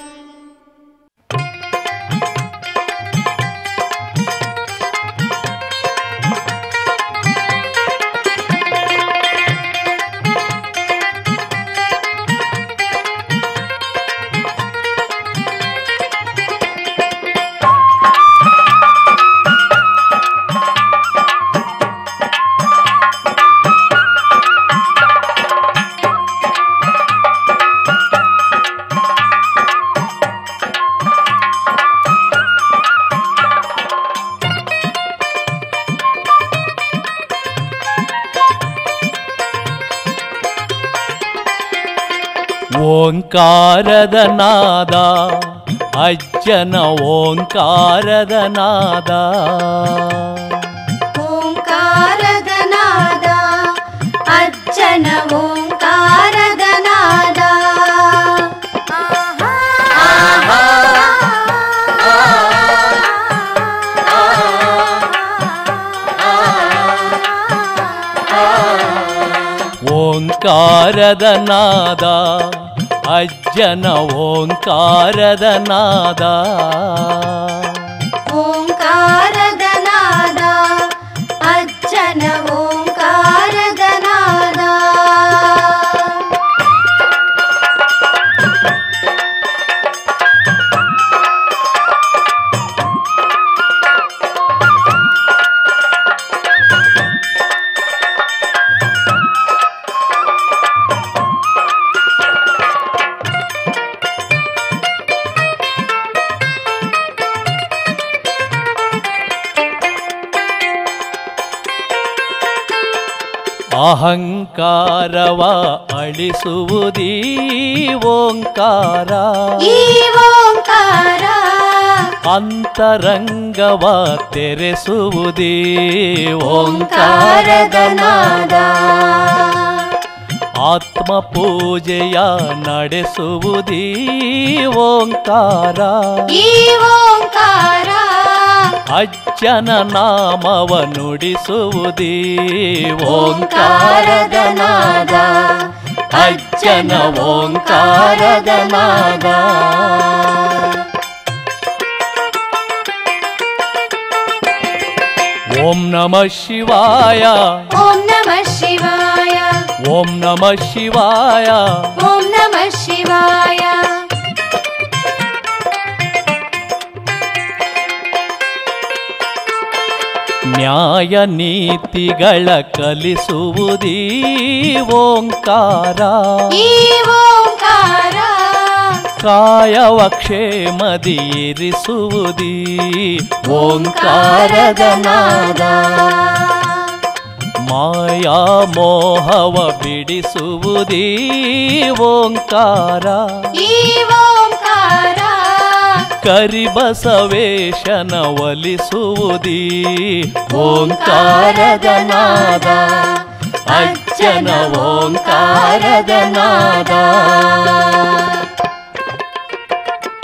ಓಂಕಾರದ ನಾದ ಅಜ್ಜನ ಓಂಕಾರದ ನಾದ ಓಂಕಾರದ ನಾದ ಅಜ್ಜನ ಓಂಕಾರದ ನಾದ ಓಂಕಾರದ ನಾದ ಅಜ್ಜನ ಓಂಕಾರದ ನಾದ ಓಂಕಾರದ ನಾದ ಅಜ್ಜನ ಓಂಕಾರದ ನಾದ ಅಹಂಕಾರವ ಅಳಿಸುವುದೀ ಓಂಕಾರ ಈ ಓಂಕಾರ ಅಂತರಂಗವ ತೆರೆಸುವುದೇ ಓಂಕಾರದ ನಾದ ಆತ್ಮ ಪೂಜೆಯ ನಡೆಸುವುದೀ ಓಂಕಾರ ಈ ಓಂಕಾರ ಅಜ್ಜನ ನಾಮವ ನುಡಿಸುವುದೇ ಓಂಕಾರದ ನಾದ ಅಜ್ಜನ ಓಂಕಾರದ ನಾದ ಓಂ ನಮ ಶಿವಾಯ ಓಂ ನಮಃ ಶಿವಾಯ ಓಂ ನಮ ಶಿವಾಯ ಓಂ ನಮಃ ಶಿವಾಯ ನ್ಯಾಯ ನೀತಿಗಳ ಕಲಿಸುವುದೀ ಓಂಕಾರ ಈ ಓಂಕಾರ ಕಾಯವ ಕ್ಷೇಮದಿ ಇರಿಸುವುದೀ ಓಂಕಾರದ ನಾದ ಮಾಯಾ ಮೋಹವ ಬಿಡಿಸುವುದೀ ಓಂಕಾರ ಈ ಓಂಕಾರ ಕರಿಬಸವೇಶನ ಒಲಿಸುವುದೀ ಓಂಕಾರದ ನಾದ ಅಜ್ಜನ ಓಂಕಾರದ ನಾದ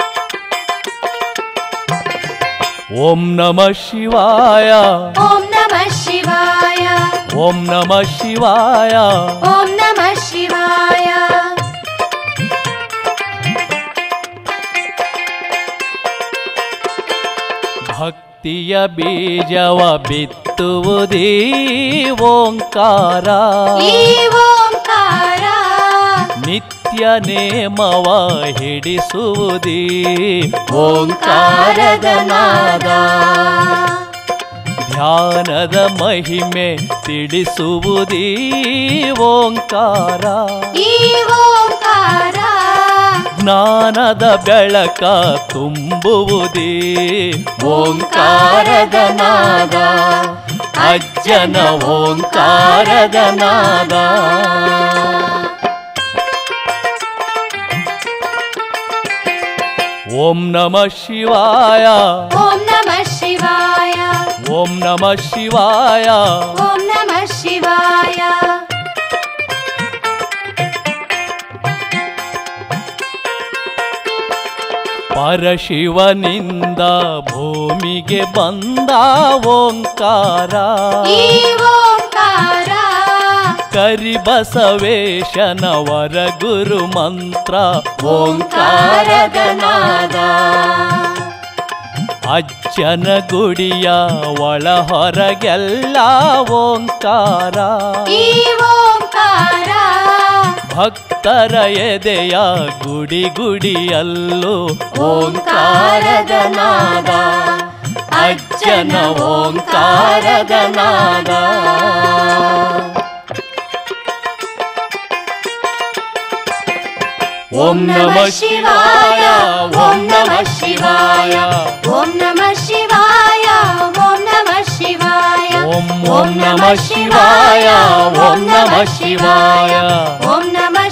ಓಂ ನಮ ಶಿವಾಯ ಓಂ ನಮಃ ಶಿವಾಯ ಓಂ ನಮ ಶಿವಾಯ ಓಂ ನಮಃ ಶಿವಾಯ ಭಕ್ತಿಯ ಬೀಜವ ಬಿತ್ತುವುದೇ ಓಂಕಾರ ಈ ಓಂಕಾರ ನಿತ್ಯ ನೇಮವ ಹಿಡಿಸುವುದೇ ಓಂಕಾರದ ನಾದ ಧ್ಯಾನದ ಮಹಿಮೆ ತಿಳಿಸುವುದೇ ಓಂಕಾರ ಈ ಓಂಕಾರ ಜ್ಞಾನದ ಬೆಳಕ ತುಂಬುವುದೇ ಓಂಕಾರದ ನಾದ ಅಜ್ಜನ ಓಂಕಾರದ ನಾದ ಓಂ ನಮ ಶಿವಾಯ ಓಂ ನಮಃ ಶಿವಾಯ ಓಂ ನಮ ಶಿವಾಯ ಓಂ ನಮಃ ಶಿವಾಯ ಪರಶಿವನಿಂದ ಭೂಮಿಗೆ ಬಂದ ಓಂಕಾರ ಈ ಓಂಕಾರ ಕರಿಬಸವೇಶನ ವರ ಗುರು ಮಂತ್ರ ಓಂಕಾರದ ನಾದ ಅಜ್ಜನ ಗುಡಿಯ ಒಳ ಹೊರಗೆಲ್ಲ ಓಂಕಾರ ಈ ಓಂಕಾರ ಭಕ್ತರ ಎದೆಯ ಗುಡಿ ಗುಡಿಯಲ್ಲೂ ಓಂಕಾರದ ನಾದ ಅಜ್ಜನ ಓಂಕಾರದ ನಾದ ಓಂ ನಮ ಶಿವಾಯ ಓಂ ನಮ ಶಿವಾಯ ಓಂ ನಮಃ ಶಿವಾಯ ಓಂ ನಮಃ ಶಿವಾಯ ಓಂ ಓಂ ನಮ ಶಿವಾಯ ಓಂ ನಮ ಶಿವಾಯ ಓಂ ನಮಃ